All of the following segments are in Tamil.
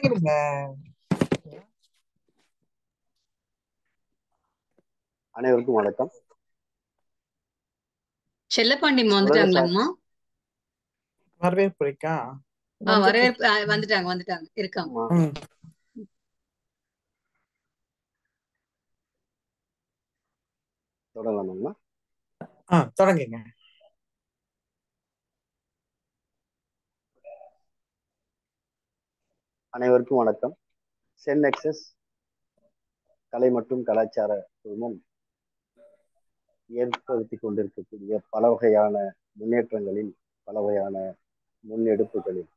தொடங்கிடுங்க அனைவருக்கும் வணக்கம் செல்லப்பாண்டி உலக சா வந்துட்டாங்களாங்கம்மா வரவேற்புரைக்கா ஆ வந்துட்டு வரவேற்பு ஆ, வந்துட்டாங்க வந்துட்டாங்க இருக்காங்க ஆமா, ம் தொடங்கலாமாங்கம்மா ஆ தொடங்குங்க அனைவருக்கும் வணக்கம் சென் எக்ஸஸ் கலை மற்றும் கலாச்சார குழுமம் ஏற்படுத்தி கொண்டிருக்கக்கூடிய பல வகையான முன்னேற்றங்களில் பல வகையான முன்னெடுப்புகளில்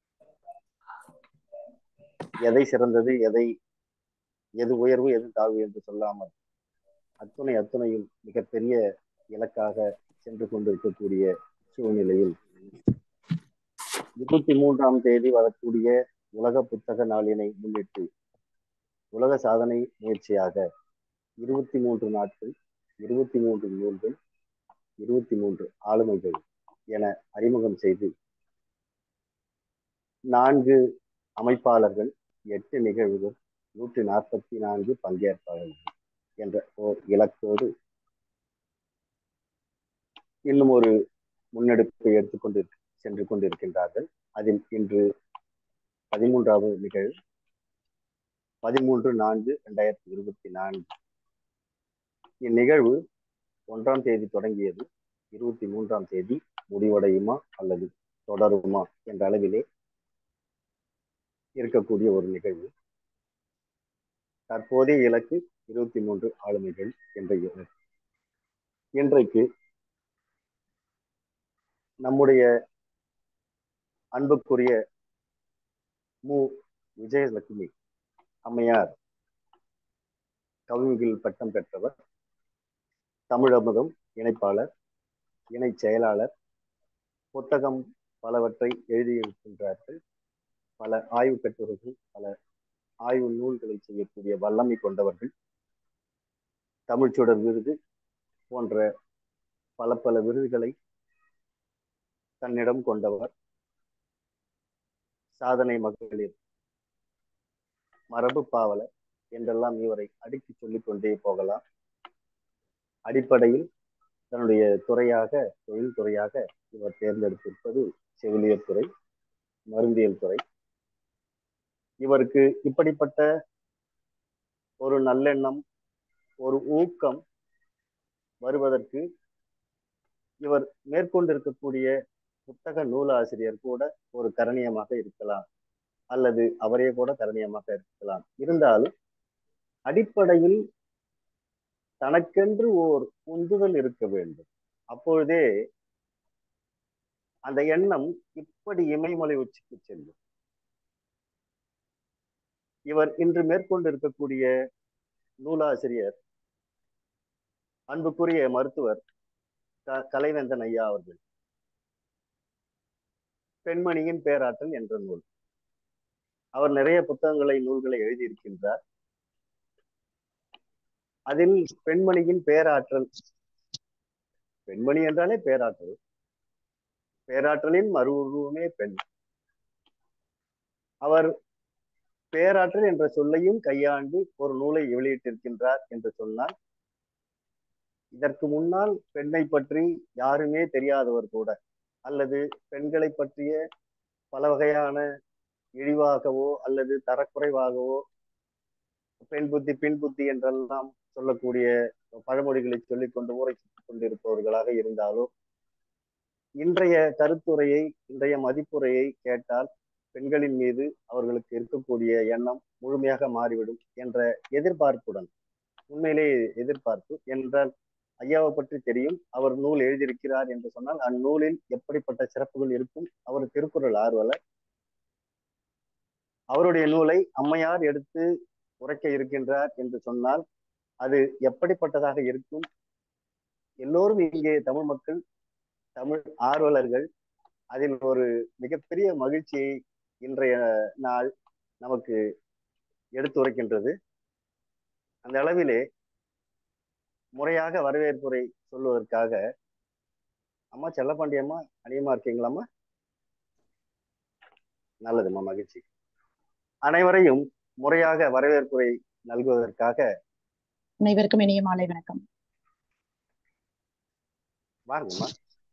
எதை சிறந்தது எதை எது உயர்வு எது தாழ்வு என்று சொல்லாமல் அத்துணை அத்துணையும் மிகப்பெரிய இலக்காக சென்று கொண்டிருக்கக்கூடிய சூழ்நிலையில் இருபத்தி மூன்றாம் தேதி வரக்கூடிய உலக புத்தக நாளினை முன்னிட்டு உலக சாதனை முயற்சியாக இருபத்தி மூன்று நாட்கள் இருபத்தி மூன்று நூல்கள் இருபத்தி மூன்று ஆளுமைகள் என அறிமுகம் செய்து நான்கு அமைப்பாளர்கள் எட்டு நிகழ்வுகள் நூற்றி நாற்பத்தி நான்கு பங்கேற்பாளர்கள் என்ற ஓர் இலக்கோடு இன்னும் ஒரு முன்னெடுப்பை எடுத்துக்கொண்டு சென்று கொண்டிருக்கின்றார்கள் அதில் இன்று பதிமூன்றாவது நிகழ்வு பதிமூன்று நான்கு இரண்டாயிரத்தி இருபத்தி நான்கு இந்நிகழ்வு ஒன்றாம் தேதி தொடங்கியது இருபத்தி மூன்றாம் தேதி முடிவடையுமா அல்லது தொடருமா என்ற அளவிலே இருக்கக்கூடிய ஒரு நிகழ்வு தற்போதைய இலக்கு இருபத்தி மூன்று ஆளுமைகள் என்ற இலக்கு இன்றைக்கு நம்முடைய அன்புக்குரிய மு விஜயலட்சுமி அம்மையார் கவிஞர்கள் பட்டம் பெற்றவர் தமிழமுதம் இணைப்பாளர் இணை செயலாளர் புத்தகம் பலவற்றை எழுதியிருக்கின்றார்கள் பல ஆய்வு பெற்றவர்கள் பல ஆய்வு நூல்களை செய்யக்கூடிய வல்லமை கொண்டவர்கள் தமிழ்ச்சுடர் விருது போன்ற பல பல விருதுகளை தன்னிடம் கொண்டவர் சாதனை மகளிர் மரபு பாவலர் என்றெல்லாம் இவரை அடுக்கி சொல்லிக் கொண்டே போகலாம் அடிப்படையில் தன்னுடைய துறையாக தொழில் துறையாக இவர் தேர்ந்தெடுத்திருப்பது செவிலியர் துறை மருந்தியல் துறை இவருக்கு இப்படிப்பட்ட ஒரு நல்லெண்ணம் ஒரு ஊக்கம் வருவதற்கு இவர் மேற்கொண்டிருக்கக்கூடிய புத்தக நூலாசிரியர் கூட ஒரு கரணியமாக இருக்கலாம் அல்லது அவரே கூட கரணியமாக இருக்கலாம் இருந்தாலும் அடிப்படையில் தனக்கென்று ஓர் உந்துதல் இருக்க வேண்டும் அப்பொழுதே அந்த எண்ணம் இப்படி இமயமலை உச்சிக்கு செல்லும் இவர் இன்று மேற்கொண்டு இருக்கக்கூடிய நூலாசிரியர் அன்புக்குரிய மருத்துவர் க கலைவேந்தன் ஐயா அவர்கள் பெண்மணியின் பேராற்றல் என்ற நூல் அவர் நிறைய புத்தகங்களை நூல்களை எழுதியிருக்கின்றார் அதில் பெண்மணியின் பேராற்றல் பெண்மணி என்றாலே பேராற்றல் பேராற்றலின் மறு உருவமே பெண் அவர் பேராற்றல் என்ற சொல்லையும் கையாண்டு ஒரு நூலை வெளியிட்டிருக்கின்றார் என்று சொன்னால் இதற்கு முன்னால் பெண்ணை பற்றி யாருமே தெரியாதவர் கூட அல்லது பெண்களை பற்றிய பல வகையான இழிவாகவோ அல்லது தரக்குறைவாகவோ பெண் புத்தி பின் புத்தி என்றெல்லாம் சொல்லக்கூடிய பழமொழிகளை சொல்லிக் கொண்டு ஊரைச்சிட்டுக் கொண்டிருப்பவர்களாக இருந்தாலோ இன்றைய கருத்துரையை இன்றைய மதிப்புரையை கேட்டால் பெண்களின் மீது அவர்களுக்கு இருக்கக்கூடிய எண்ணம் முழுமையாக மாறிவிடும் என்ற எதிர்பார்ப்புடன் உண்மையிலே எதிர்பார்ப்பு என்றால் ஐயாவை பற்றி தெரியும் அவர் நூல் எழுதியிருக்கிறார் என்று சொன்னால் அந்நூலில் எப்படிப்பட்ட சிறப்புகள் இருக்கும் அவர் திருக்குறள் ஆர்வலர் அவருடைய நூலை அம்மையார் எடுத்து உரைக்க இருக்கின்றார் என்று சொன்னால் அது எப்படிப்பட்டதாக இருக்கும் எல்லோரும் இங்கே தமிழ் மக்கள் தமிழ் ஆர்வலர்கள் அதில் ஒரு மிகப்பெரிய மகிழ்ச்சியை இன்றைய நாள் நமக்கு எடுத்துரைக்கின்றது அந்த அளவிலே முறையாக வரவேற்புரை சொல்வதற்காக அம்மா செல்லப்பாண்டி அம்மா அணியமா இருக்கீங்களாம்மா நல்லதும்மா மகிழ்ச்சி அனைவரையும் முறையாக வரவேற்புரை நல்குவதற்காக அனைவருக்கும் இனிய மாலை வணக்கம் வாங்கம்மா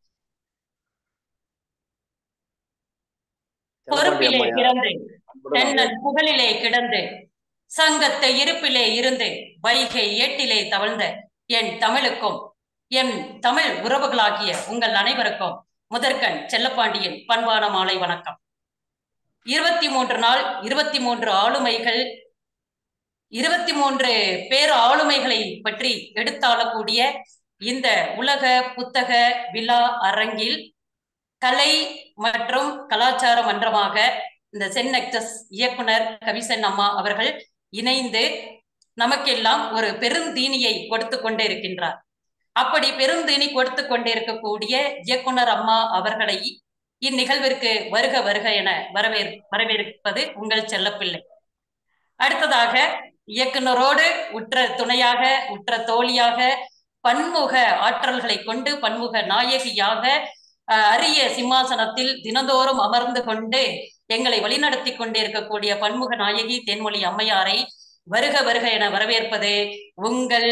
பொறுப்பிலே செல்லப்பாண்டி அம்மையார் பிறந்து அன்புடன் தென்னன் புகழிலே கிடந்து சங்கத்தை இருப்பிலே இருந்து வைகை ஏட்டிலே தவழ்ந்த என் தமிழுக்கும் என் தமிழ் உறவுகளாகிய உங்கள் அனைவருக்கும் முதற்கண் செல்லப்பாண்டியின் பண்பான மாலை வணக்கம் இருபத்தி மூன்று நாள் இருபத்தி மூன்று ஆளுமைகள் இருபத்தி மூன்று பேர் ஆளுமைகளை பற்றி எடுத்தாளக்கூடிய இந்த உலக புத்தக விழா அரங்கில் கலை மற்றும் கலாச்சார மன்றமாக இந்த சென்னெக்டஸ் இயக்குனர் கவிசன் அம்மா அவர்கள் இணைந்து நமக்கெல்லாம் ஒரு பெருந்தீனியை கொடுத்து கொண்டே இருக்கின்றார் அப்படி பெருந்தீனி கொடுத்து கொண்டே இருக்கக்கூடிய இயக்குனர் அம்மா அவர்களை இந்நிகழ்விற்கு வருக வருக என வரவேற் வரவேற்பது உங்கள் செல்லப்பிள்ளை அடுத்ததாக இயக்குனரோடு உற்ற துணையாக உற்ற தோழியாக பன்முக ஆற்றல்களை கொண்டு பன்முக நாயகியாக அஹ், அரிய சிம்மாசனத்தில் தினந்தோறும் அமர்ந்து கொண்டு எங்களை வழிநடத்தி கொண்டே இருக்கக்கூடிய பன்முக நாயகி தென்மொழி அம்மையாரை வருக வருக என வரவேற்பது உங்கள்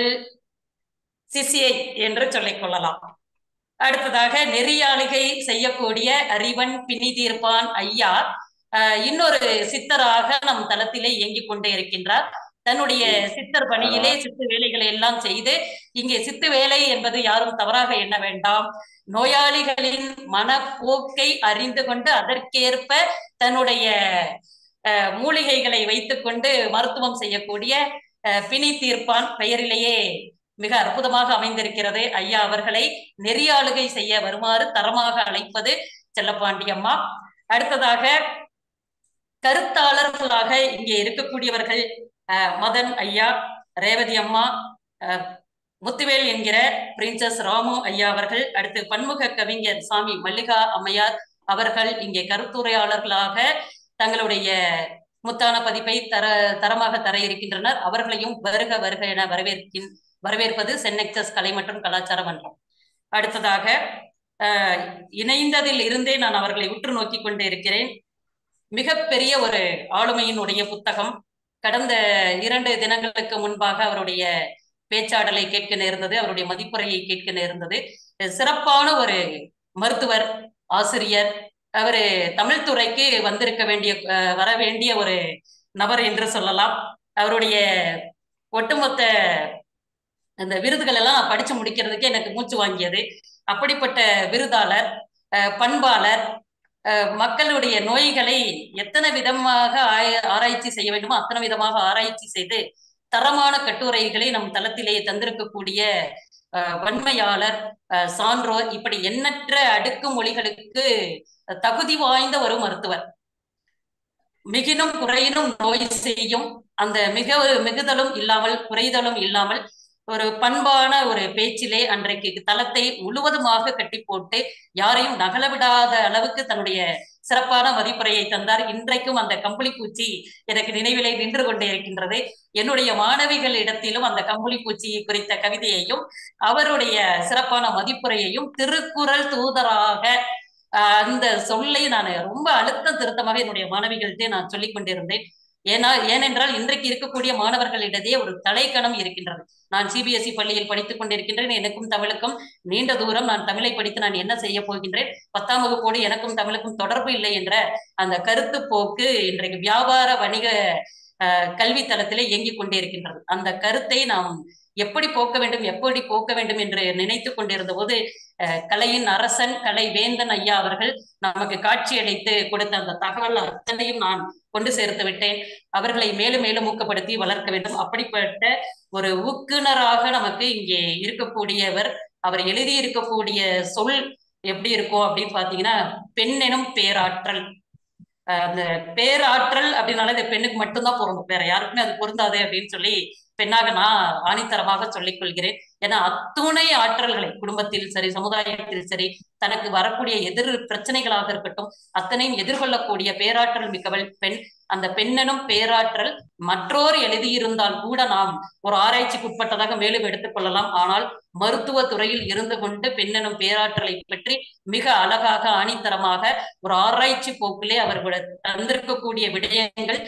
சிசியை என்று சொல்லிக் கொள்ளலாம் அடுத்ததாக நெறியாளிகை செய்யக்கூடிய அறிவன் பிணி தீர்ப்பான் ஐயா அஹ், இன்னொரு சித்தராக நம் தளத்திலே இயங்கிக் கொண்டே இருக்கின்றார் தன்னுடைய சித்தர் பணியிலே சித்து வேலைகளை எல்லாம் செய்து இங்கே சித்து வேலை என்பது யாரும் தவறாக எண்ண வேண்டாம் நோயாளிகளின் மனப்போக்கை அறிந்து கொண்டு அதற்கேற்ப தன்னுடைய அஹ், மூலிகைகளை வைத்துக்கொண்டு மருத்துவம் செய்யக்கூடிய அஹ், பிணி தீர்ப்பான் பெயரிலேயே மிக அற்புதமாக அமைந்திருக்கிறது ஐயா அவர்களை நெறியாளுகை செய்ய வருமாறு தரமாக அழைப்பது செல்லப்பாண்டி அம்மா அடுத்ததாக கருத்தாளர்களாக இங்கே இருக்கக்கூடியவர்கள் அஹ், மதன் ஐயா ரேவதி அம்மா அஹ், முத்துவேல் என்கிற பிரின்சஸ் ராமு ஐயா அவர்கள் அடுத்து பன்முக கவிஞர் சாமி மல்லிகா அம்மையார் அவர்கள் இங்கே கருத்துரையாளர்களாக தங்களுடைய முத்தான பதிப்பை தர தரமாக தர இருக்கின்றனர் அவர்களையும் வருக வருக என வரவேற்கின் வரவேற்பது சென்னெக்சஸ் கலை மற்றும் கலாச்சார மன்றம் அடுத்ததாக அஹ், இணைந்ததில் இருந்தே நான் அவர்களை உற்று நோக்கி கொண்டே இருக்கிறேன் மிகப்பெரிய ஒரு ஆளுமையினுடைய புத்தகம் கடந்த இரண்டு தினங்களுக்கு முன்பாக அவருடைய பேச்சாடலை கேட்க நேர்ந்தது அவருடைய மதிப்புரையை கேட்க நேர்ந்தது சிறப்பான ஒரு மருத்துவர் ஆசிரியர் அவரு தமிழ் துறைக்கு வந்திருக்க வேண்டிய அஹ், வர வேண்டிய ஒரு நபர் என்று சொல்லலாம் அவருடைய ஒட்டுமொத்த அந்த விருதுகள் எல்லாம் நான் படிச்சு முடிக்கிறதுக்கே எனக்கு மூச்சு வாங்கியது அப்படிப்பட்ட விருதாளர் அஹ், பண்பாளர் அஹ், மக்களுடைய நோய்களை எத்தனை விதமாக ஆய- ஆராய்ச்சி செய்ய வேண்டுமோ அத்தனை விதமாக ஆராய்ச்சி செய்து தரமான கட்டுரைகளை நம் தளத்திலே தந்திருக்கக்கூடிய அஹ், வன்மையாளர் அஹ், சான்றோர் இப்படி எண்ணற்ற அடுக்கு மொழிகளுக்கு தகுதி வாய்ந்த ஒரு மருத்துவர் மிகினும் குறையினும் நோய் செய்யும் அந்த மிக மிகுதலும் இல்லாமல் குறைதலும் இல்லாமல் ஒரு பண்பான ஒரு பேச்சிலே அன்றைக்கு தளத்தை முழுவதுமாக கட்டி போட்டு யாரையும் நகல விடாத அளவுக்கு தன்னுடைய சிறப்பான மதிப்புரையை தந்தார் இன்றைக்கும் அந்த கம்பளி பூச்சி எனக்கு நினைவிலே நின்று கொண்டே இருக்கின்றது என்னுடைய மாணவிகள் இடத்திலும் அந்த கம்பளி பூச்சி குறித்த கவிதையையும் அவருடைய சிறப்பான மதிப்புரையையும் திருக்குறள் தூதராக ஆஹ், அந்த சொல்லை நான் ரொம்ப அழுத்தம் திருத்தமாக என்னுடைய மாணவிகள்கிட்ட நான் சொல்லிக் கொண்டிருந்தேன் ஏன்னா ஏனென்றால் இன்றைக்கு இருக்கக்கூடிய மாணவர்களிடையே ஒரு தலைக்கணம் இருக்கின்றது நான் சிபிஎஸ்இ பள்ளியில் படித்துக் கொண்டிருக்கின்றேன் எனக்கும் தமிழுக்கும் நீண்ட தூரம் நான் தமிழை படித்து நான் என்ன செய்ய போகின்றேன் பத்தாம் வகுப்போடு எனக்கும் தமிழுக்கும் தொடர்பு இல்லை என்ற அந்த கருத்து போக்கு இன்றைக்கு வியாபார வணிக அஹ், கல்வி தளத்திலே இயங்கிக் கொண்டே இருக்கின்றது அந்த கருத்தை நாம் எப்படி போக்க வேண்டும் எப்படி போக்க வேண்டும் என்று நினைத்து கொண்டிருந்த போது அஹ், கலையின் அரசன் கலை வேந்தன் ஐயா அவர்கள் நமக்கு காட்சியளித்து கொடுத்த அந்த தகவல் அத்தனையும் நான் கொண்டு சேர்த்து விட்டேன் அவர்களை மேலும் மேலும் ஊக்கப்படுத்தி வளர்க்க வேண்டும் அப்படிப்பட்ட ஒரு ஊக்குனராக நமக்கு இங்கே இருக்கக்கூடியவர் அவர் எழுதி இருக்கக்கூடிய சொல் எப்படி இருக்கும் அப்படின்னு பாத்தீங்கன்னா பெண் எனும் பேராற்றல் அஹ் அந்த பேராற்றல் அப்படின்னாலே இந்த பெண்ணுக்கு மட்டும்தான் பொருந்தும் வேற யாருக்குமே அது பொருந்தாது அப்படின்னு சொல்லி பெண்ணாக நான் ஆணித்தரமாக சொல்லிக் கொள்கிறேன் ஏன்னா அத்துணை ஆற்றல்களை குடும்பத்தில் சரி சமுதாயத்தில் சரி தனக்கு வரக்கூடிய எதிர் பிரச்சனைகளாக இருக்கட்டும் அத்தனையும் எதிர்கொள்ளக்கூடிய பேராற்றல் மிக்கவள் பெண் அந்த பெண்ணெனும் பேராற்றல் மற்றோர் எழுதியிருந்தால் கூட நாம் ஒரு ஆராய்ச்சிக்கு உட்பட்டதாக மேலும் எடுத்துக்கொள்ளலாம் ஆனால் மருத்துவ துறையில் இருந்து கொண்டு பெண்ணெனும் பேராற்றலை பற்றி மிக அழகாக ஆணித்தரமாக ஒரு ஆராய்ச்சி போக்கிலே அவர்கள் தந்திருக்கக்கூடிய விடயங்கள்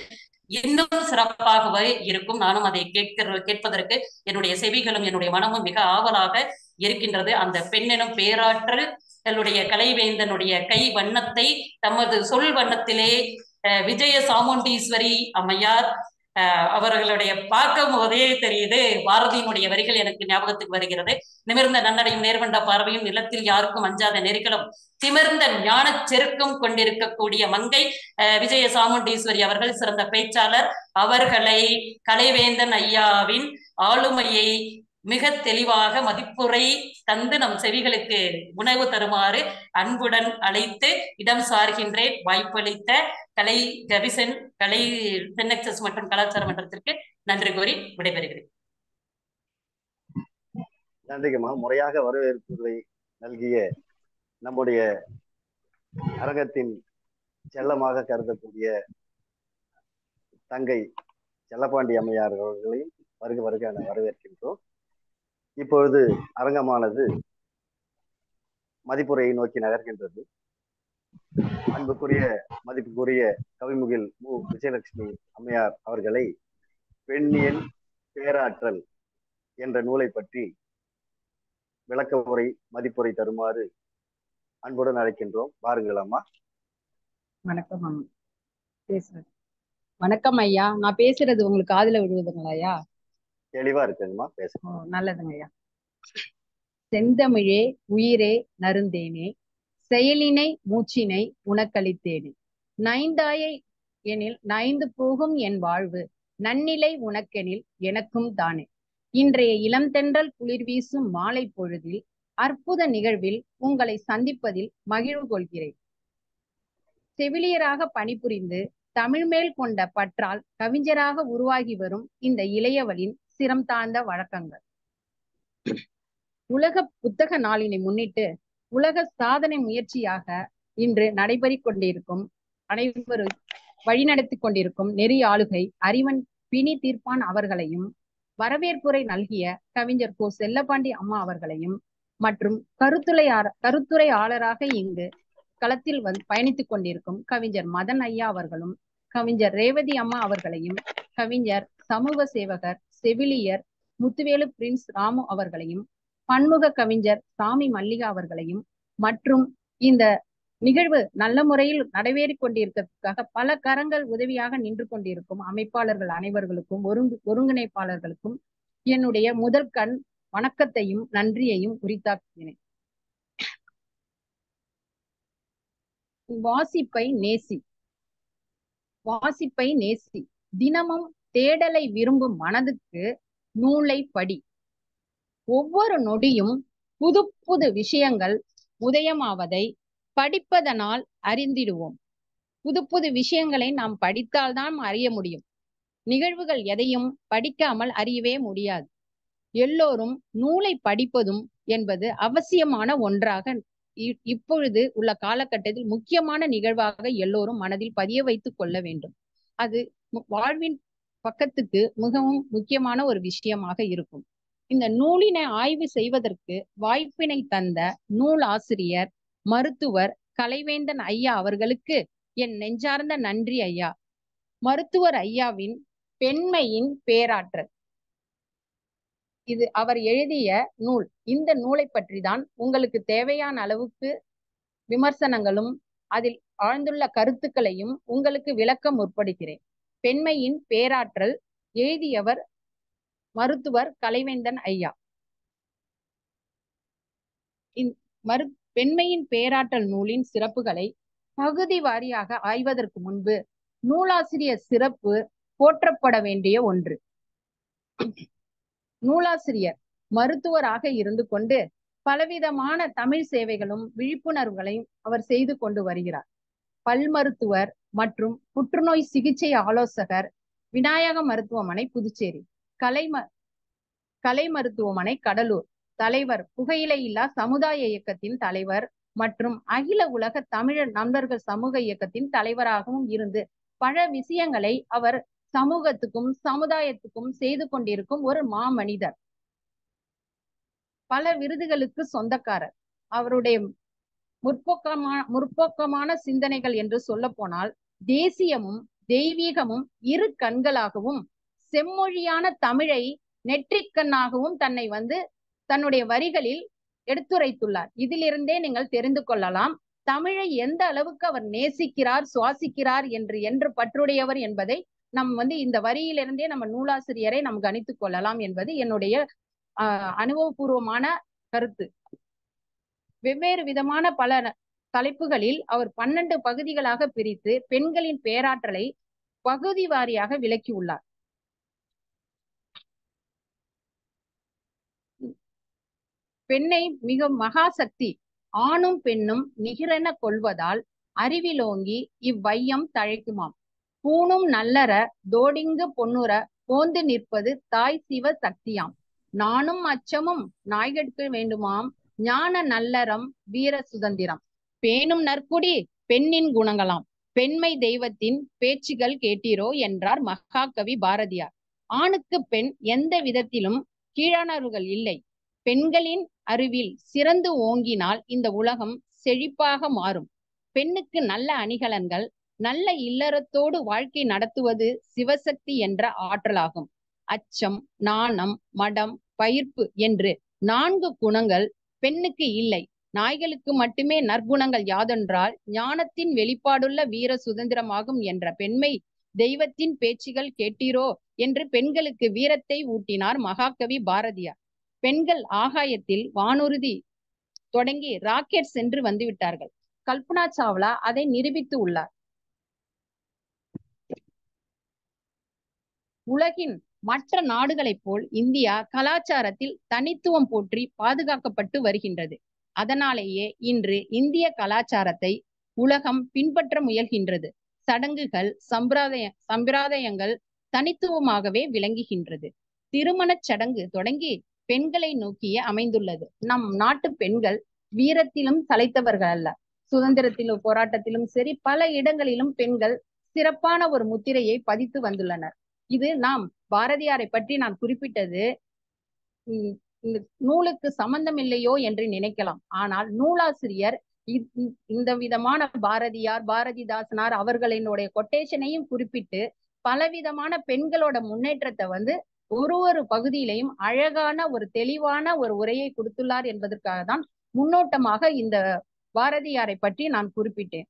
இன்னும் சிறப்பாகவே இருக்கும் நானும் அதை கேட்கிற கேட்பதற்கு என்னுடைய செவிகளும் என்னுடைய மனமும் மிக ஆவலாக இருக்கின்றது அந்த பெண்ணெனும் பேராற்றல் தன்னுடைய கலைவேந்தனுடைய கை வண்ணத்தை தமது சொல் வண்ணத்திலே அஹ், விஜய சாமுண்டீஸ்வரி அம்மையார் அஹ், அவர்களுடைய பார்க்கும் போதே தெரியுது பாரதியினுடைய வரிகள் எனக்கு ஞாபகத்துக்கு வருகிறது நிமிர்ந்த நன்னடையும் நேர்கொண்ட பார்வையும் நிலத்தில் யாருக்கும் அஞ்சாத நெருக்கலும் திமிர்ந்த ஞானச் செருக்கும் கொண்டிருக்கக்கூடிய மங்கை அஹ், விஜய சாமுண்டீஸ்வரி அவர்கள் சிறந்த பேச்சாளர் அவர்களை கலைவேந்தன் ஐயாவின் ஆளுமையை மிக தெளிவாக மதிப்புரை தந்து நம் செவிகளுக்கு உணவு தருமாறு அன்புடன் அழைத்து இடம் சார்கின்றேன் வாய்ப்பளித்த கலை கவிசன் கலை தென்னக்சஸ் மற்றும் கலாச்சார மன்றத்திற்கு நன்றி கூறி விடைபெறுகிறேன் நன்றிங்கம்மா முறையாக வரவேற்புரை நல்கிய நம்முடைய அரங்கத்தின் செல்லமாக கருதக்கூடிய தங்கை செல்லப்பாண்டி அம்மையார் அவர்களையும் வருக வருக என வரவேற்கின்றோம் இப்பொழுது அரங்கமானது மதிப்புரையை நோக்கி நகர்கின்றது அன்புக்குரிய மதிப்புக்குரிய கவிமுகில் மு விஜயலட்சுமி அம்மையார் அவர்களை பெண்ணியல் பேராற்றல் என்ற நூலை பற்றி விளக்க உரை மதிப்புரை தருமாறு அன்புடன் அழைக்கின்றோம் வாருங்கள் அம்மா வணக்கம் அம்மா பேசுறேன் வணக்கம் ஐயா நான் பேசுறது உங்களுக்கு காதுல விடுவதுங்களா ஐயா தெளிவா இருக்குங்கம்மா பேச ஓ நல்லதுங்க ஐயா செந்தமிழே உயிரே நருந்தேனே செயலினை மூச்சினை உனக்களித்தேனே நைந்தாயை எனில் நைந்து போகும் என் வாழ்வு நன்னிலை உனக்கெனில் எனக்கும் தானே இன்றைய இளந்தென்றல் குளிர் வீசும் மாலை பொழுதில் அற்புத நிகழ்வில் உங்களை சந்திப்பதில் மகிழ்வு கொள்கிறேன் செவிலியராக பணிபுரிந்து தமிழ் மேல் கொண்ட பற்றால் கவிஞராக உருவாகி வரும் இந்த இளையவளின் சிரம் தாழ்ந்த வழக்கங்கள் உலக புத்தக நாளினை முன்னிட்டு உலக சாதனை முயற்சியாக இன்று நடைபெறிக் கொண்டிருக்கும் அனைவரும் வழிநடத்தி கொண்டிருக்கும் நெறி ஆளுகை அறிவன் பிணி தீர்ப்பான் அவர்களையும் வரவேற்புரை நல்கிய கவிஞர் கோ செல்லப்பாண்டி அம்மா அவர்களையும் மற்றும் கருத்துரையாளர் கருத்துரையாளராக இங்கு களத்தில் வந்து பயணித்துக் கொண்டிருக்கும் கவிஞர் மதன் ஐயா அவர்களும் கவிஞர் ரேவதி அம்மா அவர்களையும் கவிஞர் சமூக சேவகர் செவிலியர் முத்துவேலு பிரின்ஸ் ராமு அவர்களையும் பன்முக கவிஞர் சாமி மல்லிகா அவர்களையும் மற்றும் இந்த நிகழ்வு நல்ல முறையில் நடைபெறிக் கொண்டிருக்கிறதுக்காக பல கரங்கள் உதவியாக நின்று கொண்டிருக்கும் அமைப்பாளர்கள் அனைவர்களுக்கும் ஒருங்கு ஒருங்கிணைப்பாளர்களுக்கும் என்னுடைய முதல் கண் வணக்கத்தையும் நன்றியையும் உரித்தாக்குகிறேன் வாசிப்பை நேசி வாசிப்பை நேசி தினமும் தேடலை விரும்பும் மனதுக்கு நூலை படி ஒவ்வொரு நொடியும் புது புது விஷயங்கள் உதயமாவதை படிப்பதனால் அறிந்திடுவோம் புது புது விஷயங்களை நாம் படித்தால்தான் அறிய முடியும் நிகழ்வுகள் எதையும் படிக்காமல் அறியவே முடியாது எல்லோரும் நூலை படிப்பதும் என்பது அவசியமான ஒன்றாக இ- இப்பொழுது உள்ள காலகட்டத்தில் முக்கியமான நிகழ்வாக எல்லோரும் மனதில் பதிய வைத்துக் கொள்ள வேண்டும் அது மு- வாழ்வின் பக்கத்துக்கு மிகவும் முக்கியமான ஒரு விஷயமாக இருக்கும் இந்த நூலினை ஆய்வு செய்வதற்கு வாய்ப்பினை தந்த நூல் ஆசிரியர் மருத்துவர் கலைவேந்தன் ஐயா அவர்களுக்கு என் நெஞ்சார்ந்த நன்றி ஐயா மருத்துவர் ஐயாவின் பெண்மையின் பேராற்றல் இது அவர் எழுதிய நூல் இந்த நூலை பற்றி தான் உங்களுக்கு தேவையான அளவுக்கு விமர்சனங்களும் அதில் ஆழ்ந்துள்ள கருத்துக்களையும் உங்களுக்கு விளக்க முற்படுகிறேன் பெண்மையின் பேராற்றல் எழுதியவர் மருத்துவர் கலைவேந்தன் ஐயா இந்- மரு பெண்மையின் பேராற்றல் நூலின் சிறப்புகளை பகுதி வாரியாக ஆய்வதற்கு முன்பு நூலாசிரியர் சிறப்பு போற்றப்பட வேண்டிய ஒன்று நூலாசிரியர் மருத்துவராக இருந்து கொண்டு பலவிதமான தமிழ் சேவைகளும் விழிப்புணர்வுகளையும் அவர் செய்து கொண்டு வருகிறார் பல் மருத்துவர் மற்றும் புற்றுநோய் சிகிச்சை ஆலோசகர் விநாயக மருத்துவமனை புதுச்சேரி கலை ம கலை மருத்துவமனை கடலூர் தலைவர் புகையிலை இல்லா சமுதாய இயக்கத்தின் தலைவர் மற்றும் அகில உலக தமிழர் நண்பர்கள் சமூக இயக்கத்தின் தலைவராகவும் இருந்து பல விஷயங்களை அவர் சமூகத்துக்கும் சமுதாயத்துக்கும் செய்து கொண்டிருக்கும் ஒரு மாமனிதர் பல விருதுகளுக்கு சொந்தக்காரர் அவருடைய முற்போக்கமான முற்போக்கமான சிந்தனைகள் என்று சொல்ல போனால் தேசியமும் தெய்வீகமும் இரு கண்களாகவும் செம்மொழியான தமிழை நெற்றிக்கண்ணாகவும் தன்னை வந்து தன்னுடைய வரிகளில் எடுத்துரைத்துள்ளார் இதிலிருந்தே நீங்கள் தெரிந்து கொள்ளலாம் தமிழை எந்த அளவுக்கு அவர் நேசிக்கிறார் சுவாசிக்கிறார் என்று என்று பற்றுடையவர் என்பதை நம் வந்து இந்த வரியிலிருந்தே நம்ம நூலாசிரியரை நாம் கணித்துக் கொள்ளலாம் என்பது என்னுடைய ஆஹ் அனுபவபூர்வமான கருத்து வெவ்வேறு விதமான பல தலைப்புகளில் அவர் பன்னெண்டு பகுதிகளாக பிரித்து பெண்களின் பேராற்றலை பகுதி வாரியாக விளக்கியுள்ளார் பெண்ணை மிக மகாசக்தி ஆணும் பெண்ணும் நிகரென கொள்வதால் அறிவிலோங்கி இவ்வையம் தழைக்குமாம் பூணும் நல்லற தோடிங்கு பொன்னுற போந்து நிற்பது தாய் சிவ சக்தியாம் நானும் அச்சமும் நாய்கட்க வேண்டுமாம் ஞான நல்லறம் வீர சுதந்திரம் பேணும் நற்குடி பெண்ணின் குணங்களாம் பெண்மை தெய்வத்தின் பேச்சுகள் கேட்டீரோ என்றார் மகாகவி பாரதியார் ஆணுக்கு பெண் எந்த விதத்திலும் கீழானவர்கள் இல்லை பெண்களின் அறிவில் சிறந்து ஓங்கினால் இந்த உலகம் செழிப்பாக மாறும் பெண்ணுக்கு நல்ல அணிகலன்கள் நல்ல இல்லறத்தோடு வாழ்க்கை நடத்துவது சிவசக்தி என்ற ஆற்றலாகும் அச்சம் நாணம் மடம் பயிர்ப்பு என்று நான்கு குணங்கள் பெண்ணுக்கு இல்லை நாய்களுக்கு மட்டுமே நற்குணங்கள் யாதென்றால் ஞானத்தின் வெளிப்பாடுள்ள வீர சுதந்திரமாகும் என்ற பெண்மை தெய்வத்தின் பேச்சுகள் கேட்டீரோ என்று பெண்களுக்கு வீரத்தை ஊட்டினார் மகாகவி பாரதியார் பெண்கள் ஆகாயத்தில் வானூர்தி தொடங்கி ராக்கெட் சென்று வந்து விட்டார்கள் கல்பனா சாவ்லா அதை நிரூபித்து உள்ளார் உலகின் மற்ற நாடுகளைப் போல் இந்தியா கலாச்சாரத்தில் தனித்துவம் போற்றி பாதுகாக்கப்பட்டு வருகின்றது அதனாலேயே இன்று இந்திய கலாச்சாரத்தை உலகம் பின்பற்ற முயல்கின்றது சடங்குகள் சம்பிரதாய சம்பிரதாயங்கள் தனித்துவமாகவே விளங்குகின்றது திருமணச் சடங்கு தொடங்கி பெண்களை நோக்கியே அமைந்துள்ளது நம் நாட்டு பெண்கள் வீரத்திலும் தலைத்தவர்கள் அல்ல சுதந்திரத்திலும் போராட்டத்திலும் சரி பல இடங்களிலும் பெண்கள் சிறப்பான ஒரு முத்திரையை பதித்து வந்துள்ளனர் இது நாம் பாரதியாரை பற்றி நான் குறிப்பிட்டது இந்த நூலுக்கு சம்பந்தம் இல்லையோ என்று நினைக்கலாம் ஆனால் நூலாசிரியர் இந்த விதமான பாரதியார் பாரதிதாசனார் அவர்களினுடைய கொட்டேஷனையும் குறிப்பிட்டு பலவிதமான பெண்களோட முன்னேற்றத்தை வந்து ஒரு ஒரு பகுதியிலையும் அழகான ஒரு தெளிவான ஒரு உரையை கொடுத்துள்ளார் என்பதற்காக தான் முன்னோட்டமாக இந்த பாரதியாரை பற்றி நான் குறிப்பிட்டேன்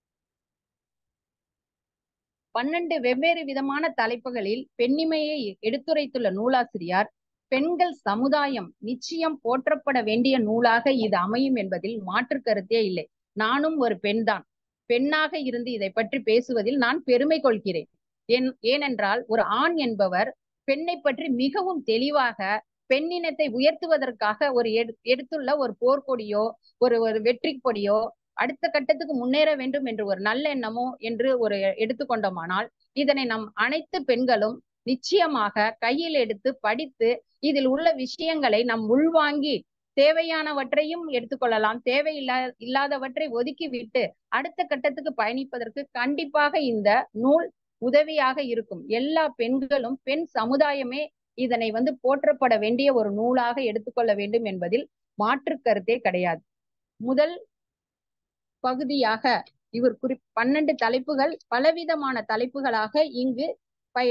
பன்னெண்டு வெவ்வேறு விதமான தலைப்புகளில் பெண்ணிமையை எடுத்துரைத்துள்ள நூலாசிரியார் பெண்கள் சமுதாயம் நிச்சயம் போற்றப்பட வேண்டிய நூலாக இது அமையும் என்பதில் மாற்று கருத்தே இல்லை நானும் ஒரு பெண்தான் பெண்ணாக இருந்து இதை பற்றி பேசுவதில் நான் பெருமை கொள்கிறேன் ஏன் ஏனென்றால் ஒரு ஆண் என்பவர் பெண்ணை பற்றி மிகவும் தெளிவாக பெண்ணினத்தை உயர்த்துவதற்காக ஒரு எடுத்துள்ள ஒரு போர்க்கொடியோ ஒரு ஒரு வெற்றி கொடியோ அடுத்த கட்டத்துக்கு முன்னேற வேண்டும் என்று ஒரு நல்ல எண்ணமோ என்று ஒரு எடுத்துக்கொண்டோமானால் இதனை நம் அனைத்து பெண்களும் நிச்சயமாக கையில் எடுத்து படித்து இதில் உள்ள விஷயங்களை நம் உள்வாங்கி தேவையானவற்றையும் எடுத்துக்கொள்ளலாம் தேவையில்லா இல்லாதவற்றை ஒதுக்கி விட்டு அடுத்த கட்டத்துக்கு பயணிப்பதற்கு கண்டிப்பாக இந்த நூல் உதவியாக இருக்கும் எல்லா பெண்களும் பெண் சமுதாயமே இதனை வந்து போற்றப்பட வேண்டிய ஒரு நூலாக எடுத்துக்கொள்ள வேண்டும் என்பதில் மாற்று கருத்தே கிடையாது முதல் பகுதியாக இவர் குறி பன்னெண்டு தலைப்புகள் பலவிதமான தலைப்புகளாக இங்கு பய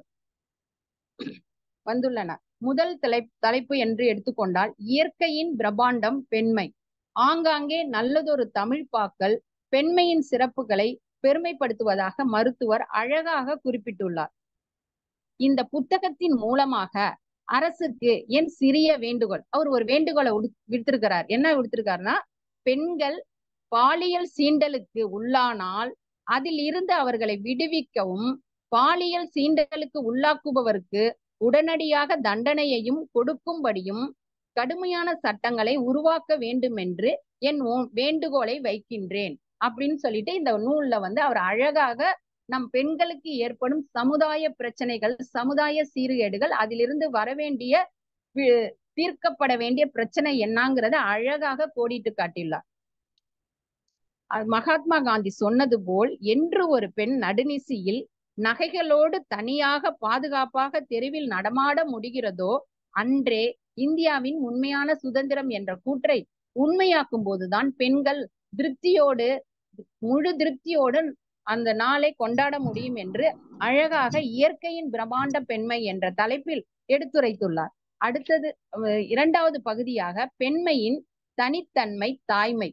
வந்துள்ளன முதல் தலை தலைப்பு என்று எடுத்துக்கொண்டால் இயற்கையின் பிரபாண்டம் பெண்மை ஆங்காங்கே நல்லதொரு தமிழ் பாக்கள் பெண்மையின் சிறப்புகளை பெருமைப்படுத்துவதாக மருத்துவர் அழகாக குறிப்பிட்டுள்ளார் இந்த புத்தகத்தின் மூலமாக அரசுக்கு என் சிறிய வேண்டுகோள் அவர் ஒரு வேண்டுகோளை விடுத்திருக்கிறார் என்ன விடுத்திருக்காருன்னா பெண்கள் பாலியல் சீண்டலுக்கு உள்ளானால் அதில் இருந்து அவர்களை விடுவிக்கவும் பாலியல் சீண்டலுக்கு உள்ளாக்குபவருக்கு உடனடியாக தண்டனையையும் கொடுக்கும்படியும் கடுமையான சட்டங்களை உருவாக்க வேண்டும் என்று என் வேண்டுகோளை வைக்கின்றேன் அப்படின்னு சொல்லிட்டு இந்த நூல்ல வந்து அவர் அழகாக நம் பெண்களுக்கு ஏற்படும் சமுதாய பிரச்சனைகள் சமுதாய சீர்கேடுகள் அதிலிருந்து வரவேண்டிய தீர்க்கப்பட வேண்டிய பிரச்சனை என்னங்கிறத அழகாக கோடிட்டு காட்டியுள்ளார் மகாத்மா காந்தி சொன்னது போல் என்று ஒரு பெண் நடுநிசியில் நகைகளோடு தனியாக பாதுகாப்பாக தெருவில் நடமாட முடிகிறதோ அன்றே இந்தியாவின் உண்மையான சுதந்திரம் என்ற கூற்றை உண்மையாக்கும் போதுதான் பெண்கள் திருப்தியோடு முழு திருப்தியோடு அந்த நாளை கொண்டாட முடியும் என்று அழகாக இயற்கையின் பிரம்மாண்ட பெண்மை என்ற தலைப்பில் எடுத்துரைத்துள்ளார் அடுத்தது அஹ், இரண்டாவது பகுதியாக பெண்மையின் தனித்தன்மை தாய்மை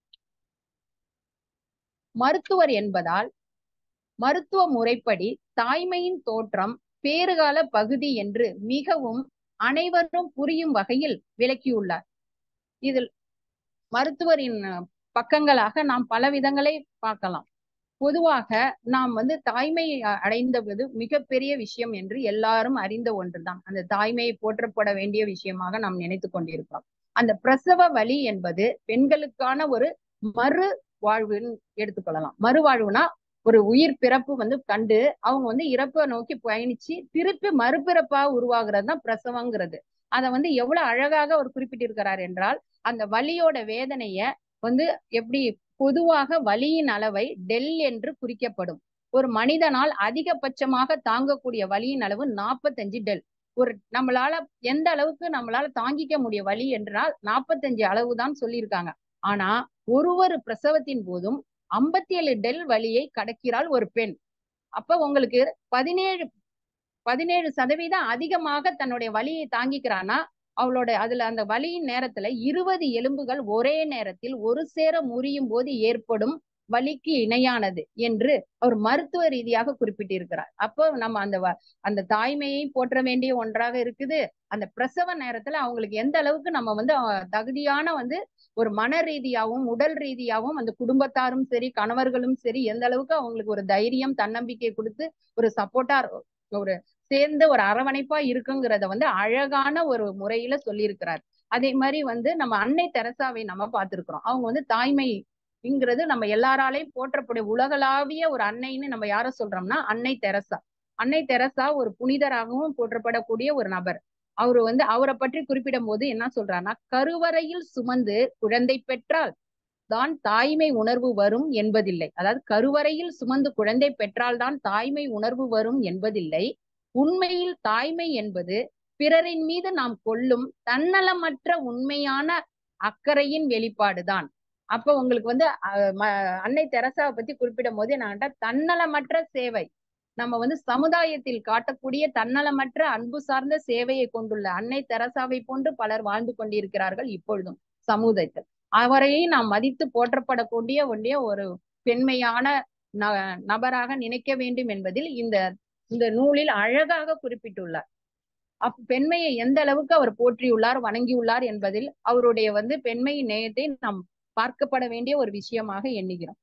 மருத்துவர் என்பதால் மருத்துவ முறைப்படி தாய்மையின் தோற்றம் பேறுகால பகுதி என்று மிகவும் அனைவரும் புரியும் வகையில் விளக்கியுள்ளார் இதில் மருத்துவரின் அஹ், பக்கங்களாக நாம் பல விதங்களை பார்க்கலாம் பொதுவாக நாம் வந்து தாய்மை அ- அடைந்தது மிகப்பெரிய விஷயம் என்று எல்லாரும் அறிந்த ஒன்றுதான் அந்த தாய்மையை போற்றப்பட வேண்டிய விஷயமாக நாம் நினைத்து கொண்டிருக்கிறோம் அந்த பிரசவ வலி என்பது பெண்களுக்கான ஒரு மறு வாழ்வுன்னு எடுத்துக்கொள்ளலாம் மறுவாழ்வுனா ஒரு உயிர் பிறப்பு வந்து கண்டு அவங்க வந்து இறப்பை நோக்கி பயணிச்சு திருப்பி மறுபிறப்பா உருவாகிறது தான் பிரசவங்கிறது அதை வந்து எவ்வளவு அழகாக அவர் குறிப்பிட்டிருக்கிறார் என்றால் அந்த வலியோட வேதனைய வந்து எப்படி பொதுவாக வலியின் அளவை டெல் என்று குறிக்கப்படும் ஒரு மனிதனால் அதிகபட்சமாக தாங்கக்கூடிய வலியின் அளவு நாற்பத்தஞ்சு டெல் ஒரு நம்மளால எந்த அளவுக்கு நம்மளால தாங்கிக்க முடிய வலி என்றால் நாற்பத்தஞ்சு அளவு தான் சொல்லியிருக்காங்க ஆனா ஒரு ஒரு பிரசவத்தின் போதும் ஐம்பத்தி ஏழு டெல் வலியை கடக்கிறாள் ஒரு பெண் அப்ப உங்களுக்கு பதினேழு பதினேழு சதவீதம் அதிகமாக தன்னுடைய வலியை தாங்கிக்கிறானா அவளோட அதுல அந்த வலியின் நேரத்துல இருபது எலும்புகள் ஒரே நேரத்தில் ஒரு சேர முறியும் போது ஏற்படும் வலிக்கு இணையானது என்று அவர் மருத்துவ ரீதியாக குறிப்பிட்டிருக்கிறார் அப்போ நம்ம அந்த வ- அந்த தாய்மையை போற்ற வேண்டிய ஒன்றாக இருக்குது அந்த பிரசவ நேரத்துல அவங்களுக்கு எந்த அளவுக்கு நம்ம வந்து அஹ், தகுதியான வந்து ஒரு மன ரீதியாகவும் உடல் ரீதியாகவும் அந்த குடும்பத்தாரும் சரி கணவர்களும் சரி எந்த அளவுக்கு அவங்களுக்கு ஒரு தைரியம் தன்னம்பிக்கை கொடுத்து ஒரு சப்போர்ட்டா ஒரு சேர்ந்து ஒரு அரவணைப்பா இருக்குங்கிறத வந்து அழகான ஒரு முறையில சொல்லியிருக்கிறார் அதே மாதிரி வந்து நம்ம அன்னை தெரசாவை நம்ம பார்த்திருக்கிறோம் அவங்க வந்து தாய்மைங்கிறது நம்ம எல்லாராலையும் போற்றக்கூடிய உலகளாவிய ஒரு அன்னைன்னு நம்ம யார சொல்றோம்னா அன்னை தெரசா அன்னை தெரசா ஒரு புனிதராகவும் போற்றப்படக்கூடிய ஒரு நபர் அவரு வந்து அவரை பற்றி குறிப்பிடும் போது என்ன சொல்றாருன்னா கருவறையில் சுமந்து குழந்தை பெற்றால் தான் தாய்மை உணர்வு வரும் என்பதில்லை அதாவது கருவறையில் சுமந்து குழந்தை பெற்றால்தான் தாய்மை உணர்வு வரும் என்பதில்லை உண்மையில் தாய்மை என்பது பிறரின் மீது நாம் கொள்ளும் தன்னலமற்ற உண்மையான அக்கறையின் வெளிப்பாடுதான் அப்ப உங்களுக்கு வந்து அஹ், ம- அன்னை தெரசாவை பத்தி குறிப்பிடும் போது என்ன தன்னலமற்ற சேவை நம்ம வந்து சமுதாயத்தில் காட்டக்கூடிய தன்னலமற்ற அன்பு சார்ந்த சேவையை கொண்டுள்ள அன்னை தெரசாவை போன்று பலர் வாழ்ந்து கொண்டிருக்கிறார்கள் இப்பொழுதும் சமூகத்தில் அவரையும் நாம் மதித்து போற்றப்படக்கூடிய வேண்டிய ஒரு பெண்மையான ந- நபராக நினைக்க வேண்டும் என்பதில் இந்த இந்த நூலில் அழகாக குறிப்பிட்டுள்ளார் அப் பெண்மையை எந்த அளவுக்கு அவர் போற்றியுள்ளார் வணங்கியுள்ளார் என்பதில் அவருடைய வந்து பெண்மையின் நேயத்தை நாம் பார்க்கப்பட வேண்டிய ஒரு விஷயமாக எண்ணுகிறோம்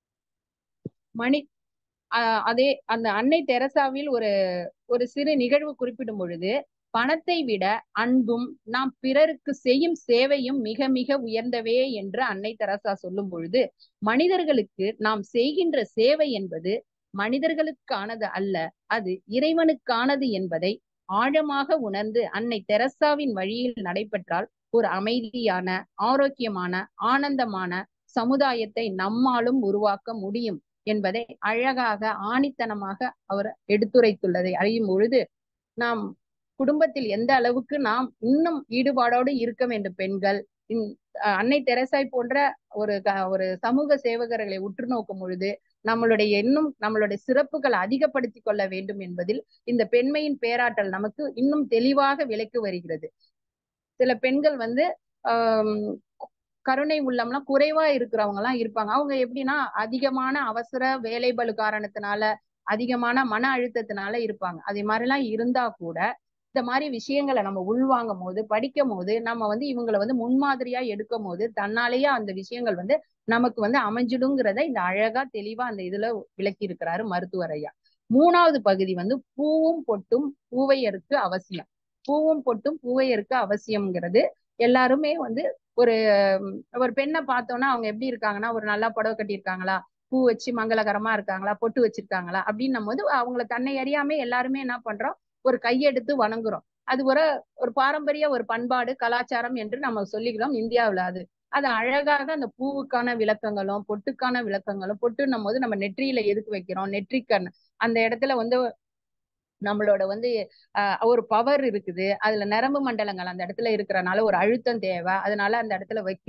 மணி ஆஹ் அதே அந்த அன்னை தெரசாவில் ஒரு ஒரு சிறு நிகழ்வு குறிப்பிடும் பொழுது பணத்தை விட அன்பும் நாம் பிறருக்கு செய்யும் சேவையும் மிக மிக உயர்ந்தவே என்று அன்னை தெரசா சொல்லும் பொழுது மனிதர்களுக்கு நாம் செய்கின்ற சேவை என்பது மனிதர்களுக்கானது அல்ல அது இறைவனுக்கானது என்பதை ஆழமாக உணர்ந்து அன்னை தெரசாவின் வழியில் நடைபெற்றால் ஒரு அமைதியான ஆரோக்கியமான ஆனந்தமான சமுதாயத்தை நம்மாலும் உருவாக்க முடியும் என்பதை அழகாக ஆணித்தனமாக அவர் எடுத்துரைத்துள்ளதை அறியும் பொழுது நாம் குடும்பத்தில் எந்த அளவுக்கு நாம் இன்னும் ஈடுபாடோடு இருக்க வேண்டும் பெண்கள் இந்- அஹ் அன்னை தெரசாய் போன்ற ஒரு க- ஒரு சமூக சேவகர்களை உற்று நோக்கும் பொழுது நம்மளுடைய இன்னும் நம்மளுடைய சிறப்புகளை அதிகப்படுத்திக் கொள்ள வேண்டும் என்பதில் இந்த பெண்மையின் பேராற்றல் நமக்கு இன்னும் தெளிவாக விளக்கி வருகிறது சில பெண்கள் வந்து ஆஹ் கருணை உள்ளம்லாம் குறைவா இருக்கிறவங்க எல்லாம் இருப்பாங்க அவங்க எப்படின்னா அதிகமான அவசர வேலை பளு காரணத்தினால அதிகமான மன அழுத்தத்தினால இருப்பாங்க அதே மாதிரிலாம் இருந்தா கூட இந்த மாதிரி விஷயங்களை நம்ம உள்வாங்கும் போது படிக்கும் போது நம்ம வந்து இவங்களை வந்து முன்மாதிரியா எடுக்கும் போது தன்னாலேயே அந்த விஷயங்கள் வந்து நமக்கு வந்து அமைஞ்சிடுங்கிறத இந்த அழகா தெளிவா அந்த இதுல விளக்கி இருக்கிறாரு மருத்துவர் ஐயா மூணாவது பகுதி வந்து பூவும் பொட்டும் பூவையருக்கு அவசியம் பூவும் பொட்டும் பூவையருக்கு அவசியம்ங்கிறது எல்லாருமே வந்து ஒரு உம், ஒரு பெண்ணை பார்த்தோம்னா அவங்க எப்படி இருக்காங்கன்னா ஒரு நல்லா புடவை கட்டியிருக்காங்களா பூ வச்சு மங்களகரமா இருக்காங்களா பொட்டு வச்சிருக்காங்களா அப்படின்னும் போது அவங்கள தன்னை அறியாம எல்லாருமே என்ன பண்றோம் ஒரு கையெடுத்து வணங்குறோம் அது ஒரு ஒரு பாரம்பரிய ஒரு பண்பாடு கலாச்சாரம் என்று நம்ம சொல்லிக்கிறோம் இந்தியாவுல அது அது அழகாக அந்த பூவுக்கான விளக்கங்களும் பொட்டுக்கான விளக்கங்களும் பொட்டுன்னும் போது நம்ம நெற்றியில எதுக்கு வைக்கிறோம் நெற்றிக்கண் அந்த இடத்துல வந்து நம்மளோட வந்து ஆஹ் ஒரு பவர் இருக்குது அதுல நரம்பு மண்டலங்கள் அந்த இடத்துல இருக்கிறனால ஒரு அழுத்தம் தேவை அதனால அந்த இடத்துல வைக்கணும்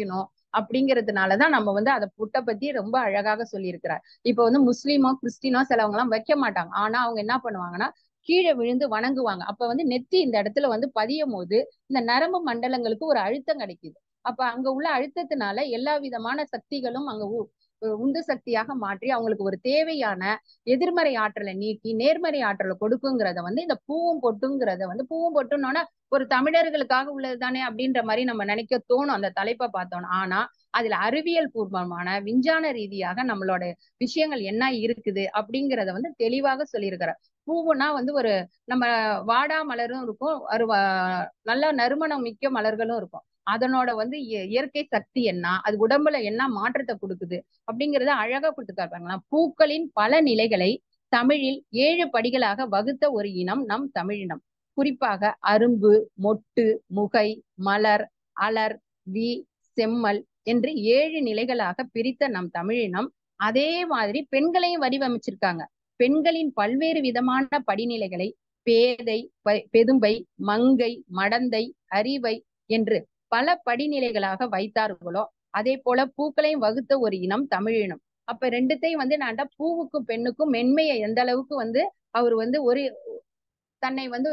அப்படிங்கிறதுனாலதான் நம்ம வந்து அதை புட்டை பத்தி ரொம்ப அழகாக சொல்லியிருக்கிறார் இப்ப வந்து முஸ்லீமோ கிறிஸ்டினோ சிலவங்க எல்லாம் வைக்க மாட்டாங்க ஆனா அவங்க என்ன பண்ணுவாங்கன்னா கீழே விழுந்து வணங்குவாங்க அப்ப வந்து நெத்தி இந்த இடத்துல வந்து பதியும் போது இந்த நரம்பு மண்டலங்களுக்கு ஒரு அழுத்தம் கிடைக்குது அப்ப அங்க உள்ள அழுத்தத்தினால எல்லா விதமான சக்திகளும் அங்க உ- உந்து சக்தியாக மாற்றி அவங்களுக்கு ஒரு தேவையான எதிர்மறை ஆற்றலை நீக்கி நேர்மறை ஆற்றலை கொடுக்குங்கிறத வந்து இந்த பூவும் பொட்டுங்கிறத வந்து பூவும் பொட்டுன்னோன்னா ஒரு தமிழர்களுக்காக உள்ளது தானே அப்படின்ற மாதிரி நம்ம நினைக்க தோணும் அந்த தலைப்பை பார்த்தோம்னா ஆனா அதுல அறிவியல் பூர்வமான விஞ்ஞான ரீதியாக நம்மளோட விஷயங்கள் என்ன இருக்குது அப்படிங்கிறத வந்து தெளிவாக சொல்லியிருக்கிறார் பூவுனா வந்து ஒரு நம்ம வாடா மலரும் இருக்கும் ஒரு வ- நல்ல நறுமணம் மிக்க மலர்களும் இருக்கும் அதனோட வந்து இய- இயற்கை சக்தி என்ன அது உடம்புல என்ன மாற்றத்தை கொடுக்குது அப்படிங்கறத அழகா கொடுத்துருக்காங்க பூக்களின் பல நிலைகளை தமிழில் ஏழு படிகளாக வகுத்த ஒரு இனம் நம் தமிழினம் குறிப்பாக அரும்பு மொட்டு முகை மலர் அலர் வி செம்மல் என்று ஏழு நிலைகளாக பிரித்த நம் தமிழினம் அதே மாதிரி பெண்களையும் வடிவமைச்சிருக்காங்க பெண்களின் பல்வேறு விதமான படிநிலைகளை பேதை ப- பெதும்பை மங்கை மடந்தை அறிவை என்று பல படிநிலைகளாக வைத்தார்களோ அதே போல பூக்களையும் வகுத்த ஒரு இனம் தமிழினம் அப்ப ரெண்டுத்தையும் வந்து நான்டா பூவுக்கும் பெண்ணுக்கும் மென்மையை எந்த அளவுக்கு வந்து அவர் வந்து ஒரு தன்னை வந்து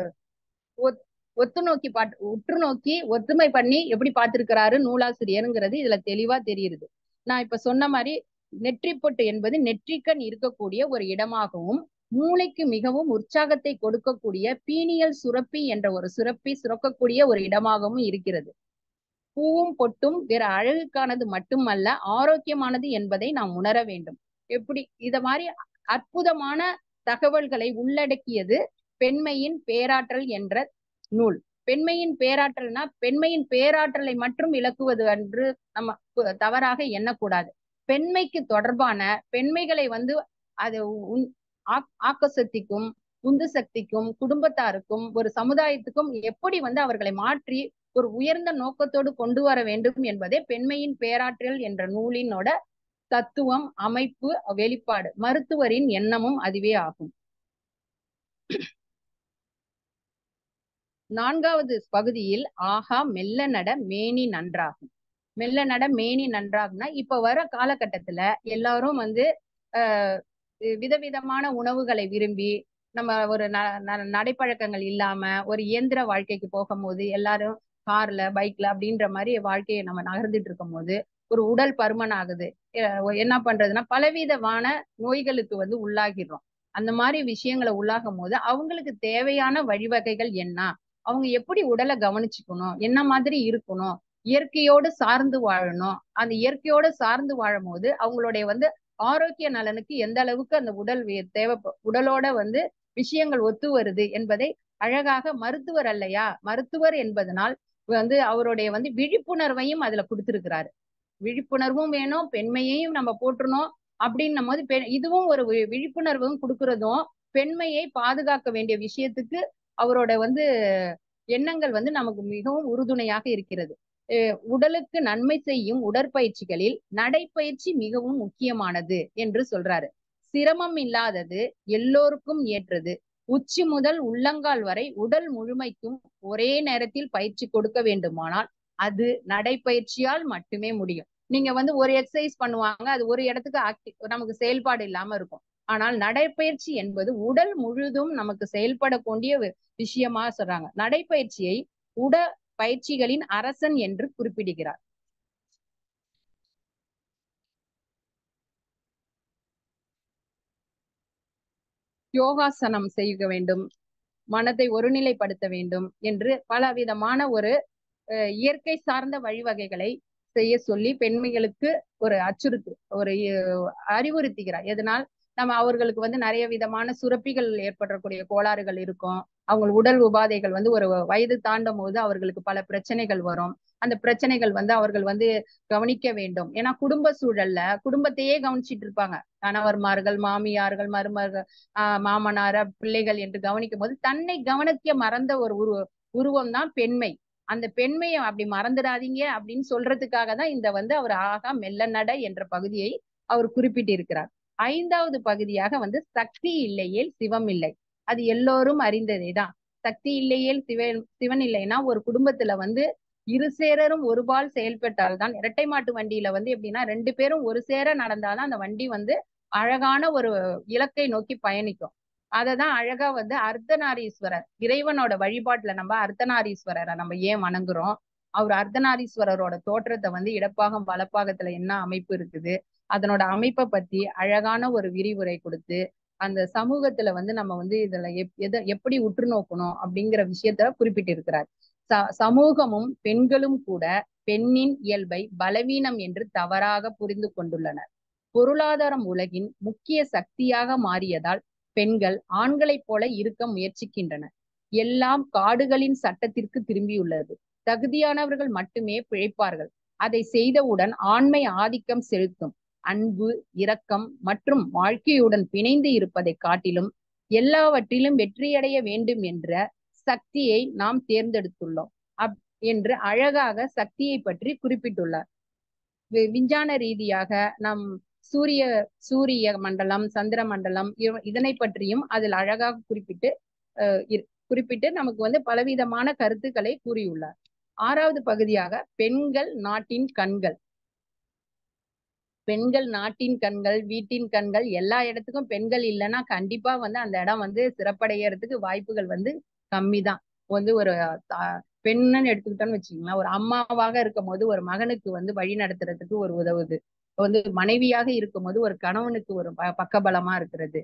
ஒத்- ஒத்து நோக்கி பாட்டு உற்று நோக்கி ஒத்துமை பண்ணி எப்படி பார்த்திருக்கிறாரு நூலாசிரியருங்கிறது இதுல தெளிவா தெரியுது நான் இப்ப சொன்ன மாதிரி நெற்றிப்பொட்டு என்பது நெற்றிக்கண் இருக்கக்கூடிய ஒரு இடமாகவும் மூளைக்கு மிகவும் உற்சாகத்தை கொடுக்கக்கூடிய பீனியல் சுரப்பி என்ற ஒரு சுரப்பி சுரக்கக்கூடிய ஒரு இடமாகவும் இருக்கிறது பூவும் பொட்டும் வேற அழகுக்கானது மட்டுமல்ல ஆரோக்கியமானது என்பதை நாம் உணர வேண்டும் எப்படி இத மாதிரி அற்புதமான தகவல்களை உள்ளடக்கியது பெண்மையின் பேராற்றல் என்ற நூல் பெண்மையின் பேராற்றல்னா பெண்மையின் பேராற்றலை மட்டும் விளக்குவது என்று நம்ம கு- தவறாக எண்ணக்கூடாது பெண்மைக்கு தொடர்பான பெண்மைகளை வந்து அது உன்- ஆக்- ஆக்க சக்திக்கும் உந்து சக்திக்கும் குடும்பத்தாருக்கும் ஒரு சமுதாயத்துக்கும் எப்படி வந்து அவர்களை மாற்றி ஒரு உயர்ந்த நோக்கத்தோடு கொண்டு வர வேண்டும் என்பதே பெண்மையின் பேராற்றல் என்ற நூலினோட தத்துவம் அமைப்பு வெளிப்பாடு மருத்துவரின் எண்ணமும் அதுவே ஆகும் நான்காவது பகுதியில் ஆஹா மெல்ல நட மேனி நன்றாகும் மெல்ல நட மேனி நன்றாகும்னா இப்ப வர காலகட்டத்துல எல்லாரும் வந்து ஆஹ் விதவிதமான உணவுகளை விரும்பி நம்ம ஒரு ந ந- நடைப்பழக்கங்கள் இல்லாம ஒரு இயந்திர வாழ்க்கைக்கு போகும்போது எல்லாரும் கார்ல பைக்ல அப்படின்ற மாதிரி வாழ்க்கையை நம்ம நகர்ந்துட்டு இருக்கும் போது ஒரு உடல் பருமன் ஆகுது அஹ் என்ன பண்றதுன்னா பலவிதமான நோய்களுக்கு வந்து உள்ளாகிடுறோம் அந்த மாதிரி விஷயங்களை உள்ளாகும் போது அவங்களுக்கு தேவையான வழிவகைகள் என்ன அவங்க எப்படி உடலை கவனிச்சுக்கணும் என்ன மாதிரி இருக்கணும் இயற்கையோடு சார்ந்து வாழணும் அந்த இயற்கையோடு சார்ந்து வாழும் போது அவங்களுடைய வந்து ஆரோக்கிய நலனுக்கு எந்த அளவுக்கு அந்த உடல் வே- தேவை உடலோட வந்து விஷயங்கள் ஒத்து வருது என்பதை அழகாக மருத்துவர் அல்லையா மருத்துவர் என்பதனால் வந்து அவருடைய வந்து விழிப்புணர்வையும் அதுல கொடுத்திருக்கிறாரு விழிப்புணர்வும் வேணும் பெண்மையையும் நம்ம போற்றணும் அப்படின்னும் போது பெண் இதுவும் ஒரு வி- விழிப்புணர்வும் கொடுக்கறதும் பெண்மையை பாதுகாக்க வேண்டிய விஷயத்துக்கு அவரோட வந்து எண்ணங்கள் வந்து நமக்கு மிகவும் உறுதுணையாக இருக்கிறது அஹ் உடலுக்கு நன்மை செய்யும் உடற்பயிற்சிகளில் நடைப்பயிற்சி மிகவும் முக்கியமானது என்று சொல்றாரு சிரமம் இல்லாதது எல்லோருக்கும் ஏற்றது உச்சி முதல் உள்ளங்கால் வரை உடல் முழுமைக்கும் ஒரே நேரத்தில் பயிற்சி கொடுக்க வேண்டுமானால் அது நடைப்பயிற்சியால் மட்டுமே முடியும் நீங்க வந்து ஒரு எக்ஸசைஸ் பண்ணுவாங்க அது ஒரு இடத்துக்கு ஆக்டி நமக்கு செயல்பாடு இல்லாம இருக்கும் ஆனால் நடைப்பயிற்சி என்பது உடல் முழுதும் நமக்கு செயல்படக்கூடிய வி- விஷயமா சொல்றாங்க நடைப்பயிற்சியை உட பயிற்சிகளின் அரசன் என்று குறிப்பிடுகிறார் யோகாசனம் செய்ய வேண்டும் மனதை ஒருநிலைப்படுத்த வேண்டும் என்று பலவிதமான ஒரு அஹ், இயற்கை சார்ந்த வழிவகைகளை செய்ய சொல்லி பெண்மைகளுக்கு ஒரு அச்சுறுத்து ஒரு அஹ், அறிவுறுத்துகிறார் எதனால் நம்ம அவர்களுக்கு வந்து நிறைய விதமான சுரப்பிகள் ஏற்படக்கூடிய கோளாறுகள் இருக்கும் அவங்க உடல் உபாதைகள் வந்து ஒரு வயது தாண்டும் போது அவர்களுக்கு பல பிரச்சனைகள் வரும் அந்த பிரச்சனைகள் வந்து அவர்கள் வந்து கவனிக்க வேண்டும் ஏன்னா குடும்ப சூழல்ல குடும்பத்தையே கவனிச்சிட்டு இருப்பாங்க கணவர்மார்கள் மாமியார்கள் மருமர்கள் ஆஹ் மாமனார பிள்ளைகள் என்று கவனிக்கும் போது தன்னை கவனிக்க மறந்த ஒரு உருவ உருவம் தான் பெண்மை அந்த பெண்மையை அப்படி மறந்துடாதீங்க அப்படின்னு சொல்றதுக்காக தான் இந்த வந்து அவர் ஆகா மெல்ல நட என்ற பகுதியை அவர் குறிப்பிட்டிருக்கிறார் ஐந்தாவது பகுதியாக வந்து சக்தி இல்லையேல் சிவம் இல்லை அது எல்லோரும் அறிந்ததே தான் சக்தி இல்லையேல் சிவன் சிவன் இல்லைன்னா ஒரு குடும்பத்துல வந்து இரு சேரரும் ஒருபால் செயல்பட்டால்தான் இரட்டை மாட்டு வண்டியில வந்து எப்படின்னா ரெண்டு பேரும் ஒரு சேர நடந்தாதான் அந்த வண்டி வந்து அழகான ஒரு இலக்கை நோக்கி பயணிக்கும் அததான் அழகா வந்து அர்த்தநாரீஸ்வரர் இறைவனோட வழிபாட்டுல நம்ம அர்த்தநாரீஸ்வரரை நம்ம ஏன் வணங்குறோம் அவர் அர்த்தநாரீஸ்வரரோட தோற்றத்தை வந்து இடப்பாகம் வலப்பாகத்துல என்ன அமைப்பு இருக்குது அதனோட அமைப்பை பத்தி அழகான ஒரு விரிவுரை கொடுத்து அந்த சமூகத்துல வந்து நம்ம வந்து இதுல எப் எதை எப்படி உற்று நோக்கணும் அப்படிங்கிற விஷயத்த குறிப்பிட்டிருக்கிறார் ச சமூகமும் பெண்களும் கூட பெண்ணின் இயல்பை பலவீனம் என்று தவறாக புரிந்து கொண்டுள்ளனர் பொருளாதாரம் உலகின் முக்கிய சக்தியாக மாறியதால் பெண்கள் ஆண்களைப் போல இருக்க முயற்சிக்கின்றனர் எல்லாம் காடுகளின் சட்டத்திற்கு திரும்பியுள்ளது தகுதியானவர்கள் மட்டுமே பிழைப்பார்கள் அதை செய்தவுடன் ஆண்மை ஆதிக்கம் செலுத்தும் அன்பு இரக்கம் மற்றும் வாழ்க்கையுடன் பிணைந்து இருப்பதை காட்டிலும் எல்லாவற்றிலும் வெற்றியடைய வேண்டும் என்ற சக்தியை நாம் தேர்ந்தெடுத்துள்ளோம் அப் என்று அழகாக சக்தியை பற்றி குறிப்பிட்டுள்ளார் விஞ்ஞான ரீதியாக நம் சூரிய சூரிய மண்டலம் சந்திர மண்டலம் இதனை பற்றியும் அதில் அழகாக குறிப்பிட்டு குறிப்பிட்டு நமக்கு வந்து பலவிதமான கருத்துக்களை கூறியுள்ளார் ஆறாவது பகுதியாக பெண்கள் நாட்டின் கண்கள் பெண்கள் நாட்டின் கண்கள் வீட்டின் கண்கள் எல்லா இடத்துக்கும் பெண்கள் இல்லைன்னா கண்டிப்பா வந்து அந்த இடம் வந்து சிறப்படையறதுக்கு வாய்ப்புகள் வந்து கம்மி தான் வந்து ஒரு பெண்ணுன்னு எடுத்துக்கிட்டோம்னு வச்சுக்கோங்களேன் ஒரு அம்மாவாக இருக்கும் போது ஒரு மகனுக்கு வந்து வழி நடத்துறதுக்கு ஒரு உதவுது வந்து மனைவியாக இருக்கும் போது ஒரு கணவனுக்கு ஒரு பக்கபலமா இருக்கிறது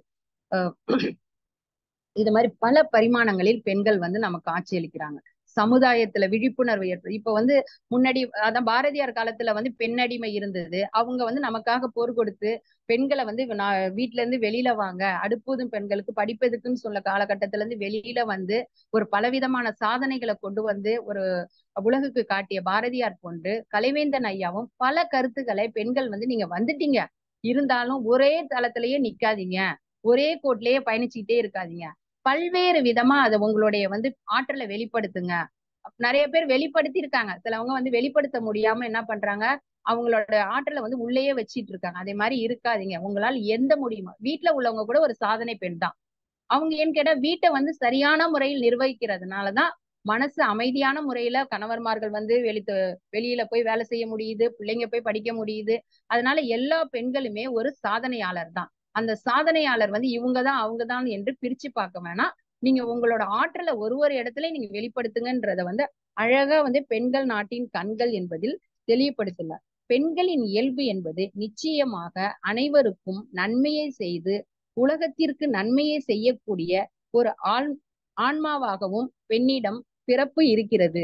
இது மாதிரி பல பரிமாணங்களில் பெண்கள் வந்து நமக்கு காட்சியளிக்கிறாங்க சமுதாயத்துல விழிப்புணர்வு ஏற்பது இப்ப வந்து முன்னாடி அதான் பாரதியார் காலத்துல வந்து பெண்ணடிமை இருந்தது அவங்க வந்து நமக்காக போர் கொடுத்து பெண்களை வந்து வீட்டுல இருந்து வெளியில வாங்க அடுப்பதும் பெண்களுக்கு படிப்பதுக்குன்னு சொல்ல காலகட்டத்துல இருந்து வெளியில வந்து ஒரு பலவிதமான சாதனைகளை கொண்டு வந்து ஒரு உலகுக்கு காட்டிய பாரதியார் போன்று கலைவேந்தன் ஐயாவும் பல கருத்துக்களை பெண்கள் வந்து நீங்க வந்துட்டீங்க இருந்தாலும் ஒரே தளத்திலேயே நிக்காதீங்க ஒரே கோட்லயே பயணிச்சுக்கிட்டே இருக்காதீங்க பல்வேறு விதமா அதை உங்களுடைய வந்து ஆற்றலை வெளிப்படுத்துங்க நிறைய பேர் வெளிப்படுத்தி இருக்காங்க சிலவங்க வந்து வெளிப்படுத்த முடியாம என்ன பண்றாங்க அவங்களோட ஆற்றலை வந்து உள்ளேயே வச்சிட்டு இருக்காங்க அதே மாதிரி இருக்காதீங்க உங்களால் எந்த முடியுமா வீட்டுல உள்ளவங்க கூட ஒரு சாதனை பெண் தான் அவங்க ஏன்னு கேட்டா வீட்டை வந்து சரியான முறையில் நிர்வகிக்கிறதுனாலதான் மனசு அமைதியான முறையில கணவர்மார்கள் வந்து வெளி வெளியில போய் வேலை செய்ய முடியுது பிள்ளைங்க போய் படிக்க முடியுது அதனால எல்லா பெண்களுமே ஒரு சாதனையாளர் தான் அந்த சாதனையாளர் வந்து இவங்க தான் அவங்க தான் என்று பிரிச்சு பார்க்க வேணாம் நீங்க உங்களோட ஆற்றலை ஒரு ஒரு இடத்துல நீங்க வெளிப்படுத்துங்கன்றத வந்து அழகா வந்து பெண்கள் நாட்டின் கண்கள் என்பதில் தெளிவுபடுத்தினார் பெண்களின் இயல்பு என்பது நிச்சயமாக அனைவருக்கும் நன்மையை செய்து உலகத்திற்கு நன்மையை செய்யக்கூடிய ஒரு ஆண் ஆன்மாவாகவும் பெண்ணிடம் பிறப்பு இருக்கிறது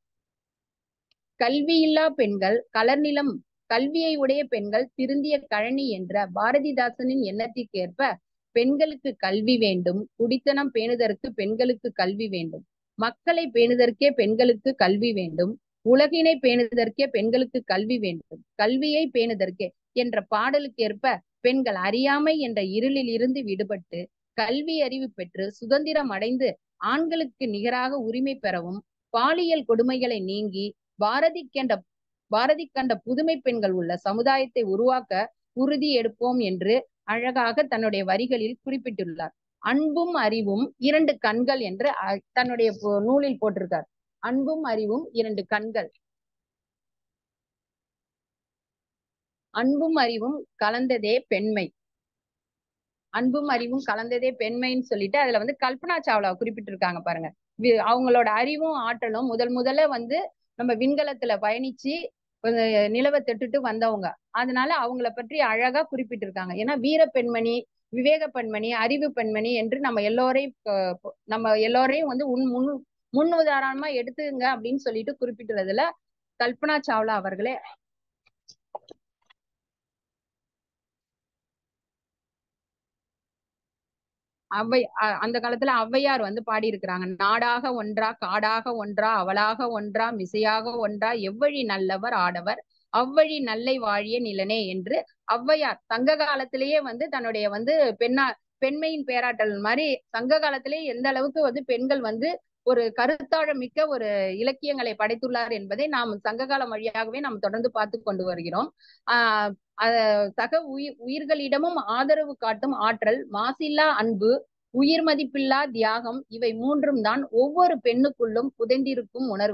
கல்வியில்லா பெண்கள் கலர்நிலம் கல்வியை உடைய பெண்கள் திருந்திய கழனி என்ற பாரதிதாசனின் எண்ணத்திற்கேற்ப பெண்களுக்கு கல்வி வேண்டும் குடித்தனம் பேணுதற்கு பெண்களுக்கு கல்வி வேண்டும் மக்களை பேணுதற்கே பெண்களுக்கு கல்வி வேண்டும் உலகினை பேணுதற்கே பெண்களுக்கு கல்வி வேண்டும் கல்வியை பேணுதற்கே என்ற பாடலுக்கேற்ப பெண்கள் அறியாமை என்ற இருளில் இருந்து விடுபட்டு கல்வி அறிவு பெற்று சுதந்திரம் அடைந்து ஆண்களுக்கு நிகராக உரிமை பெறவும் பாலியல் கொடுமைகளை நீங்கி பாரதி கண்ட பாரதி கண்ட புதுமை பெண்கள் உள்ள சமுதாயத்தை உருவாக்க உறுதி எடுப்போம் என்று அழகாக தன்னுடைய வரிகளில் குறிப்பிட்டுள்ளார் அன்பும் அறிவும் இரண்டு கண்கள் என்று தன்னுடைய நூலில் போட்டிருக்கார் அன்பும் அறிவும் இரண்டு கண்கள் அன்பும் அறிவும் கலந்ததே பெண்மை அன்பும் அறிவும் கலந்ததே பெண்மைன்னு சொல்லிட்டு அதுல வந்து கல்பனா சாவ்லா குறிப்பிட்டிருக்காங்க பாருங்க அவங்களோட அறிவும் ஆற்றலும் முதல் முதல்ல வந்து நம்ம விண்கலத்துல பயணிச்சு நிலவை தொட்டுட்டு வந்தவங்க அதனால அவங்கள பற்றி அழகா குறிப்பிட்டிருக்காங்க ஏன்னா வீர பெண்மணி விவேக பெண்மணி அறிவு பெண்மணி என்று நம்ம எல்லோரையும் நம்ம எல்லோரையும் வந்து உன் முன் முன் உதாரணமா எடுத்துங்க அப்படின்னு சொல்லிட்டு குறிப்பிட்டுறதுல கல்பனா சாவ்லா அவர்களே அவ்வை அந்த காலத்துல ஔவையார் வந்து பாடி இருக்கிறாங்க நாடாக ஒன்றா காடாக ஒன்றா அவளாக ஒன்றா மிசையாக ஒன்றா எவ்வழி நல்லவர் ஆடவர் அவ்வழி நல்லை வாழிய நிலனே என்று ஔவையார் சங்க காலத்திலேயே வந்து தன்னுடைய வந்து பெண்ணா பெண்மையின் பேராட்டல் மாதிரி சங்க காலத்திலேயே எந்த அளவுக்கு வந்து பெண்கள் வந்து ஒரு கருத்தாழம் மிக்க ஒரு இலக்கியங்களை படைத்துள்ளார் என்பதை நாம் சங்ககாலம் வழியாகவே நாம் தொடர்ந்து பார்த்து கொண்டு வருகிறோம் ஆஹ் சக உயிர் உயிர்களிடமும் ஆதரவு காட்டும் ஆற்றல் மாசில்லா அன்பு உயிர் மதிப்பில்லா தியாகம் இவை மூன்றும் தான் ஒவ்வொரு பெண்ணுக்குள்ளும் புதைந்திருக்கும் உணர்வு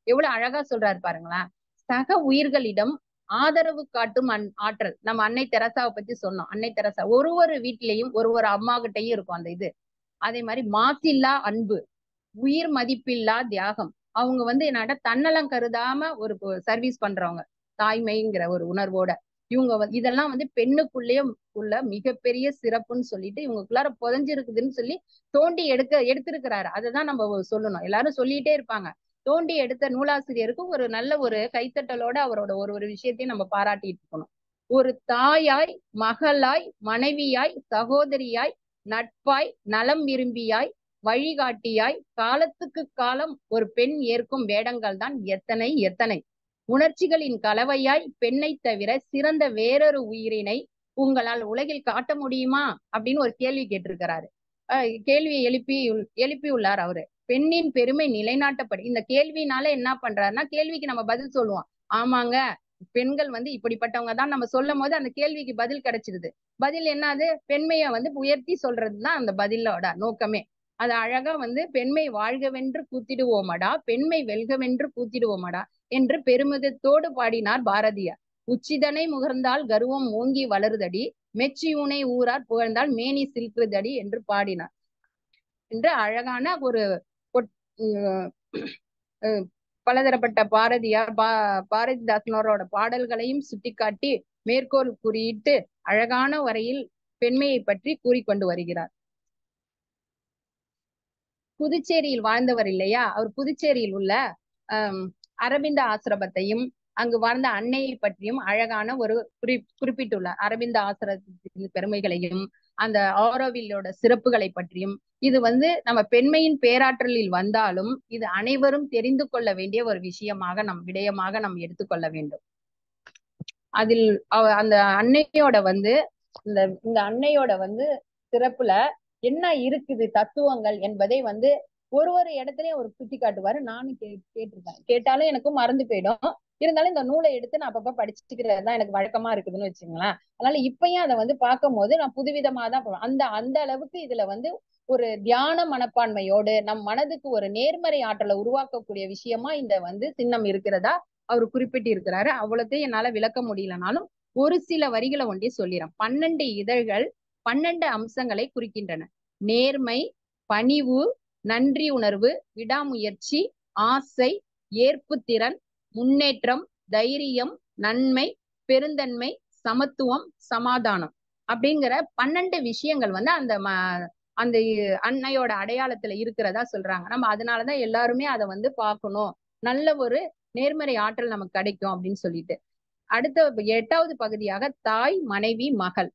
எவ்வளவு அழகா சொல்றாரு பாருங்களேன் சக உயிர்களிடம் ஆதரவு காட்டும் அன் ஆற்றல் நம்ம அன்னை தெரசாவை பத்தி சொன்னோம் அன்னை தெரசா ஒரு ஒரு வீட்லயும் ஒரு ஒரு அம்மா கிட்டயும் இருக்கும் அந்த இது அதே மாதிரி மாசில்லா அன்பு உயிர் மதிப்பில்லா தியாகம் அவங்க வந்து என்னடா தன்னலம் கருதாம ஒரு சர்வீஸ் பண்றவங்க தாய்மைங்கிற ஒரு உணர்வோட இவங்க வந்து இதெல்லாம் வந்து பெண்ணுக்குள்ளேயே உள்ள மிகப்பெரிய சிறப்புன்னு சொல்லிட்டு இவங்களுக்குள்ளார புதஞ்சிருக்குதுன்னு சொல்லி தோண்டி எடுக்க எடுத்திருக்கிறாரு அதுதான் நம்ம சொல்லணும் எல்லாரும் சொல்லிட்டே இருப்பாங்க தோண்டி எடுத்த நூலாசிரியருக்கு ஒரு நல்ல ஒரு கைத்தட்டலோட அவரோட ஒரு ஒரு விஷயத்தையும் நம்ம பாராட்டிட்டு இருக்கணும் ஒரு தாயாய் மகளாய் மனைவியாய் சகோதரியாய் நட்பாய் நலம் விரும்பியாய் வழிகாட்டியாய் காலத்துக்கு காலம் ஒரு பெண் ஏற்கும் வேடங்கள் தான் எத்தனை எத்தனை உணர்ச்சிகளின் கலவையாய் பெண்ணை தவிர சிறந்த வேறொரு உயிரினை உங்களால் உலகில் காட்ட முடியுமா அப்படின்னு ஒரு கேள்வி கேட்டிருக்கிறாரு அஹ் கேள்வியை எழுப்பி எழுப்பி உள்ளார் அவரு பெண்ணின் பெருமை நிலைநாட்டப்படி இந்த கேள்வினால என்ன பண்றாருன்னா கேள்விக்கு நம்ம பதில் சொல்லுவோம் ஆமாங்க பெண்கள் வந்து இப்படிப்பட்டவங்க தான் நம்ம சொல்லும் போது அந்த கேள்விக்கு பதில் கிடைச்சிருது பதில் என்னது பெண்மையை வந்து உயர்த்தி சொல்றதுதான் அந்த பதிலோட நோக்கமே அது அழகா வந்து பெண்மை வாழ்கவென்று கூத்திடுவோமடா பெண்மை வெல்கவென்று கூத்திடுவோமடா என்று பெருமிதத்தோடு பாடினார் பாரதியார் உச்சிதனை முகர்ந்தால் கர்வம் ஓங்கி வளருதடி மெச்சியூனை ஊரார் புகழ்ந்தால் மேனி சில்குதடி என்று பாடினார் என்று அழகான ஒரு பலதரப்பட்ட பாரதியார் பா பாரதிதாசனோரோட பாடல்களையும் சுட்டிக்காட்டி மேற்கோள் குறியிட்டு அழகான வரையில் பெண்மையை பற்றி கூறிக்கொண்டு வருகிறார் புதுச்சேரியில் வாழ்ந்தவர் இல்லையா அவர் புதுச்சேரியில் உள்ள அஹ் அரவிந்த ஆசிரமத்தையும் அங்கு வாழ்ந்த அன்னையை பற்றியும் அழகான ஒரு குறி குறிப்பிட்டுள்ளார் அரவிந்த ஆசிரமத்தின் பெருமைகளையும் அந்த ஆரோவிலோட சிறப்புகளை பற்றியும் இது வந்து நம்ம பெண்மையின் பேராற்றலில் வந்தாலும் இது அனைவரும் தெரிந்து கொள்ள வேண்டிய ஒரு விஷயமாக நம் விடயமாக நாம் எடுத்துக்கொள்ள வேண்டும் அதில் அவ அந்த அன்னையோட வந்து இந்த இந்த அன்னையோட வந்து சிறப்புல என்ன இருக்குது தத்துவங்கள் என்பதை வந்து ஒரு ஒரு இடத்துலயும் ஒரு சுட்டி காட்டுவாரு நானும் கே கேட்டிருக்கேன் கேட்டாலும் எனக்கும் மறந்து போயிடும் இருந்தாலும் இந்த நூலை எடுத்து நான் அப்பப்ப படிச்சுக்கிறது தான் எனக்கு வழக்கமா இருக்குதுன்னு வச்சுங்களேன் அதனால இப்பயும் அதை வந்து பார்க்கும் போது நான் புதுவிதமா தான் போவேன் அந்த அந்த அளவுக்கு இதுல வந்து ஒரு தியான மனப்பான்மையோடு நம் மனதுக்கு ஒரு நேர்மறை ஆற்றலை உருவாக்கக்கூடிய விஷயமா இந்த வந்து சின்னம் இருக்கிறதா அவர் குறிப்பிட்டு இருக்கிறாரு அவ்வளோத்தையும் என்னால விளக்க முடியலனாலும் ஒரு சில வரிகளை ஒன்றே சொல்லிடுறேன் பன்னெண்டு இதழ்கள் பன்னெண்டு அம்சங்களை குறிக்கின்றன நேர்மை பணிவு நன்றி உணர்வு விடாமுயற்சி ஆசை ஏற்புத்திறன் முன்னேற்றம் தைரியம் நன்மை பெருந்தன்மை சமத்துவம் சமாதானம் அப்படிங்கிற பன்னெண்டு விஷயங்கள் வந்து அந்த அந்த அன்னையோட அடையாளத்துல இருக்கிறதா சொல்றாங்க நம்ம அதனாலதான் எல்லாருமே அதை வந்து பார்க்கணும் நல்ல ஒரு நேர்மறை ஆற்றல் நமக்கு கிடைக்கும் அப்படின்னு சொல்லிட்டு அடுத்த எட்டாவது பகுதியாக தாய் மனைவி மகள்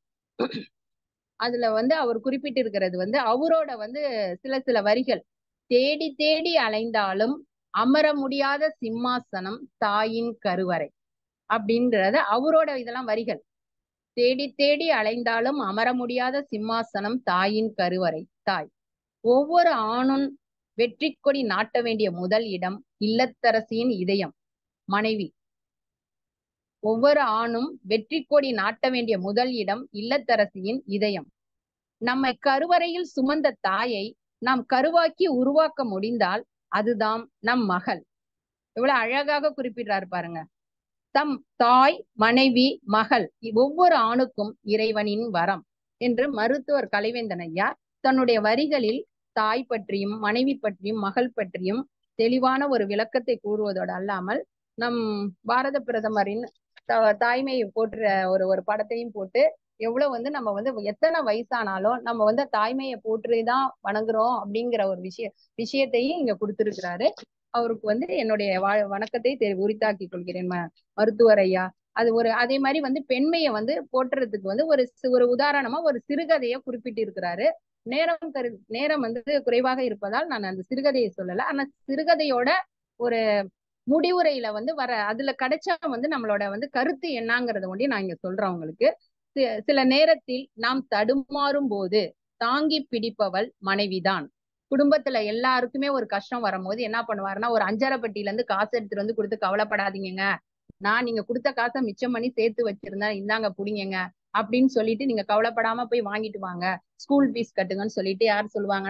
அதுல வந்து அவர் குறிப்பிட்டு இருக்கிறது வந்து அவரோட வந்து சில சில வரிகள் தேடி தேடி அலைந்தாலும் அமர முடியாத சிம்மாசனம் தாயின் கருவறை அப்படின்றத அவரோட இதெல்லாம் வரிகள் தேடி தேடி அலைந்தாலும் அமர முடியாத சிம்மாசனம் தாயின் கருவறை தாய் ஒவ்வொரு ஆணும் வெற்றி கொடி நாட்ட வேண்டிய முதல் இடம் இல்லத்தரசியின் இதயம் மனைவி ஒவ்வொரு ஆணும் வெற்றி கொடி நாட்ட வேண்டிய முதல் இடம் இல்லத்தரசியின் இதயம் நம்மை கருவறையில் சுமந்த தாயை நாம் கருவாக்கி உருவாக்க முடிந்தால் அதுதான் நம் மகள் எவ்வளவு அழகாக குறிப்பிடுறாரு பாருங்க தம் தாய் மனைவி மகள் ஒவ்வொரு ஆணுக்கும் இறைவனின் வரம் என்று மருத்துவர் கலைவேந்தன் ஐயா தன்னுடைய வரிகளில் தாய் பற்றியும் மனைவி பற்றியும் மகள் பற்றியும் தெளிவான ஒரு விளக்கத்தை கூறுவதோடு அல்லாமல் நம் பாரத பிரதமரின் தாய்மையை போட்டுற ஒரு ஒரு படத்தையும் போட்டு எவ்வளவு வந்து நம்ம வந்து எத்தனை வயசானாலும் நம்ம வந்து தாய்மையை போற்றுதான் வணங்குறோம் அப்படிங்கிற ஒரு விஷய விஷயத்தையும் இங்க கொடுத்திருக்கிறாரு அவருக்கு வந்து என்னுடைய வணக்கத்தை தெ உரித்தாக்கி கொள்கிறேன் ம மருத்துவர் ஐயா அது ஒரு அதே மாதிரி வந்து பெண்மையை வந்து போற்றுறதுக்கு வந்து ஒரு ஒரு உதாரணமா ஒரு சிறுகதையை குறிப்பிட்டு இருக்கிறாரு நேரம் கரு நேரம் வந்து குறைவாக இருப்பதால் நான் அந்த சிறுகதையை சொல்லல ஆனா சிறுகதையோட ஒரு முடிவுரையில வந்து வர அதுல கிடைச்சா வந்து நம்மளோட வந்து கருத்து என்னங்கிறத ஒண்டி நான் இங்க சொல்றேன் உங்களுக்கு சில நேரத்தில் நாம் தடுமாறும் போது தாங்கி பிடிப்பவள் மனைவிதான் குடும்பத்துல எல்லாருக்குமே ஒரு கஷ்டம் வரும்போது என்ன பண்ணுவாருன்னா ஒரு அஞ்சரை பெட்டியில இருந்து காசு எடுத்துட்டு வந்து கொடுத்து கவலைப்படாதீங்க நான் நீங்க கொடுத்த காசை மிச்சம் பண்ணி சேர்த்து வச்சிருந்தேன் இந்தாங்க புடிங்க அப்படின்னு சொல்லிட்டு நீங்க கவலைப்படாம போய் வாங்கிட்டு வாங்க ஸ்கூல் ஃபீஸ் கட்டுங்கன்னு சொல்லிட்டு யார் சொல்லுவாங்கன்னா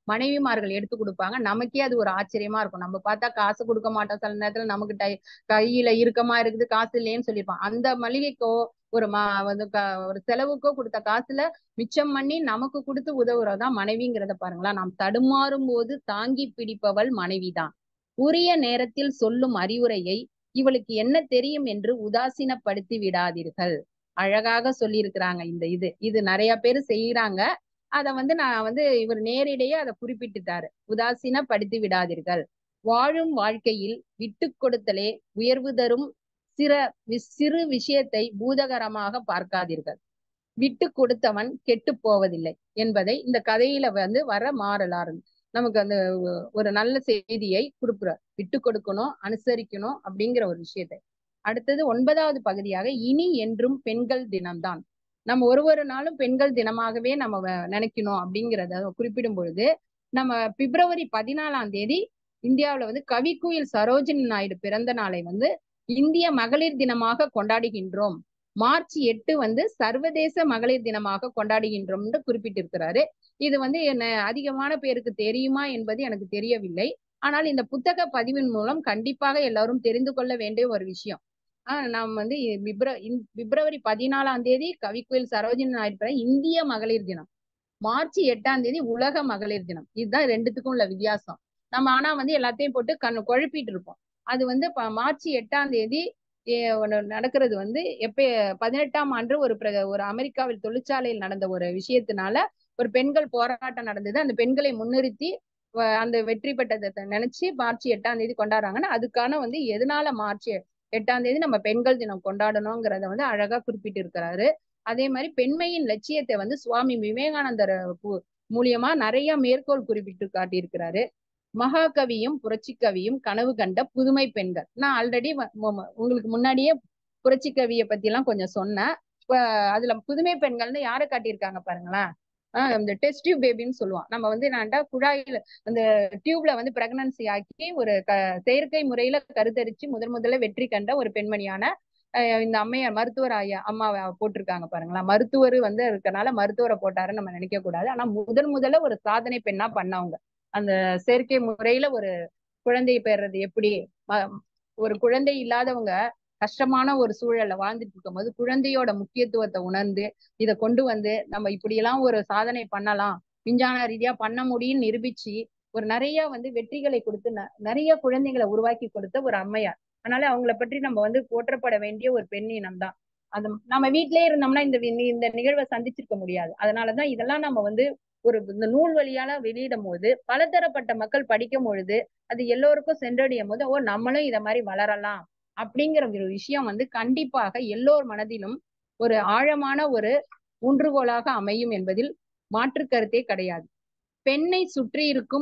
மனைவிமார்கள் எடுத்து கொடுப்பாங்க நமக்கே அது ஒரு ஆச்சரியமா இருக்கும் நம்ம பார்த்தா காசு கொடுக்க மாட்டோம் சில நேரத்துல நமக்கு டை கையில இறுக்கமா இருக்குது காசு இல்லையேன்னு சொல்லியிருப்பான் அந்த மளிகைக்கோ ஒரு மா வந்து க- ஒரு செலவுக்கோ கொடுத்த காசுல மிச்சம் பண்ணி நமக்கு கொடுத்து உதவுறதுதான் மனைவிங்கிறத பாருங்களேன் நாம் தடுமாறும் போது தாங்கி பிடிப்பவள் மனைவிதான் உரிய நேரத்தில் சொல்லும் அறிவுரையை இவளுக்கு என்ன தெரியும் என்று உதாசீனப்படுத்தி விடாதீர்கள் அழகாக சொல்லியிருக்கிறாங்க இந்த இது இது நிறைய பேர் செய்யறாங்க அத வந்து நான் வந்து இவர் நேரிடையே அதை குறிப்பிட்டுட்டாரு உதாசீனப்படுத்தி விடாதீர்கள் வாழும் வாழ்க்கையில் விட்டு கொடுத்தலே உயர்வு தரும் சிற வி- சிறு விஷயத்தை பூதகரமாக பார்க்காதீர்கள் விட்டு கொடுத்தவன் கெட்டு போவதில்லை என்பதை இந்த கதையில வந்து வர மாறலாறு நமக்கு அந்த ஒ- ஒரு நல்ல செய்தியை கொடுக்குறார் விட்டு கொடுக்கணும் அனுசரிக்கணும் அப்படிங்கிற ஒரு விஷயத்தை அடுத்தது ஒன்பதாவது பகுதியாக இனி என்றும் பெண்கள் தினம்தான் நம்ம ஒரு ஒரு நாளும் பெண்கள் தினமாகவே நம்ம வ- நினைக்கணும் அப்படிங்கிறத குறிப்பிடும் பொழுது நம்ம பிப்ரவரி பதினாலாம் தேதி இந்தியாவுல வந்து கவிக்குயில் சரோஜினி நாயுடு பிறந்த நாளை வந்து இந்திய மகளிர் தினமாக கொண்டாடுகின்றோம் மார்ச் எட்டு வந்து சர்வதேச மகளிர் தினமாக கொண்டாடுகின்றோம் என்று குறிப்பிட்டிருக்கிறாரு இது வந்து என்ன அதிகமான பேருக்கு தெரியுமா என்பது எனக்கு தெரியவில்லை ஆனால் இந்த புத்தக பதிவின் மூலம் கண்டிப்பாக எல்லாரும் தெரிந்து கொள்ள வேண்டிய ஒரு விஷயம் ஆஹ் நாம் வந்து இ- பிப்ர இந்- பிப்ரவரி பதினாலாம் தேதி கவிக்குயில் சரோஜினி நாயுடு பிறந்த இந்திய மகளிர் தினம் மார்ச் எட்டாம் தேதி உலக மகளிர் தினம் இதுதான் ரெண்டுத்துக்கும் உள்ள வித்தியாசம் நம்ம ஆனா வந்து எல்லாத்தையும் போட்டு கண்ணு குழப்பிட்டு இருப்போம் அது வந்து ப- மார்ச் எட்டாம் தேதி ஏ- ஒண்ணு நடக்கிறது வந்து எப்ப பதினெட்டாம் ஆண்டு ஒரு பிர- ஒரு அமெரிக்காவில் தொழிற்சாலையில் நடந்த ஒரு விஷயத்தினால ஒரு பெண்கள் போராட்டம் நடந்தது அந்த பெண்களை முன்னிறுத்தி வ- அந்த வெற்றி பெற்றதை நினைச்சு மார்ச் எட்டாம் தேதி கொண்டாடுறாங்கன்னா அதுக்கான வந்து எதனால மார்ச் எட்டாம் தேதி நம்ம பெண்கள் தினம் கொண்டாடணுங்கிறத வந்து அழகா குறிப்பிட்டு இருக்கிறாரு அதே மாதிரி பெண்மையின் லட்சியத்தை வந்து சுவாமி விவேகானந்தர் கு- மூலியமா நிறைய மேற்கோள் குறிப்பிட்டு காட்டியிருக்கிறாரு மகாகவியும் புரட்சி கவியும் கனவு கண்ட புதுமை பெண்கள் நான் ஆல்ரெடி உங்களுக்கு முன்னாடியே புரட்சி கவியை பத்தி எல்லாம் கொஞ்சம் சொன்னேன் இப்ப அதுல புதுமை பெண்கள்னு யாரை காட்டியிருக்காங்க பாருங்களேன் ஆஹ் இந்த டெஸ்ட் டியூப் பேபின்னு சொல்லுவான் நம்ம வந்து என்னடா குழாயில அந்த டியூப்ல வந்து பிரெக்னன்சி ஆக்கி ஒரு க செயற்கை முறையில கருத்தரிச்சு முதல் முதல்ல வெற்றி கண்ட ஒரு பெண்மணியான அஹ் இந்த அம்மையார் மருத்துவர் ஐயா அம்மாவை போட்டிருக்காங்க பாருங்களா மருத்துவர் வந்து இருக்கனால மருத்துவரை போட்டாருன்னு நம்ம நினைக்க கூடாது ஆனா முதல் முதல்ல ஒரு சாதனை பெண்ணா பண்ணவங்க அந்த செயற்கை முறையில ஒரு குழந்தை பெறுறது எப்படி ம- ஒரு குழந்தை இல்லாதவங்க கஷ்டமான ஒரு சூழல்ல வாழ்ந்துட்டு இருக்கும்போது குழந்தையோட முக்கியத்துவத்தை உணர்ந்து இதை கொண்டு வந்து நம்ம இப்படியெல்லாம் ஒரு சாதனை பண்ணலாம் விஞ்ஞான ரீதியா பண்ண முடியும்னு நிரூபிச்சு ஒரு நிறைய வந்து வெற்றிகளை கொடுத்து ந- நிறைய குழந்தைகளை உருவாக்கி கொடுத்த ஒரு அம்மையார் அதனால அவங்கள பற்றி நம்ம வந்து போற்றப்பட வேண்டிய ஒரு பெண் இனம் தான் அது நம்ம வீட்டிலேயே இருந்தோம்னா இந்த வி- இந்த நிகழ்வை சந்திச்சிருக்க முடியாது அதனாலதான் இதெல்லாம் நம்ம வந்து ஒரு இந்த நூல் வழியால வெளியிடும் போது பலதரப்பட்ட மக்கள் படிக்கும் பொழுது அது எல்லோருக்கும் சென்றடையும் போது ஓ நம்மளும் இத மாதிரி வளரலாம் அப்படிங்கிற ஒரு விஷயம் வந்து கண்டிப்பாக எல்லோர் மனதிலும் ஒரு ஆழமான ஒரு ஊன்றுகோலாக அமையும் என்பதில் மாற்று கருத்தே கிடையாது பெண்ணை சுற்றி இருக்கும்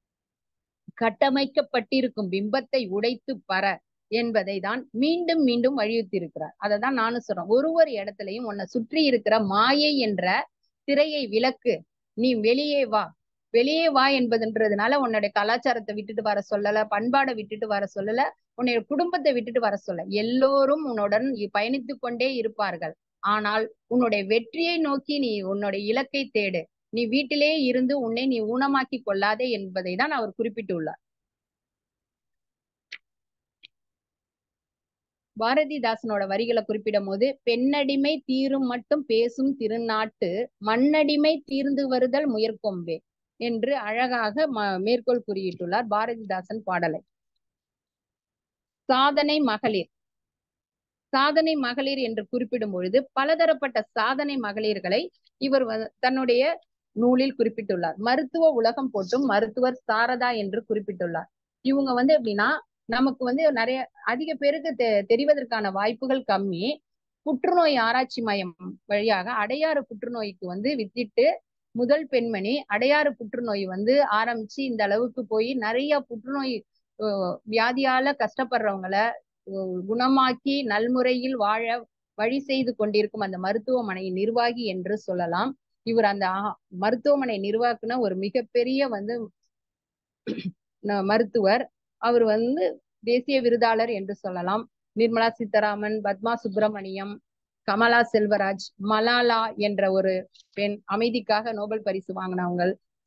கட்டமைக்கப்பட்டிருக்கும் பிம்பத்தை உடைத்து பற என்பதை தான் மீண்டும் மீண்டும் வலியுறுத்தி இருக்கிறார் அதை தான் நானும் சொல்றேன் ஒரு ஒரு இடத்துலயும் உன்னை சுற்றி இருக்கிற மாயை என்ற திரையை விலக்கு நீ வெளியே வா வெளியே வா என்பதுன்றதுனால உன்னுடைய கலாச்சாரத்தை விட்டுட்டு வர சொல்லல பண்பாடை விட்டுட்டு வர சொல்லல உன்னுடைய குடும்பத்தை விட்டுட்டு வர சொல்ல எல்லோரும் உன்னுடன் பயணித்து கொண்டே இருப்பார்கள் ஆனால் உன்னுடைய வெற்றியை நோக்கி நீ உன்னுடைய இலக்கை தேடு நீ வீட்டிலே இருந்து உன்னை நீ ஊனமாக்கி கொள்ளாதே என்பதை தான் அவர் குறிப்பிட்டுள்ளார் பாரதிதாசனோட வரிகளை குறிப்பிடும் போது பெண்ணடிமை தீரும் மட்டும் பேசும் திருநாட்டு மண்ணடிமை தீர்ந்து வருதல் முயற்கொம்பே என்று அழகாக ம- மேற்கோள் குறியிட்டுள்ளார் பாரதிதாசன் பாடலை சாதனை மகளிர் சாதனை மகளிர் என்று குறிப்பிடும் பொழுது பலதரப்பட்ட சாதனை மகளிர்களை இவர் வ- தன்னுடைய நூலில் குறிப்பிட்டுள்ளார் மருத்துவ உலகம் போட்டும் மருத்துவர் சாரதா என்று குறிப்பிட்டுள்ளார் இவங்க வந்து எப்படின்னா நமக்கு வந்து நிறைய அதிக பேருக்கு தெ தெரிவதற்கான வாய்ப்புகள் கம்மி புற்றுநோய் ஆராய்ச்சி மையம் வழியாக அடையாறு புற்றுநோய்க்கு வந்து வித்திட்டு முதல் பெண்மணி அடையாறு புற்றுநோய் வந்து ஆரம்பிச்சு இந்த அளவுக்கு போய் நிறைய புற்றுநோய் அஹ், வியாதியால கஷ்டப்படுறவங்கள அஹ், குணமாக்கி நல்முறையில் வாழ வழி செய்து கொண்டிருக்கும் அந்த மருத்துவமனையின் நிர்வாகி என்று சொல்லலாம் இவர் அந்த ஆ- மருத்துவமனை நிர்வாகின ஒரு மிகப்பெரிய வந்து ந- மருத்துவர் அவர் வந்து தேசிய விருதாளர் என்று சொல்லலாம் நிர்மலா சீதாராமன் பத்மா சுப்பிரமணியம் கமலா செல்வராஜ் மலாலா என்ற ஒரு பெண் அமைதிக்காக நோபல் பரிசு வாங்கினவங்க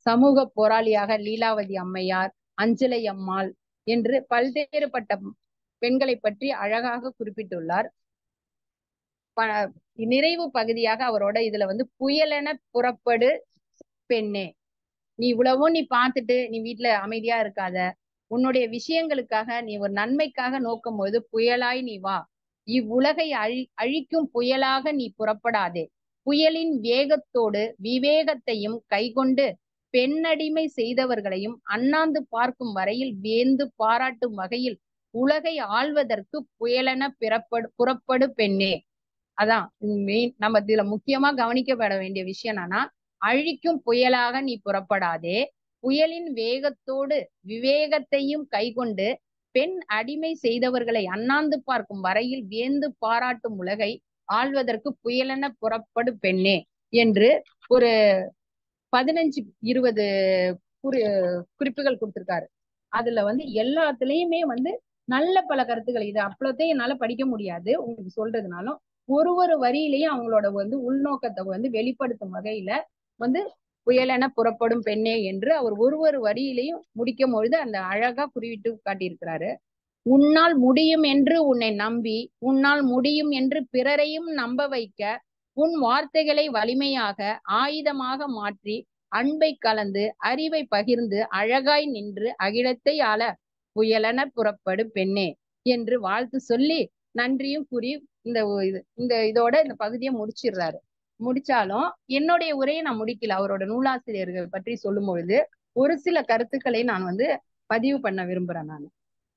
சமூக போராளியாக லீலாவதி அம்மையார் அஞ்சலை அம்மாள் என்று பல்வேறுபட்ட பெண்களை பற்றி அழகாக குறிப்பிட்டுள்ளார் ப- நிறைவு பகுதியாக அவரோட இதுல வந்து புயலென புறப்படு பெண்ணே நீ இவ்வளவும் நீ பார்த்துட்டு நீ வீட்டுல அமைதியா இருக்காத உன்னுடைய விஷயங்களுக்காக நீ ஒரு நன்மைக்காக நோக்கும் போது புயலாய் நீ வா இவ்வுலகை அழி அழிக்கும் புயலாக நீ புறப்படாதே புயலின் வேகத்தோடு விவேகத்தையும் கைக்கொண்டு பெண்ணடிமை செய்தவர்களையும் அண்ணாந்து பார்க்கும் வரையில் வியந்து பாராட்டும் வகையில் உலகை ஆள்வதற்கு புயலென பிறப்படு புறப்படு பெண்ணே அதான் மெயின் நம்ம இதுல முக்கியமா கவனிக்கப்பட வேண்டிய விஷயம் என்னன்னா அழிக்கும் புயலாக நீ புறப்படாதே புயலின் வேகத்தோடு விவேகத்தையும் கைக்கொண்டு பெண் அடிமை செய்தவர்களை அண்ணாந்து பார்க்கும் வரையில் வியந்து பாராட்டும் உலகை ஆள்வதற்கு புயலென புறப்படு பெண்ணே என்று ஒரு பதினஞ்சு இருபது குறி குறிப்புகள் கொடுத்திருக்காரு அதுல வந்து எல்லாத்துலயுமே வந்து நல்ல பல கருத்துக்கள் இது அவ்வளோத்தையும் என்னால படிக்க முடியாது உங்களுக்கு சொல்றதுனாலும் ஒரு ஒரு வரியிலையும் அவங்களோட வந்து உள்நோக்கத்தை வந்து வெளிப்படுத்தும் வகையில வந்து புயலென புறப்படும் பெண்ணே என்று அவர் ஒரு ஒரு வரியிலையும் முடிக்கும் பொழுது அந்த அழகா குறிவிட்டு காட்டியிருக்கிறாரு உன்னால் முடியும் என்று உன்னை நம்பி உன்னால் முடியும் என்று பிறரையும் நம்ப வைக்க உன் வார்த்தைகளை வலிமையாக ஆயுதமாக மாற்றி அன்பை கலந்து அறிவை பகிர்ந்து அழகாய் நின்று அகிலத்தை ஆள புயலென புறப்படு பெண்ணே என்று வாழ்த்து சொல்லி நன்றியும் கூறி இந்த இது இந்த இதோட இந்த பகுதியை முடிச்சிடுறாரு முடிச்சாலும் என்னுடைய உரையை நான் முடிக்கல அவரோட நூலாசிரியர்கள் பற்றி சொல்லும் பொழுது ஒரு சில கருத்துக்களை நான் வந்து பதிவு பண்ண விரும்புறேன் நான்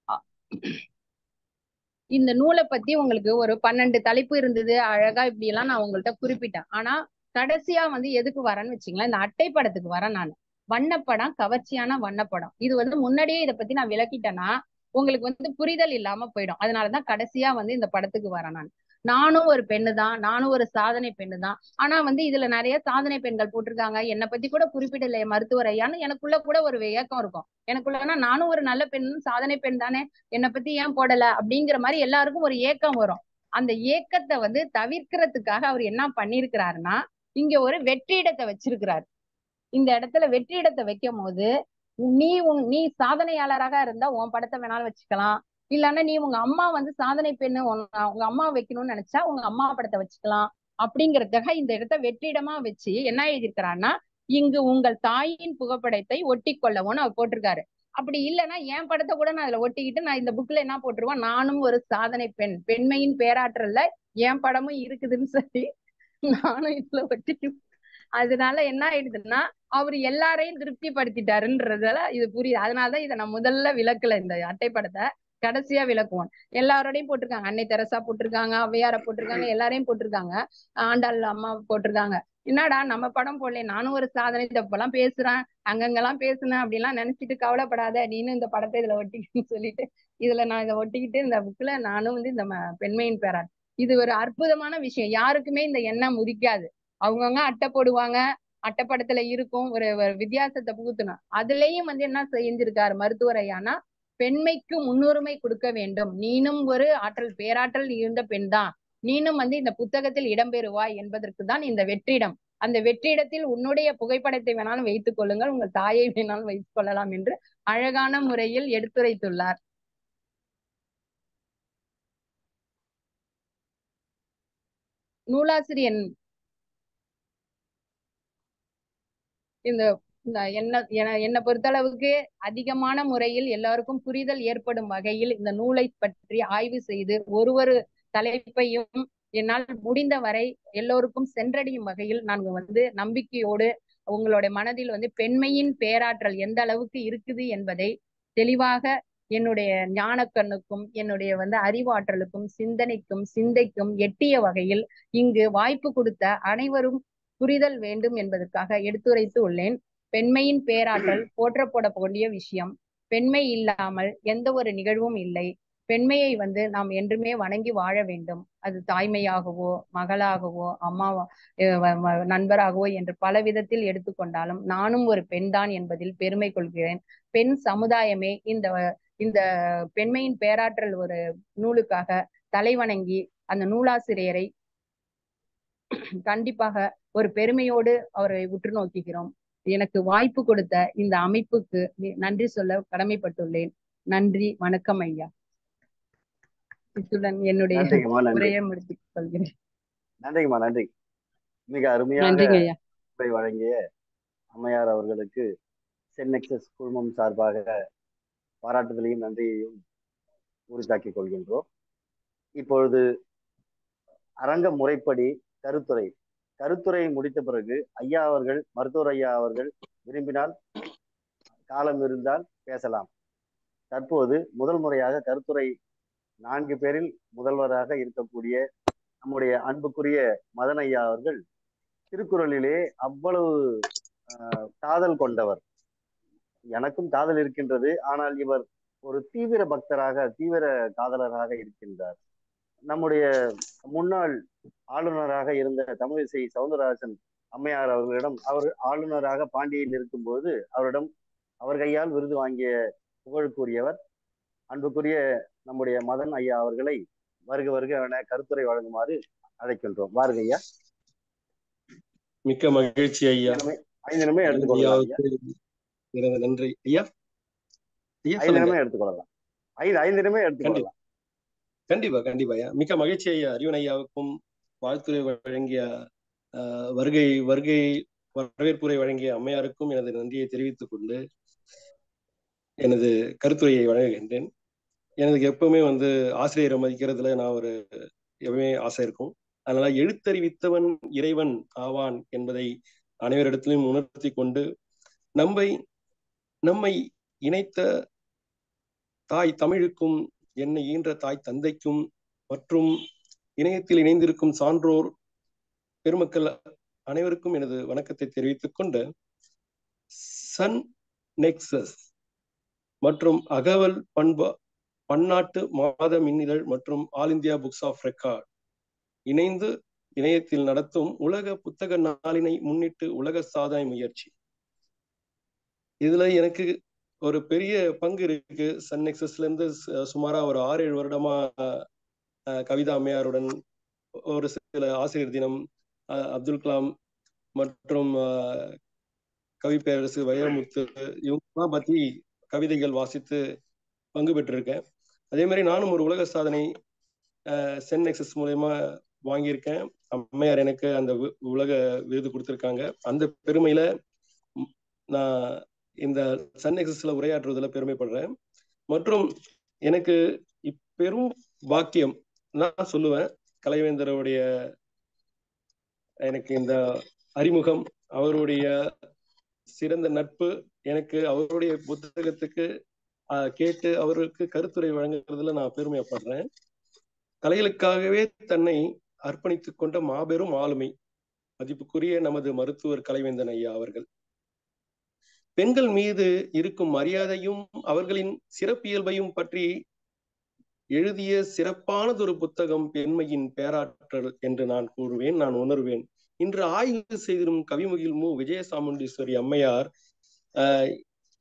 இந்த நூலை பத்தி உங்களுக்கு ஒரு பன்னெண்டு தலைப்பு இருந்தது அழகா இப்படி எல்லாம் நான் உங்கள்ட்ட குறிப்பிட்டேன் ஆனா கடைசியா வந்து எதுக்கு வரேன்னு வச்சுங்களேன் இந்த அட்டை படத்துக்கு வரேன் நான் வண்ணப்படம் கவர்ச்சியான வண்ணப்படம் இது வந்து முன்னாடியே இதை பத்தி நான் விளக்கிட்டேன்னா உங்களுக்கு வந்து புரிதல் இல்லாம போயிடும் அதனாலதான் கடைசியா வந்து இந்த படத்துக்கு வரேன் நான் நானும் ஒரு பெண்ணு தான் நானும் ஒரு சாதனை பெண்ணு தான் ஆனா வந்து இதுல நிறைய சாதனை பெண்கள் போட்டிருக்காங்க என்னை பத்தி கூட குறிப்பிடலையே மருத்துவர் ஐயான்னு எனக்குள்ள கூட ஒரு ஏக்கம் இருக்கும் எனக்குள்ளனா நானும் ஒரு நல்ல பெண் சாதனை பெண் தானே என்னை பத்தி ஏன் போடல அப்படிங்கிற மாதிரி எல்லாருக்கும் ஒரு ஏக்கம் வரும் அந்த ஏக்கத்தை வந்து தவிர்க்கிறதுக்காக அவர் என்ன பண்ணிருக்கிறாருன்னா இங்க ஒரு வெற்றிடத்தை வச்சிருக்கிறாரு இந்த இடத்துல வெற்றிடத்தை வைக்கும் போது நீ உன் நீ சாதனையாளராக இருந்தா உன் படத்தை வேணாலும் வச்சுக்கலாம் இல்லன்னா நீ உங்க அம்மா வந்து சாதனை பெண்ணு உங்க அம்மா வைக்கணும்னு நினைச்சா உங்க அம்மா படத்தை வச்சுக்கலாம் அப்படிங்கறதுக்காக இந்த இடத்த வெற்றிடமா வச்சு என்ன எழுதியிருக்கிறான்னா இங்கு உங்கள் தாயின் புகைப்படத்தை ஒட்டி கொள்ளவும்னு அவர் போட்டிருக்காரு அப்படி இல்லைன்னா என் படத்தை கூட நான் அதுல ஒட்டிக்கிட்டு நான் இந்த புக்ல என்ன போட்டுருவேன் நானும் ஒரு சாதனை பெண் பெண்மையின் பேராற்றல்ல என் படமும் இருக்குதுன்னு சொல்லி நானும் இதுல ஒட்டிக்கு அதனால என்ன ஆயிடுதுன்னா அவர் எல்லாரையும் திருப்தி படுத்திட்டாருன்றதால இது புரியுது அதனாலதான் இதை நான் முதல்ல விளக்கல இந்த அட்டை படத்தை கடைசியா விளக்குவோம் எல்லாரோடையும் போட்டிருக்காங்க அன்னை தெரசா போட்டிருக்காங்க ஔவையார போட்டிருக்காங்க எல்லாரையும் போட்டிருக்காங்க ஆண்டாள் அம்மா போட்டிருக்காங்க என்னடா நம்ம படம் போடல நானும் ஒரு சாதனை தப்பெல்லாம் பேசுறேன் அங்கங்கெல்லாம் பேசுனேன் அப்படிலாம் நினைச்சிட்டு கவலைப்படாத நீனும் இந்த படத்தை இதுல ஒட்டிக்கின்னு சொல்லிட்டு இதுல நான் இதை ஒட்டிக்கிட்டு இந்த புக்ல நானும் வந்து இந்த பெண்மையின் பேராட் இது ஒரு அற்புதமான விஷயம் யாருக்குமே இந்த எண்ணம் உதிக்காது அவங்கவுங்க அட்டை போடுவாங்க அட்டைப்படத்துல இருக்கும் ஒரு வித்தியாசத்தை புகுத்தணும் அதுலயும் வந்து என்ன செஞ்சிருக்காரு மருத்துவர் ஐயானா பெண்மைக்கு முன்னுரிமை கொடுக்க வேண்டும் நீனும் ஒரு ஆற்றல் பேராற்றல் இருந்த பெண் தான் நீனும் வந்து இந்த புத்தகத்தில் இடம்பெறுவாய் என்பதற்கு தான் இந்த வெற்றிடம் அந்த வெற்றிடத்தில் உன்னுடைய புகைப்படத்தை வேணாலும் வைத்துக் கொள்ளுங்கள் உங்கள் தாயை வேணாலும் வைத்துக் கொள்ளலாம் என்று அழகான முறையில் எடுத்துரைத்துள்ளார் நூலாசிரியன் இந்த இந்த என்ன என்னை பொறுத்தளவுக்கு அதிகமான முறையில் எல்லாருக்கும் புரிதல் ஏற்படும் வகையில் இந்த நூலை பற்றி ஆய்வு செய்து ஒரு ஒரு தலைப்பையும் என்னால் முடிந்த வரை எல்லோருக்கும் சென்றடையும் வகையில் நான் வந்து நம்பிக்கையோடு உங்களுடைய மனதில் வந்து பெண்மையின் பேராற்றல் எந்த அளவுக்கு இருக்குது என்பதை தெளிவாக என்னுடைய ஞானக்கண்ணுக்கும் என்னுடைய வந்து அறிவாற்றலுக்கும் சிந்தனைக்கும் சிந்தைக்கும் எட்டிய வகையில் இங்கு வாய்ப்பு கொடுத்த அனைவரும் புரிதல் வேண்டும் என்பதற்காக எடுத்துரைத்து உள்ளேன் பெண்மையின் பேராற்றல் போற்றப்படக்கூடிய விஷயம் பெண்மை இல்லாமல் எந்த ஒரு நிகழ்வும் இல்லை பெண்மையை வந்து நாம் என்றுமே வணங்கி வாழ வேண்டும் அது தாய்மையாகவோ மகளாகவோ அம்மாவா நண்பராகவோ என்று பல விதத்தில் எடுத்துக்கொண்டாலும் நானும் ஒரு பெண் தான் என்பதில் பெருமை கொள்கிறேன் பெண் சமுதாயமே இந்த இந்த பெண்மையின் பேராற்றல் ஒரு நூலுக்காக தலைவணங்கி அந்த நூலாசிரியரை கண்டிப்பாக ஒரு பெருமையோடு அவரை உற்று நோக்குகிறோம் எனக்கு வாய்ப்பு கொடுத்த இந்த அமைப்புக்கு மி- நன்றி சொல்ல கடமைப்பட்டுள்ளேன் நன்றி வணக்கம் ஐயா இத்துடன் என்னுடைய நன்றிங்கம்மா நன்றி உரையை முடித்துக் கொள்கிறேன் நன்றிங்கம்மா நன்றி மிக அருமையாக நன்றிங்க ஐயா உரை வழங்கிய அம்மையார் அவர்களுக்கு சென்னெக்சஸ் குழுமம் சார்பாக பாராட்டுதலையும் நன்றியையும் உரித்தாக்கிக் கொள்கின்றோம் இப்பொழுது அரங்க முறைப்படி கருத்துரை கருத்துரை முடித்த பிறகு ஐயா அவர்கள் மருத்துவர் ஐயா அவர்கள் விரும்பினால் காலம் இருந்தால் பேசலாம் தற்போது முதல் முறையாக கருத்துரை நான்கு பேரில் முதல்வராக இருக்கக்கூடிய நம்முடைய அன்புக்குரிய மதன் ஐயா அவர்கள் திருக்குறளிலே அவ்வளவு ஆஹ், காதல் கொண்டவர் எனக்கும் காதல் இருக்கின்றது ஆனால் இவர் ஒரு தீவிர பக்தராக தீவிர காதலராக இருக்கின்றார் நம்முடைய முன்னாள் ஆளுநராக இருந்த தமிழிசை சவுந்தரராஜன் அம்மையார் அவர்களிடம் அவர் ஆளுநராக பாண்டியில் இருக்கும்போது அவரிடம் அவர் கையால் விருது வாங்கிய புகழுக்குரியவர் அன்புக்குரிய நம்முடைய மதன் ஐயா அவர்களை வருக வருக என கருத்துரை வழங்குமாறு அழைக்கின்றோம் வாருங்க ஐயா மிக்க மகிழ்ச்சி ஐயா ஐந்து நிமிடம் எடுத்துக்கொள்ளலாம் ஐயா ஐயாவுக்கு எனது நன்றி ஐயா ஐயா ஐந்து சொல்லுங்க நிமிடம் எடுத்துக்கொள்ளலாம் ஐந்து ஐந்து நிமிடம் எடுத்துக்கொள்ளலாம் கண்டிப்பா கண்டிப்பா ஐயா மிக்க மகிழ்ச்சி ஐயா அறிவன் ஐயாவுக்கும் வாழ்த்துறை வழங்கிய ஆஹ், வருகை வருகை வரவேற்புரை வழங்கிய அம்மையாருக்கும் எனது நன்றியை தெரிவித்துக் கொண்டு எனது கருத்துரையை வழங்குகின்றேன் எனக்கு எப்பவுமே வந்து ஆசிரியரை மதிக்கிறதுல நான் ஒரு எப்பவுமே ஆசை இருக்கும் அதனால எழுத்தறிவித்தவன் இறைவன் ஆவான் என்பதை அனைவரிடத்திலும் உணர்த்தி கொண்டு நம்மை நம்மை இணைத்த தாய் தமிழுக்கும் என்னை ஈன்ற தாய் தந்தைக்கும் மற்றும் இணையத்தில் இணைந்திருக்கும் சான்றோர் பெருமக்கள் அனைவருக்கும் எனது வணக்கத்தை தெரிவித்துக் கொண்டு சன் நெக்சஸ் மற்றும் அகவல் பண்பா பன்னாட்டு மாத மின்னிதழ் மற்றும் all India books of record இணைந்து இணையத்தில் நடத்தும் உலக புத்தக நாளினை முன்னிட்டு உலக சாதனை முயற்சி இதுல எனக்கு ஒரு பெரிய பங்கு இருக்கு சன் நெக்சஸ்ல இருந்து சு- சுமாரா ஒரு ஆறு ஏழு வருடமா அஹ், கவிதா அம்மையாருடன் ஒரு சில ஆசிரியர் தினம் அஹ், அப்துல் கலாம் மற்றும் அஹ், கவி பேரரசு வைரமுத்து இவங்கெல்லாம் பத்தி கவிதைகள் வாசித்து பங்கு பெற்றிருக்கேன் அதே மாதிரி நானும் ஒரு உலக சாதனை சென் நெக்சஸ் மூலயமா வாங்கியிருக்கேன் அம்மையார் எனக்கு அந்த வி- உலக விருது கொடுத்திருக்காங்க அந்த பெருமையில ம், நான் இந்த சன் நெக்சஸ்ல உரையாற்றுவதில் பெருமைப்படுறேன் மற்றும் எனக்கு இப்பெரும் பாக்கியம் நான் சொல்லுவேன் கலைவேந்தருடைய எனக்கு இந்த அறிமுகம் அவருடைய சிறந்த நட்பு எனக்கு அவருடைய புத்தகத்துக்கு ஆஹ், கேட்டு அவருக்கு கருத்துரை வழங்குறதுல நான் பெருமைப்படுறேன் கலைகளுக்காகவே தன்னை அர்ப்பணித்துக் கொண்ட மாபெரும் ஆளுமை மதிப்புக்குரிய நமது மருத்துவர் கலைவேந்தன் ஐயா அவர்கள் பெண்கள் மீது இருக்கும் மரியாதையும் அவர்களின் சிறப்பியல்பையும் பற்றி எழுதிய சிறப்பானதொரு புத்தகம் பெண்மையின் பேராற்றல் என்று நான் கூறுவேன் நான் உணர்வேன் இன்று ஆய்வு செய்திடும் கவிமுகில் மு விஜயசாமுண்டீஸ்வரி அம்மையார் ஆஹ்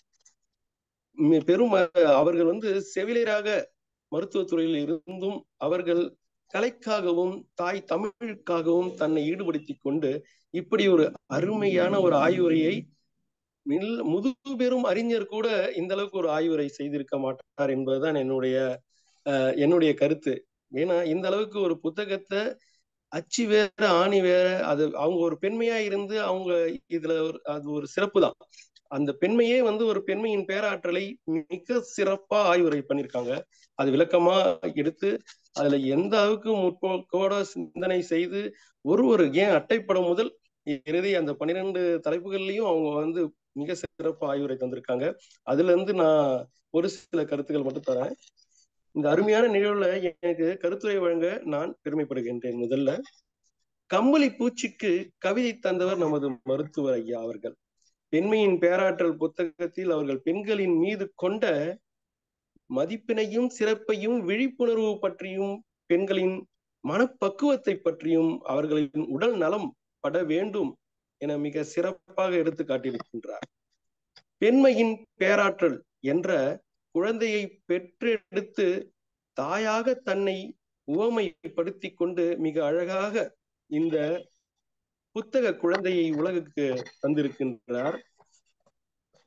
மி- பெரும் அஹ், அவர்கள் வந்து செவிலியராக மருத்துவத்துறையில் இருந்தும் அவர்கள் கலைக்காகவும் தாய் தமிழுக்காகவும் தன்னை ஈடுபடுத்திக் கொண்டு இப்படி ஒரு அருமையான ஒரு ஆய்வுரையை மில்- முதுபெரும் அறிஞர் கூட இந்த அளவுக்கு ஒரு ஆய்வுரை செய்திருக்க மாட்டார் என்பதுதான் என்னுடைய அஹ், என்னுடைய கருத்து ஏன்னா இந்த அளவுக்கு ஒரு புத்தகத்தை அச்சு வேற ஆணி வேற அது அவங்க ஒரு பெண்மையா இருந்து அவங்க இதுல ஒரு அது ஒரு சிறப்பு தான் அந்த பெண்மையே வந்து ஒரு பெண்மையின் பேராற்றலை மிக சிறப்பா ஆய்வுரை பண்ணியிருக்காங்க அது விளக்கமா எடுத்து அதுல எந்த அளவுக்கு முற்போக்கோட சிந்தனை செய்து ஒரு ஒரு ஏன் அட்டைப்படம் முதல் இறுதி அந்த பன்னிரெண்டு தலைப்புகள்லயும் அவங்க வந்து மிக சிறப்பு ஆய்வுரை தந்திருக்காங்க அதுல இருந்து நான் ஒரு சில கருத்துக்கள் மட்டும் தரேன் இந்த அருமையான நிகழ்வுல எனக்கு கருத்துரை வழங்க நான் பெருமைப்படுகின்றேன் முதல்ல கம்பளி பூச்சிக்கு கவிதை தந்தவர் நமது மருத்துவர் ஐயா அவர்கள் பெண்மையின் பேராற்றல் புத்தகத்தில் அவர்கள் பெண்களின் மீது கொண்ட மதிப்பினையும் சிறப்பையும் விழிப்புணர்வு பற்றியும் பெண்களின் மனப்பக்குவத்தை பற்றியும் அவர்களின் உடல் நலம் பட வேண்டும் என மிக சிறப்பாக எடுத்து காட்டியிருக்கின்றார் பெண்மையின் பேராற்றல் என்ற குழந்தையை பெற்றெடுத்து தாயாக தன்னை உவமைப்படுத்தி கொண்டு மிக அழகாக இந்த புத்தக குழந்தையை உலகுக்கு தந்திருக்கின்றார்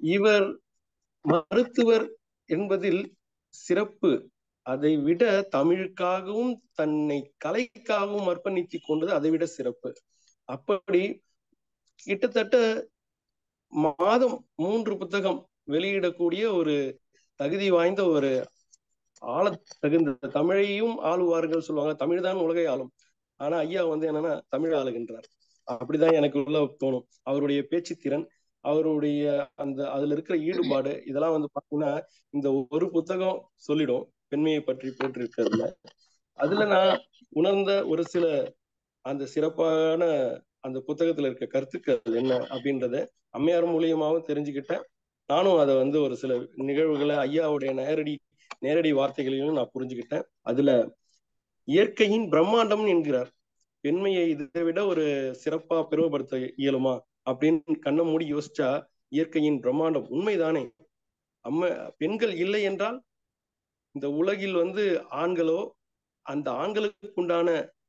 இவர் மருத்துவர் என்பதில் சிறப்பு அதை விட தமிழுக்காகவும் தன்னை கலைக்காகவும் அர்ப்பணித்துக் கொண்டது அதை விட சிறப்பு அப்படி கிட்டத்தட்ட மாதம் மூன்று புத்தகம் வெளியிடக்கூடிய ஒரு தகுதி வாய்ந்த ஒரு ஆள தகுந்த தமிழையும் ஆளுவார்கள் சொல்லுவாங்க தமிழ் தான் உலகை ஆளும் ஆனா ஐயா வந்து என்னன்னா தமிழ் ஆளுகின்றார் அப்படிதான் எனக்கு உள்ள தோணும் அவருடைய பேச்சு திறன் அவருடைய அந்த அதுல இருக்கிற ஈடுபாடு இதெல்லாம் வந்து பாத்தீங்கன்னா இந்த ஒரு புத்தகம் சொல்லிடும் பெண்மையை பற்றி போட்டிருக்கிறதுல அதுல நான் உணர்ந்த ஒரு சில அந்த சிறப்பான அந்த புத்தகத்துல இருக்க கருத்துக்கள் என்ன அப்படின்றத அம்மையார் மூலியமாவும் தெரிஞ்சுக்கிட்டேன் நானும் அதை வந்து ஒரு சில நிகழ்வுகளை ஐயாவுடைய நேரடி நேரடி வார்த்தைகளையும் நான் புரிஞ்சுக்கிட்டேன் அதுல இயற்கையின் பிரம்மாண்டம் என்கிறார் பெண்மையை இதை விட ஒரு சிறப்பா பெருமைப்படுத்த இயலுமா அப்படின்னு கண்ணை மூடி யோசிச்சா இயற்கையின் பிரம்மாண்டம் உண்மைதானே அம்ம பெண்கள் இல்லை என்றால் இந்த உலகில் வந்து ஆண்களோ அந்த ஆண்களுக்கு உண்டான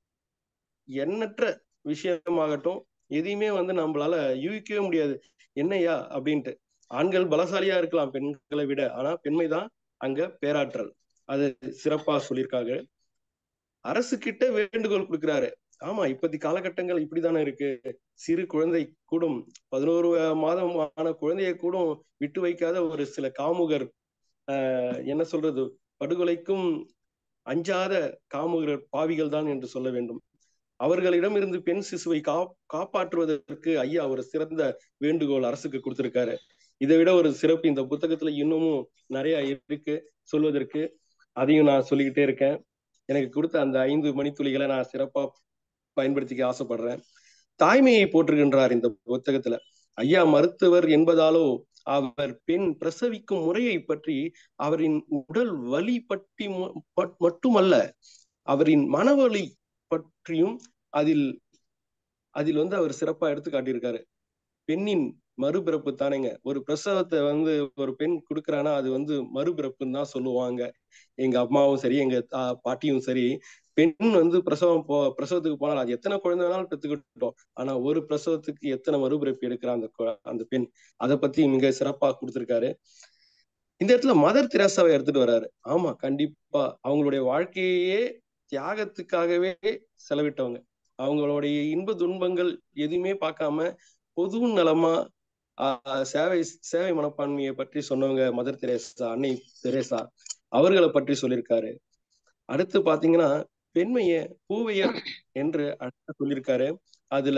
எண்ணற்ற விஷயமாகட்டும் எதையுமே வந்து நம்மளால யூகிக்கவே முடியாது என்னையா அப்படின்ட்டு ஆண்கள் பலசாலியா இருக்கலாம் பெண்களை விட ஆனா பெண்மைதான் அங்க பேராற்றல் அது சிறப்பா சொல்லியிருக்காங்க அரசு கிட்ட வேண்டுகோள் கொடுக்கிறாரு ஆமா இப்பத்தி காலகட்டங்கள் இப்படித்தானே இருக்கு சிறு குழந்தை கூடும் பதினோரு மாதம் ஆன குழந்தையை கூடும் விட்டு வைக்காத ஒரு சில காமுகர் ஆஹ் என்ன சொல்றது படுகொலைக்கும் அஞ்சாத காமுகர் பாவிகள் தான் என்று சொல்ல வேண்டும் அவர்களிடம் இருந்து பெண் சிசுவை கா காப்பாற்றுவதற்கு ஐயா ஒரு சிறந்த வேண்டுகோள் அரசுக்கு கொடுத்திருக்காரு இதை விட ஒரு சிறப்பு இந்த புத்தகத்துல இன்னமும் நிறைய இருக்கு சொல்வதற்கு அதையும் நான் சொல்லிக்கிட்டே இருக்கேன் எனக்கு கொடுத்த அந்த ஐந்து மணித்துளிகளை நான் சிறப்பா பயன்படுத்திக்க ஆசைப்படுறேன் தாய்மையை போற்றுகின்றார் இந்த புத்தகத்துல ஐயா மருத்துவர் என்பதாலோ அவர் பெண் பிரசவிக்கும் முறையை பற்றி அவரின் உடல் வலி பற்றி மட்டுமல்ல அவரின் மனவழி பற்றியும் அதில் அதில் வந்து அவர் சிறப்பா எடுத்து காட்டியிருக்காரு பெண்ணின் மறுபிறப்பு தானேங்க ஒரு பிரசவத்தை வந்து ஒரு பெண் கொடுக்குறானா அது வந்து மறுபிறப்புன்னு தான் சொல்லுவாங்க எங்க அம்மாவும் சரி எங்க பாட்டியும் சரி பெண் வந்து பிரசவம் போ பிரசவத்துக்கு போனால் அது எத்தனை குழந்தை வேணாலும் பெற்றுக்கிட்டோம் ஆனா ஒரு பிரசவத்துக்கு எத்தனை மறுபிறப்பு எடுக்கிற அந்த அந்த பெண் அதை பத்தி மிக சிறப்பா கொடுத்திருக்காரு இந்த இடத்துல மதர் தெரசாவை எடுத்துட்டு வர்றாரு ஆமா கண்டிப்பா அவங்களுடைய வாழ்க்கையே தியாகத்துக்காகவே செலவிட்டவங்க அவங்களுடைய இன்ப துன்பங்கள் எதுவுமே பார்க்காம பொது நலமா ஆஹ் சேவை சேவை மனப்பான்மையை பற்றி சொன்னவங்க மதர் தெரேசா அன்னை தெரேசா அவர்களை பற்றி சொல்லியிருக்காரு அடுத்து பாத்தீங்கன்னா பெண்மைய பூவையர் என்று சொல்லியிருக்காரு அதுல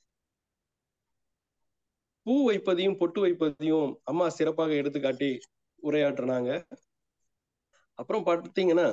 பூ வைப்பதையும் பொட்டு வைப்பதையும் அம்மா சிறப்பாக எடுத்துக்காட்டி உரையாற்றினாங்க அப்புறம் பார்த்தீங்கன்னா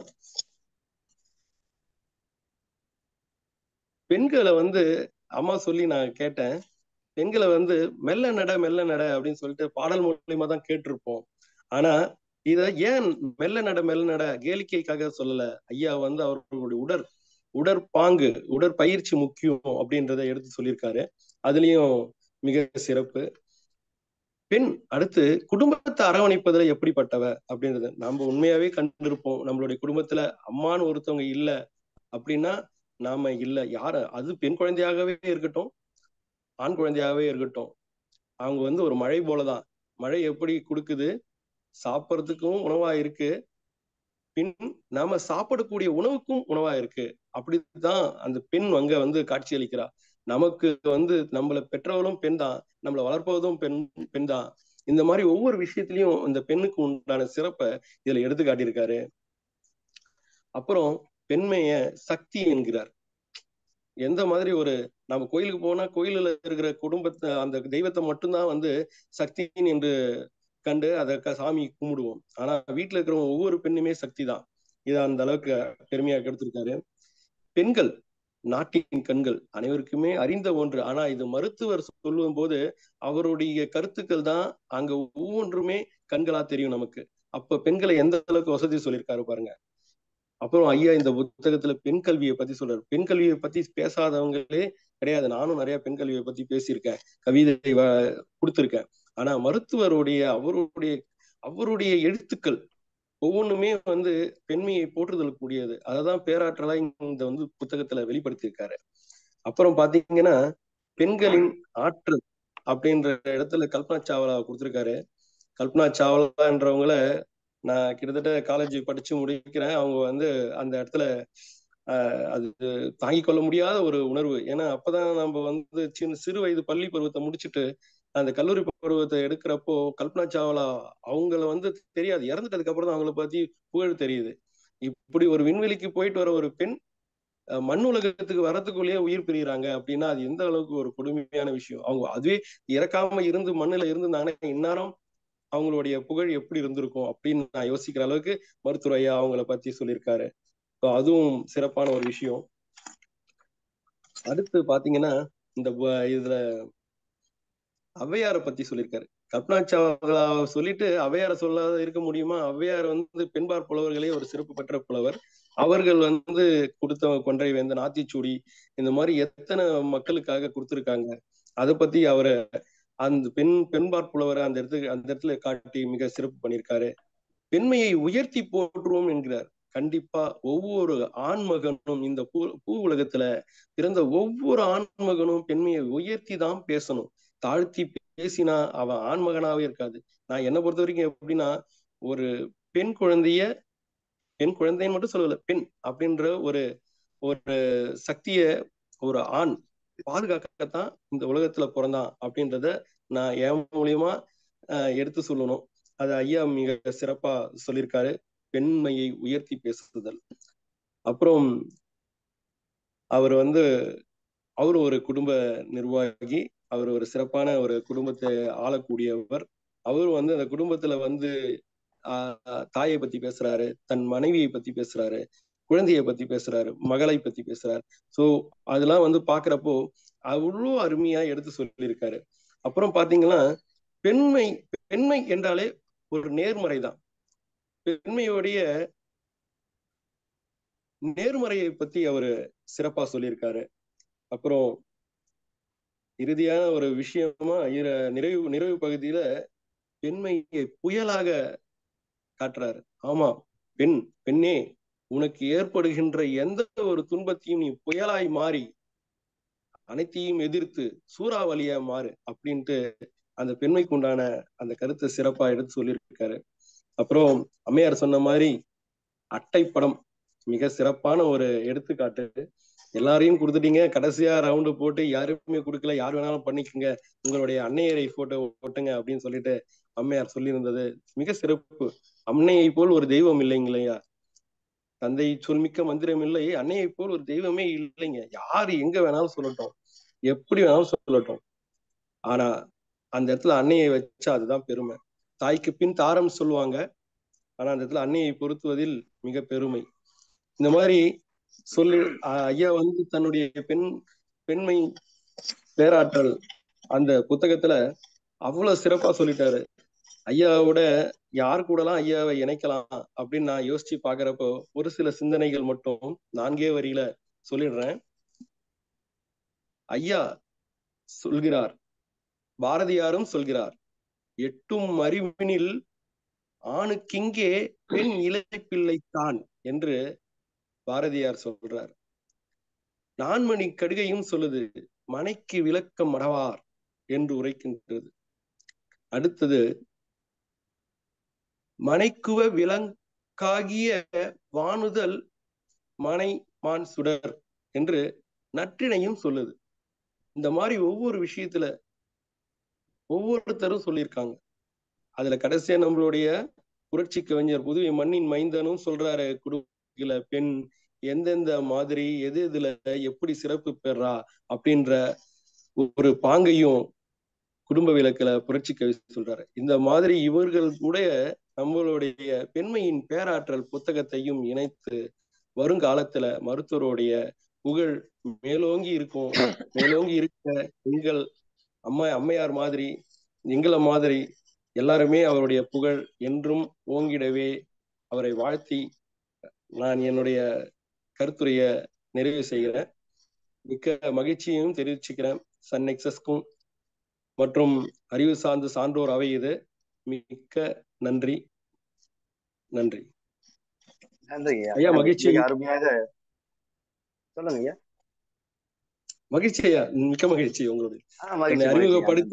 பெண்களை வந்து அம்மா சொல்லி நான் கேட்டேன் பெண்களை வந்து மெல்ல நட மெல்ல நட அப்படின்னு சொல்லிட்டு பாடல் மூலியமா தான் கேட்டிருப்போம் ஆனா இத ஏன் மெல்ல நட மெல்ல நட கேளிக்கைக்காக சொல்லல ஐயா வந்து அவர்களுடைய உடற் உடற்பாங்கு உடற்பயிற்சி முக்கியம் அப்படின்றத எடுத்து சொல்லியிருக்காரு அதுலயும் மிக சிறப்பு பெண் அடுத்து குடும்பத்தை அரவணைப்பதுல எப்படிப்பட்டவ அப்படின்றது நம்ம உண்மையாவே கண்டிருப்போம் நம்மளுடைய குடும்பத்துல அம்மான்னு ஒருத்தவங்க இல்ல அப்படின்னா நாம இல்ல யார அது பெண் குழந்தையாகவே இருக்கட்டும் ஆண் குழந்தையாகவே இருக்கட்டும் அவங்க வந்து ஒரு மழை போலதான் மழை எப்படி கொடுக்குது சாப்பிட்றதுக்கும் உணவா இருக்கு பின் நாம சாப்பிடக்கூடிய உணவுக்கும் உணவா இருக்கு அப்படிதான் அந்த பெண் அங்க வந்து காட்சி அளிக்கிறா நமக்கு வந்து நம்மள பெற்றவளும் பெண் தான் நம்மளை வளர்ப்பவதும் பெண் பெண் தான் இந்த மாதிரி ஒவ்வொரு விஷயத்திலையும் இந்த பெண்ணுக்கு உண்டான சிறப்பை இதுல எடுத்து காட்டியிருக்காரு அப்புறம் பெண்மைய சக்தி என்கிறார் எந்த மாதிரி ஒரு நம்ம கோயிலுக்கு போனா கோயிலில் இருக்கிற குடும்பத்தை அந்த தெய்வத்தை மட்டும்தான் வந்து சக்தியின் என்று கண்டு அதை சாமி கும்பிடுவோம் ஆனா வீட்டுல இருக்கிறவங்க ஒவ்வொரு பெண்ணுமே சக்தி தான் இதை அந்த அளவுக்கு பெருமையா எடுத்திருக்காரு பெண்கள் நாட்டின் கண்கள் அனைவருக்குமே அறிந்த ஒன்று ஆனா இது மருத்துவர் சொல்லும் போது அவருடைய கருத்துக்கள் தான் அங்க ஒவ்வொன்றுமே கண்களா தெரியும் நமக்கு அப்ப பெண்களை எந்த அளவுக்கு வசதி சொல்லியிருக்காரு பாருங்க அப்புறம் ஐயா இந்த புத்தகத்துல பெண் கல்வியை பத்தி சொல்றாரு பெண் கல்வியை பத்தி பேசாதவங்களே கிடையாது நானும் நிறைய பெண் கல்வியை பத்தி பேசியிருக்கேன் கவிதை கொடுத்திருக்கேன் ஆனா மருத்துவருடைய அவருடைய அவருடைய எழுத்துக்கள் ஒவ்வொன்றுமே வந்து பெண்மையை போற்றுதல் கூடியது அததான் பேராற்றலா இந்த வந்து புத்தகத்துல வெளிப்படுத்தியிருக்காரு அப்புறம் பாத்தீங்கன்னா பெண்களின் ஆற்றல் அப்படின்ற இடத்துல கல்பனா சாவ்லா கொடுத்திருக்காரு கல்பனா சாவ்லான்றவங்கள நான் கிட்டத்தட்ட காலேஜ் படிச்சு முடிக்கிறேன் அவங்க வந்து அந்த இடத்துல ஆஹ் அது தாங்கிக் கொள்ள முடியாத ஒரு உணர்வு ஏன்னா அப்பதான் நம்ம வந்து சின்ன சிறு வயது பள்ளி பருவத்தை முடிச்சுட்டு அந்த கல்லூரி பருவத்தை எடுக்கிறப்போ கல்பனா சாவ்லா அவங்கள வந்து தெரியாது இறந்துட்டதுக்கு அப்புறம் தான் அவங்கள பத்தி புகழ் தெரியுது இப்படி ஒரு விண்வெளிக்கு போயிட்டு வர ஒரு பெண் அஹ் மண் உலகத்துக்கு வரதுக்குள்ளேயே உயிர் பிரிகிறாங்க அப்படின்னா அது எந்த அளவுக்கு ஒரு கொடுமையான விஷயம் அவங்க அதுவே இறக்காம இருந்து மண்ணுல இருந்தாங்கன்னா இந்நேரம் அவங்களுடைய புகழ் எப்படி இருந்திருக்கும் அப்படின்னு நான் யோசிக்கிற அளவுக்கு மருத்துவர் ஐயா அவங்கள பத்தி சொல்லியிருக்காரு ஸோ அதுவும் சிறப்பான ஒரு விஷயம் அடுத்து பாத்தீங்கன்னா இந்த வ- இதுல ஔவையாரை பத்தி சொல்லியிருக்காரு கல்பனா சாவ்லா சொல்லிட்டு ஔவையாரை சொல்லாத இருக்க முடியுமா ஔவையார் வந்து பெண்பார் புலவர்களே ஒரு சிறப்பு பெற்ற புலவர் அவர்கள் வந்து கொடுத்த கொன்றை வேந்தன் ஆத்திச்சூடி இந்த மாதிரி எத்தனை மக்களுக்காக கொடுத்திருக்காங்க அதை பத்தி அவரை அந்த பெண் பெண்பார் புலவரை அந்த இடத்துக்கு அந்த இடத்துல காட்டி மிக சிறப்பு பண்ணியிருக்காரு பெண்மையை உயர்த்தி போற்றுவோம் என்கிறார் கண்டிப்பா ஒவ்வொரு ஆண்மகனும் இந்த பூ பூ உலகத்துல பிறந்த ஒவ்வொரு ஆண்மகனும் பெண்மையை உயர்த்தி தான் பேசணும் தாழ்த்தி பேசினா அவன் ஆண்மகனாவே இருக்காது நான் என்ன பொறுத்த வரைக்கும் எப்படின்னா ஒரு பெண் குழந்தைய பெண் குழந்தைன்னு மட்டும் சொல்லல பெண் அப்படின்ற ஒரு ஒரு சக்திய ஒரு ஆண் பாதுகாக்கத்தான் இந்த உலகத்துல பிறந்தான் அப்படின்றத நான் என் மூலியமா ஆஹ் எடுத்து சொல்லணும் அது ஐயா மிக சிறப்பா சொல்லியிருக்காரு பெண்மையை உயர்த்தி பேசுதல் அப்புறம் அவர் வந்து அவர் ஒரு குடும்ப நிர்வாகி அவர் ஒரு சிறப்பான ஒரு குடும்பத்தை ஆளக்கூடியவர் அவர் வந்து அந்த குடும்பத்துல வந்து ஆஹ் தாயை பத்தி பேசுறாரு தன் மனைவியை பத்தி பேசுறாரு குழந்தையை பத்தி பேசுறாரு மகளை பத்தி பேசுறாரு சோ அதெல்லாம் வந்து பாக்குறப்போ அவ்வளோ அருமையா எடுத்து சொல்லியிருக்காரு அப்புறம் பாத்தீங்கன்னா பெண்மை பெண்மை என்றாலே ஒரு நேர்மறை தான் பெண்மையோடைய நேர்மறையை பத்தி அவரு சிறப்பா சொல்லியிருக்காரு அப்புறம் இறுதியான ஒரு விஷயமா இர- நிறைவு நிறைவு பகுதியில பெண்மையை புயலாக காட்டுறாரு ஆமா பெண் பெண்ணே உனக்கு ஏற்படுகின்ற எந்த ஒரு துன்பத்தையும் நீ புயலாய் மாறி அனைத்தையும் எதிர்த்து சூறாவளியா மாறு அப்படின்ட்டு அந்த பெண்மைக்கு உண்டான அந்த கருத்தை சிறப்பா எடுத்து சொல்லியிருக்காரு அப்புறம் அம்மையார் சொன்ன மாதிரி அட்டைப்படம் மிக சிறப்பான ஒரு எடுத்துக்காட்டு எல்லாரையும் கொடுத்துட்டீங்க கடைசியா ரவுண்டு போட்டு யாருமே கொடுக்கல யார் வேணாலும் பண்ணிக்கோங்க உங்களுடைய அன்னையரை போட்டோ போட்டுங்க அப்படின்னு சொல்லிட்டு அம்மையார் சொல்லியிருந்தது மிக சிறப்பு அன்னையை போல் ஒரு தெய்வம் இல்லைங்களையா தந்தை சொல்மிக்க மந்திரம் இல்லை அன்னையை போல் ஒரு தெய்வமே இல்லைங்க யாரு எங்க வேணாலும் சொல்லட்டும் எப்படி வேணாலும் சொல்லட்டும் ஆனா அந்த இடத்துல அன்னையை வச்சா அதுதான் பெருமை தாய்க்கு பின் தாரம் சொல்லுவாங்க ஆனா அந்த இடத்துல அன்னையை பொருத்துவதில் மிக பெருமை இந்த மாதிரி சொல்லி ஆஹ் ஐயா வந்து தன்னுடைய பெண் பெண்மை பேராற்றல் அந்த புத்தகத்துல அவ்வளவு சிறப்பா சொல்லிட்டாரு ஐயாவோட யார் கூடலாம் ஐயாவை இணைக்கலாம் அப்படின்னு நான் யோசிச்சு பாக்குறப்போ ஒரு சில சிந்தனைகள் மட்டும் நான்கே வரியில சொல்லிடுறேன் ஐயா சொல்கிறார் பாரதியாரும் சொல்கிறார் எட்டும் அறிவினில் ஆணுக்கிங்கே பெண் இளைப்பிள்ளை தான் என்று பாரதியார் சொல்றார் நான்மணி கடுகையும் சொல்லுது மனைக்கு விளக்கம் மடவார் என்று உரைக்கின்றது அடுத்தது மனைக்குவ விலங்காகிய வானுதல் மனை மான் சுடர் என்று நற்றினையும் சொல்லுது இந்த மாதிரி ஒவ்வொரு விஷயத்துல ஒவ்வொருத்தரும் சொல்லியிருக்காங்க அதுல கடைசியா நம்மளுடைய புரட்சி கவிஞர் புதுவை மண்ணின் மைந்தனும் சொல்றாரு குடும்பத்துல பெண் எந்தெந்த மாதிரி எது எதுல எப்படி சிறப்பு பெறா அப்படின்ற ஒரு பாங்கையும் குடும்ப விளக்குல புரட்சி கவி சொல்றாரு இந்த மாதிரி இவர்கள் கூட நம்மளுடைய பெண்மையின் பேராற்றல் புத்தகத்தையும் இணைத்து வருங்காலத்துல மருத்துவருடைய புகழ் மேலோங்கி இருக்கும் மேலோங்கி இருக்க எங்கள் அம்மா அம்மையார் மாதிரி எங்களை மாதிரி எல்லாருமே அவருடைய புகழ் என்றும் ஓங்கிடவே அவரை வாழ்த்தி நான் என்னுடைய கருத்துரைய நிறைவு செய்கிறேன் மிக்க மகிழ்ச்சியையும் தெரிவிச்சுக்கிறேன் சன் நெக்சஸ்க்கும் மற்றும் அறிவு சார்ந்த சான்றோர் அவை இது மிக்க நன்றி நன்றி நன்றி ஐயா, மகிழ்ச்சி. மிக அருமையாக சொல்லுங்க ஐயா மகிழ்ச்சி ஐயா மிக்க மகிழ்ச்சி உங்களுடைய ஆ, என்னை மகிழ்ச்சி மகிழ்ச்சி அறிமுகப்படுத்தி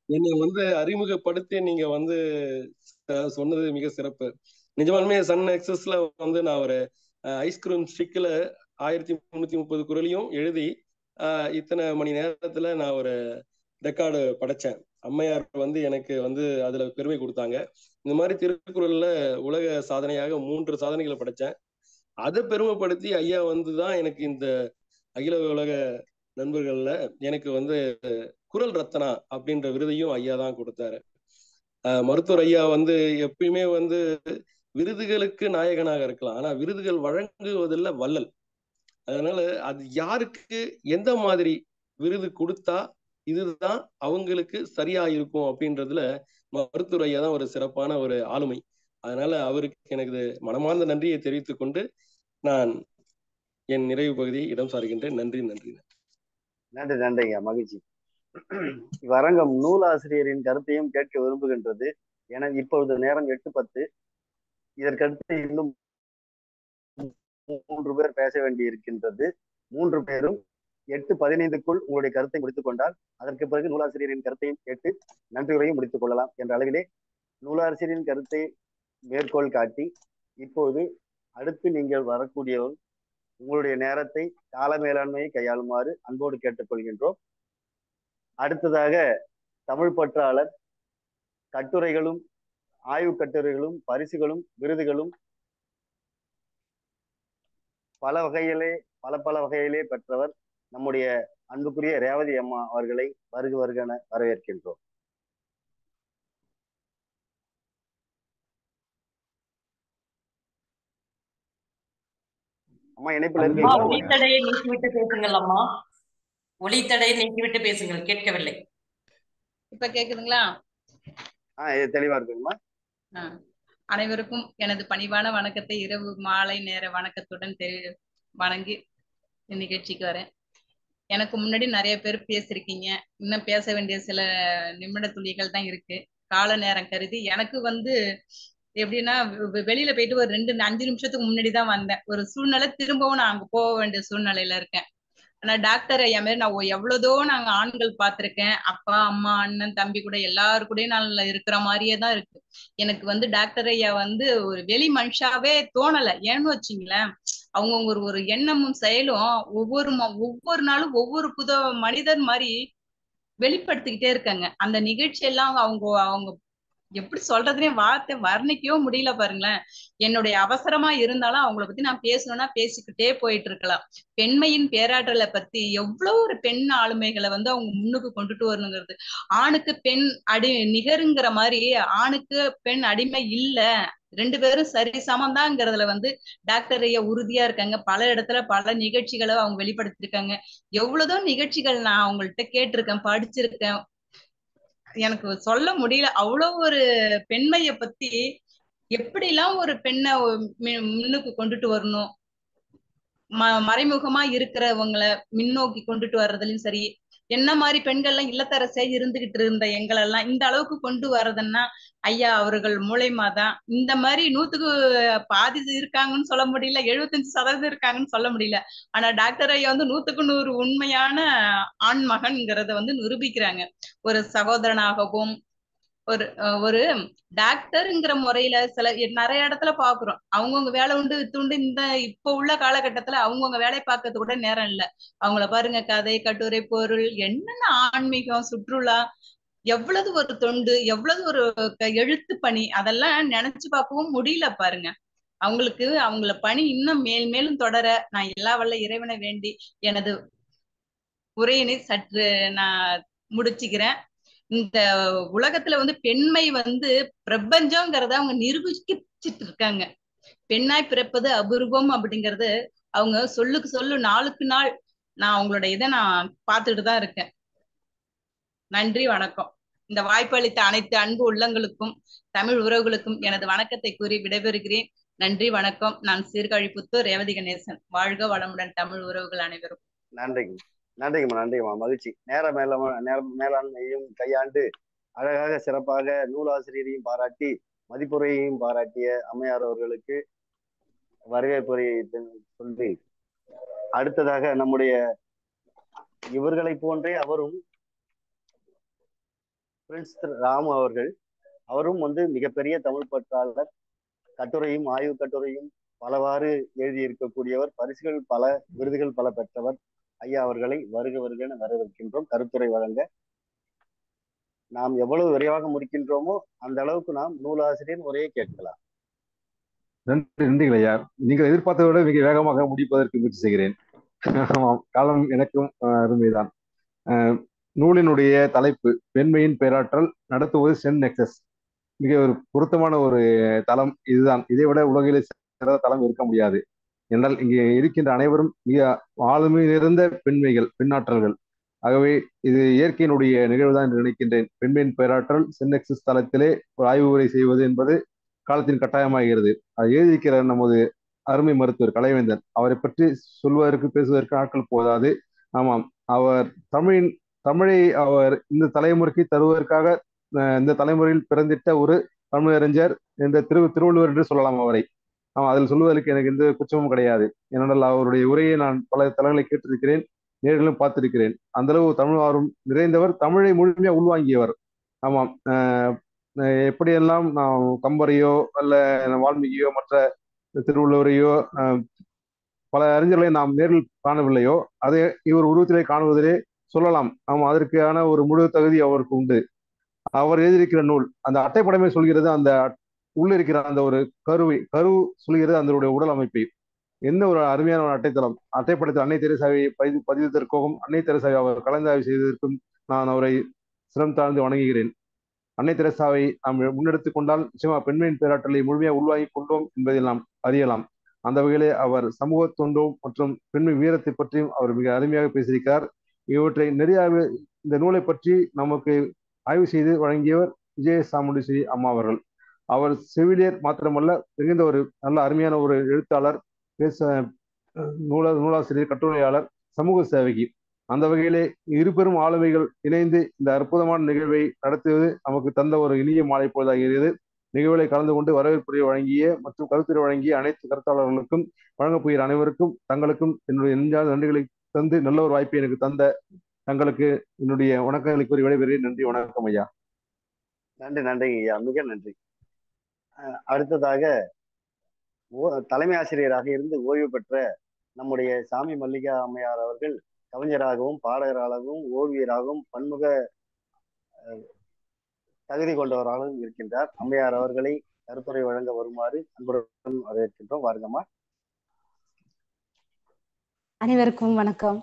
என்னை வந்து அறிமுகப்படுத்தி நீங்க வந்து அஹ், சொன்னது மிக சிறப்பு நிஜமாலுமே சன் எக்ஸஸ்ல வந்து நான் ஒரு ஐஸ்கிரீம் ஸ்டிக்ல ஆயிரத்தி முன்னூத்தி முப்பது குரலையும் எழுதி அஹ், இத்தனை மணி நேரத்துல நான் ஒரு ரெக்கார்டு படைச்சேன் அம்மையார் வந்து எனக்கு வந்து அதுல பெருமை கொடுத்தாங்க இந்த மாதிரி திருக்குறள்ல உலக சாதனையாக மூன்று சாதனைகளை படைச்சேன் அதை பெருமைப்படுத்தி ஐயா வந்து தான் எனக்கு இந்த அகில உலக நண்பர்கள்ல எனக்கு வந்து குரல் ரத்னா அப்படின்ற விருதையும் ஐயா தான் கொடுத்தாரு அஹ் மருத்துவர் ஐயா வந்து எப்பயுமே வந்து விருதுகளுக்கு நாயகனாக இருக்கலாம் ஆனா விருதுகள் வழங்குவதில் வள்ளல் அதனால அது யாருக்கு எந்த மாதிரி விருது கொடுத்தா இதுதான் அவங்களுக்கு சரியா இருக்கும் அப்படின்றதுல மருத்துவர் ஐயா தான் ஒரு சிறப்பான ஒரு ஆளுமை அதனால அவருக்கு எனக்கு மனமார்ந்த நன்றியை தெரிவித்துக் கொண்டு நான் என் நிறைவு பகுதியை இடம் சாருகின்றேன் நன்றி நன்றி நன்றி நன்றிங்க மகிழ்ச்சி இவ்வரங்கம் நூலாசிரியரின் கருத்தையும் கேட்க விரும்புகின்றது என இப்பொழுது நேரம் எட்டு பத்து இதற்கடுத்து இன்னும் மூன்று பேர் பேச வேண்டி இருக்கின்றது மூன்று பேரும் எட்டு பதினைந்துக்குள் உங்களுடைய கருத்தை முடித்துக் கொண்டால் அதற்கு பிறகு நூலாசிரியரின் கருத்தையும் கேட்டு நன்றியுரையும் முடித்துக் கொள்ளலாம் என்ற அளவிலே நூலாசிரியரின் கருத்தை மேற்கோள் காட்டி இப்போது அடுத்து நீங்கள் வரக்கூடியவர் உங்களுடைய நேரத்தை கால மேலாண்மையை கையாளுமாறு அன்போடு கேட்டுக்கொள்கின்றோம் அடுத்ததாக தமிழ் பற்றாளர் கட்டுரைகளும் ஆய்வு கட்டுரைகளும் பரிசுகளும் விருதுகளும் பல வகையிலே பல பல வகையிலே பெற்றவர் நம்முடைய அன்புக்குரிய ரேவதி அம்மா அவர்களை வருக வருகன வரவேற்கின்றோம் அம்மா இணைப்புல அம்மா இருக்கீங்களா ஒளித்தடையை நீக்கிவிட்டு பேசுங்கள் அம்மா ஒளித்தடையை நீக்கிவிட்டு பேசுங்கள் கேட்கவில்லை இப்ப கேக்குதுங்களா ஆஹ் இது தெளிவா இருக்குங்கம்மா ஆ. அனைவருக்கும் எனது பணிவான வணக்கத்தை இரவு மாலை நேர வணக்கத்துடன் தெரி வணங்கி இந்த நிகழ்ச்சிக்கு வரேன் எனக்கு முன்னாடி நிறைய பேர் பேசியிருக்கீங்க இன்னும் பேச வேண்டிய சில நிமிட துளிகள் தான் இருக்கு கால நேரம் கருதி எனக்கு வந்து எப்படின்னா வெ- வெளியில போயிட்டு ஒரு ரெண்டு அஞ்சு நிமிஷத்துக்கு முன்னாடி தான் வந்தேன் ஒரு சூழ்நிலை திரும்பவும் நான் அங்க போக வேண்டிய சூழ்நிலையில இருக்கேன் ஆனா டாக்டர் ஐயா மாதிரி நான் ஒ- எவ்வளவுதோ நாங்க ஆண்கள் பார்த்திருக்கேன் அப்பா அம்மா அண்ணன் தம்பி கூட எல்லாரு கூடயும் நான் இருக்கிற மாதிரியே தான் இருக்கு எனக்கு வந்து டாக்டர் ஐயா வந்து ஒரு வெளி மனுஷாவே தோணல ஏன்னு வச்சுங்களேன் அவங்கவுங்க ஒரு ஒரு எண்ணமும் செயலும் ஒவ்வொரு ம- ஒவ்வொரு நாளும் ஒவ்வொரு புது மனிதர் மாதிரி வெளிப்படுத்திக்கிட்டே இருக்காங்க அந்த நிகழ்ச்சி எல்லாம் அவங்க அவங்க எப்படி சொல்றதுனே வார்த்தை வர்ணிக்கவே முடியல பாருங்களேன் என்னுடைய அவசரமா இருந்தாலும் அவங்கள பத்தி நான் பேசணும்னா பேசிக்கிட்டே போயிட்டு இருக்கலாம் பெண்மையின் பேராற்றலை பத்தி எவ்வளவு ஒரு பெண் ஆளுமைகளை வந்து அவங்க முன்னுக்கு கொண்டுட்டு வரணுங்கிறது ஆணுக்கு பெண் அடி நிகருங்கிற மாதிரி ஆணுக்கு பெண் அடிமை இல்ல ரெண்டு பேரும் சரி சமந்தாங்கிறதுல வந்து டாக்டர் ஐயா உறுதியா இருக்காங்க பல இடத்துல பல நிகழ்ச்சிகளை அவங்க வெளிப்படுத்திருக்காங்க எவ்வளவுதோ நிகழ்ச்சிகள் நான் அவங்கள்ட்ட கேட்டிருக்கேன் படிச்சிருக்கேன் எனக்கு சொல்ல முடியல அவ்வளவு ஒரு பெண்மைய பத்தி எப்படிலாம் ஒரு பெண்ணை மி- முன்னுக்கு கொண்டுட்டு வரணும் ம மறைமுகமா இருக்கிறவங்கள முன்னோக்கி கொண்டுட்டு வர்றதுலயும் சரி என்ன மாதிரி பெண்கள்லாம் இல்லத்தரசே இருந்துகிட்டு இருந்த எங்களெல்லாம் இந்த அளவுக்கு கொண்டு வர்றதுன்னா ஐயா அவர்கள் மூலியமா தான் இந்த மாதிரி நூத்துக்கு பாதி இருக்காங்கன்னு சொல்ல முடியல எழுபத்தஞ்சு சதவீதம் இருக்காங்கன்னு சொல்ல முடியல ஆனா டாக்டர் ஐயா வந்து நூத்துக்கு நூறு உண்மையான ஆண் மகன்கிறத வந்து நிரூபிக்கிறாங்க ஒரு சகோதரனாகவும் ஒரு அஹ் ஒரு டாக்டருங்கிற முறையில சில நிறைய இடத்துல பாக்குறோம் அவங்கவுங்க வேலை உண்டு துண்டு இந்த இப்ப உள்ள காலகட்டத்துல அவங்கவுங்க வேலையை பார்க்கறது கூட நேரம் இல்ல அவங்கள பாருங்க கதை கட்டுரை பொருள் என்னென்ன ஆன்மீகம் சுற்றுலா எவ்வளவு ஒரு தொண்டு எவ்வளவு ஒரு க- எழுத்து பணி அதெல்லாம் நினைச்சு பார்க்கவும் முடியல பாருங்க அவங்களுக்கு அவங்கள பணி இன்னும் மேல் மேலும் தொடர நான் எல்லா வல்ல இறைவனை வேண்டி எனது உரையினை சற்று நான் முடிச்சுக்கிறேன் இந்த உலகத்துல வந்து பெண்மை வந்து பிரபஞ்சம்ங்கிறத அவங்க நிரூபிச்சிட்டு இருக்காங்க பெண்ணாய் பிறப்பது அபூர்வம் அப்படிங்கறது அவங்க சொல்லுக்கு சொல்லு நாளுக்கு நாள் நான் அவங்களோட இதை நான் பார்த்துட்டு தான் இருக்கேன் நன்றி வணக்கம் இந்த வாய்ப்பு அளித்த அனைத்து அன்பு உள்ளங்களுக்கும் தமிழ் உறவுகளுக்கும் எனது வணக்கத்தை கூறி விடைபெறுகிறேன் நன்றி வணக்கம் நான் சீர்கழிப்புத்தூர் ரேவதி கணேசன் வாழ்க வளமுடன் தமிழ் உறவுகள் அனைவரும் நன்றிங்க நன்றிங்கம்மா நன்றிங்கம்மா மகிழ்ச்சி நேர மேல நேர மேலாண்மையும் கையாண்டு அழகாக சிறப்பாக நூலாசிரியரையும் பாராட்டி மதிப்புரையையும் பாராட்டிய அம்மையார் அவர்களுக்கு வரவேற்புரையை தெ- சொல்லி அடுத்ததாக நம்முடைய இவர்களை போன்றே அவரும் பிரின்ஸ் ராமு அவர்கள் அவரும் வந்து மிகப்பெரிய தமிழ் பற்றாளர் கட்டுரையும் ஆய்வு கட்டுரையும் பலவாறு எழுதியிருக்கக்கூடியவர் பரிசுகள் பல விருதுகள் பல பெற்றவர் ஐயா அவர்களை வருக வருகன்னு வரவேற்கின்றோம் கருத்துரை வழங்க நாம் எவ்வளவு விரைவாக முடிக்கின்றோமோ அந்த அளவுக்கு நாம் நூலாசிரியர் உரையை கேட்கலாம் நன்றி நன்றிகள் ஐயா நீங்கள் எதிர்பார்த்ததை விட மிக வேகமாக முடிப்பதற்கு முயற்சி செய்கிறேன் ஆமாம் காலம் எனக்கும் அஹ், அருமைதான் அஹ், நூலினுடைய தலைப்பு பெண்மையின் பேராற்றல் நடத்துவது சென் நெக்சஸ் மிக ஒரு பொருத்தமான ஒரு தளம் இதுதான் இதை விட உலகிலே சிறந்த தளம் இருக்க முடியாது என்றால் இங்கே இருக்கின்ற அனைவரும் மிக ஆளுமை நிறைந்த பெண்மைகள் பெண்ணாற்றல்கள் ஆகவே இது இயற்கையினுடைய நிகழ்வுதான் என்று நினைக்கின்றேன் பெண்மையின் பேராற்றல் சென்னெக்சஸ் தளத்திலே ஒரு ஆய்வு உரை செய்வது என்பது காலத்தின் கட்டாயமாகிறது அது எழுதியிருக்கிற நமது அருமை மருத்துவர் கலைவேந்தன் அவரை பற்றி சொல்வதற்கு பேசுவதற்கு நாட்கள் போதாது ஆமாம் அவர் தமிழின் தமிழை அவர் இந்த தலைமுறைக்கு தருவதற்காக அஹ், இந்த தலைமுறையில் பிறந்திட்ட ஒரு தமிழறிஞர் இந்த திரு திருவள்ளுவர் என்று சொல்லலாம் அவரை ஆமாம் அதில் சொல்வதற்கு எனக்கு எந்த குற்றமும் கிடையாது ஏனென்றால் அவருடைய உரையை நான் பல தளங்களை கேட்டிருக்கிறேன் நேரிலும் பார்த்திருக்கிறேன் அந்த அளவு தமிழ் ஆர்வம் நிறைந்தவர் தமிழை முழுமையாக உள்வாங்கியவர் ஆமாம் அஹ், அஹ், எப்படியெல்லாம் நாம் கம்பரையோ அல்ல வால்மீகியோ மற்ற திருவள்ளுவரையோ அஹ், பல அறிஞர்களை நாம் நேரில் காணவில்லையோ அதை இவர் உருவத்திலே காணுவதிலே சொல்லலாம் ஆமாம் அதற்கான ஒரு முழு தகுதி அவருக்கு உண்டு அவர் எழுதியிருக்கிற நூல் அந்த அட்டைப்படமே சொல்கிறது அந்த உள்ள இருக்கிற அந்த ஒரு கருவை கரு சொல்கிறது அதனுடைய உடல் அமைப்பை என்ன ஒரு அருமையான ஒரு அட்டைத்தளம் அட்டைப்படத்தில் அன்னை தெரசாவை பதிவு பதிவதற்கும் அன்னை தெரசாவை அவர் கலந்தாய்வு செய்ததற்கும் நான் அவரை சிரம் தாழ்ந்து வணங்குகிறேன் அன்னை தெரசாவை நாம் முன்னெடுத்துக் கொண்டால் நிச்சயமா பெண்மையின் பேராற்றலை முழுமையாக உள்வாங்கி கொண்டோம் என்பதை நாம் அறியலாம் அந்த வகையிலே அவர் சமூக தொண்டும் மற்றும் பெண்மை வீரத்தை பற்றியும் அவர் மிக அருமையாக பேசியிருக்கிறார் இவற்றை நிறைய இந்த நூலை பற்றி நமக்கு ஆய்வு செய்து வழங்கியவர் விஜய சாமுண்டீஸ்வரி அம்மா அவர்கள் அவர் செவிலியர் மாத்திரமல்ல மிகுந்த ஒரு நல்ல அருமையான ஒரு எழுத்தாளர் பேச நூலா நூலாசிரியர் கட்டுரையாளர் சமூக சேவகி அந்த வகையிலே இரு பெரும் ஆளுமைகள் இணைந்து இந்த அற்புதமான நிகழ்வை நடத்துவது நமக்கு தந்த ஒரு இனிய மாலை பொழுதாகிறது நிகழ்வுகளை கலந்து கொண்டு வரவேற்புரை வழங்கிய மற்றும் கருத்துரை வழங்கிய அனைத்து கருத்தாளர்களுக்கும் வழங்கப் போகிற அனைவருக்கும் தங்களுக்கும் என்னுடைய நெஞ்சார்ந்த நன்றிகளை தந்து நல்ல ஒரு வாய்ப்பை எனக்கு தந்த தங்களுக்கு என்னுடைய வணக்கங்களை கூறி விடைபெறுகிறேன் நன்றி வணக்கம் ஐயா நன்றி நன்றிங்க ஐயா மிக நன்றி அஹ் அடுத்ததாக ஓ- தலைமை ஆசிரியராக இருந்து ஓய்வு பெற்ற நம்முடைய சாமி மல்லிகா அம்மையார் அவர்கள் கவிஞராகவும் பாடகராகவும் ஓவியராகவும் பன்முக அஹ், தகுதி கொண்டவராகவும் இருக்கின்றார் அம்மையார் அவர்களை கருத்துரை வழங்க வருமாறு அன்புடன் வரவேற்கின்றோம் வாருங்கம்மா அனைவருக்கும் வணக்கம்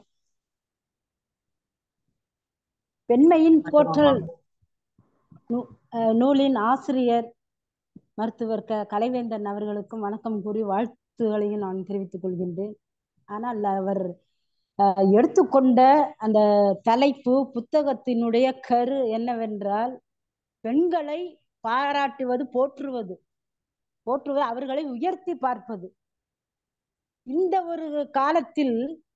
பெண்மையின் போற்றல் நூ- அஹ் நூலின் ஆசிரியர் மருத்துவர் க கலைவேந்தன் அவர்களுக்கும் வணக்கம் கூறி வாழ்த்துகளையும் நான் தெரிவித்துக் கொள்கின்றேன் ஆனால் அவர் அஹ், எடுத்துக்கொண்ட அந்த தலைப்பு புத்தகத்தினுடைய கரு என்னவென்றால் பெண்களை பாராட்டுவது போற்றுவது போற்றுவது அவர்களை உயர்த்தி பார்ப்பது இந்த ஒரு காலத்தில்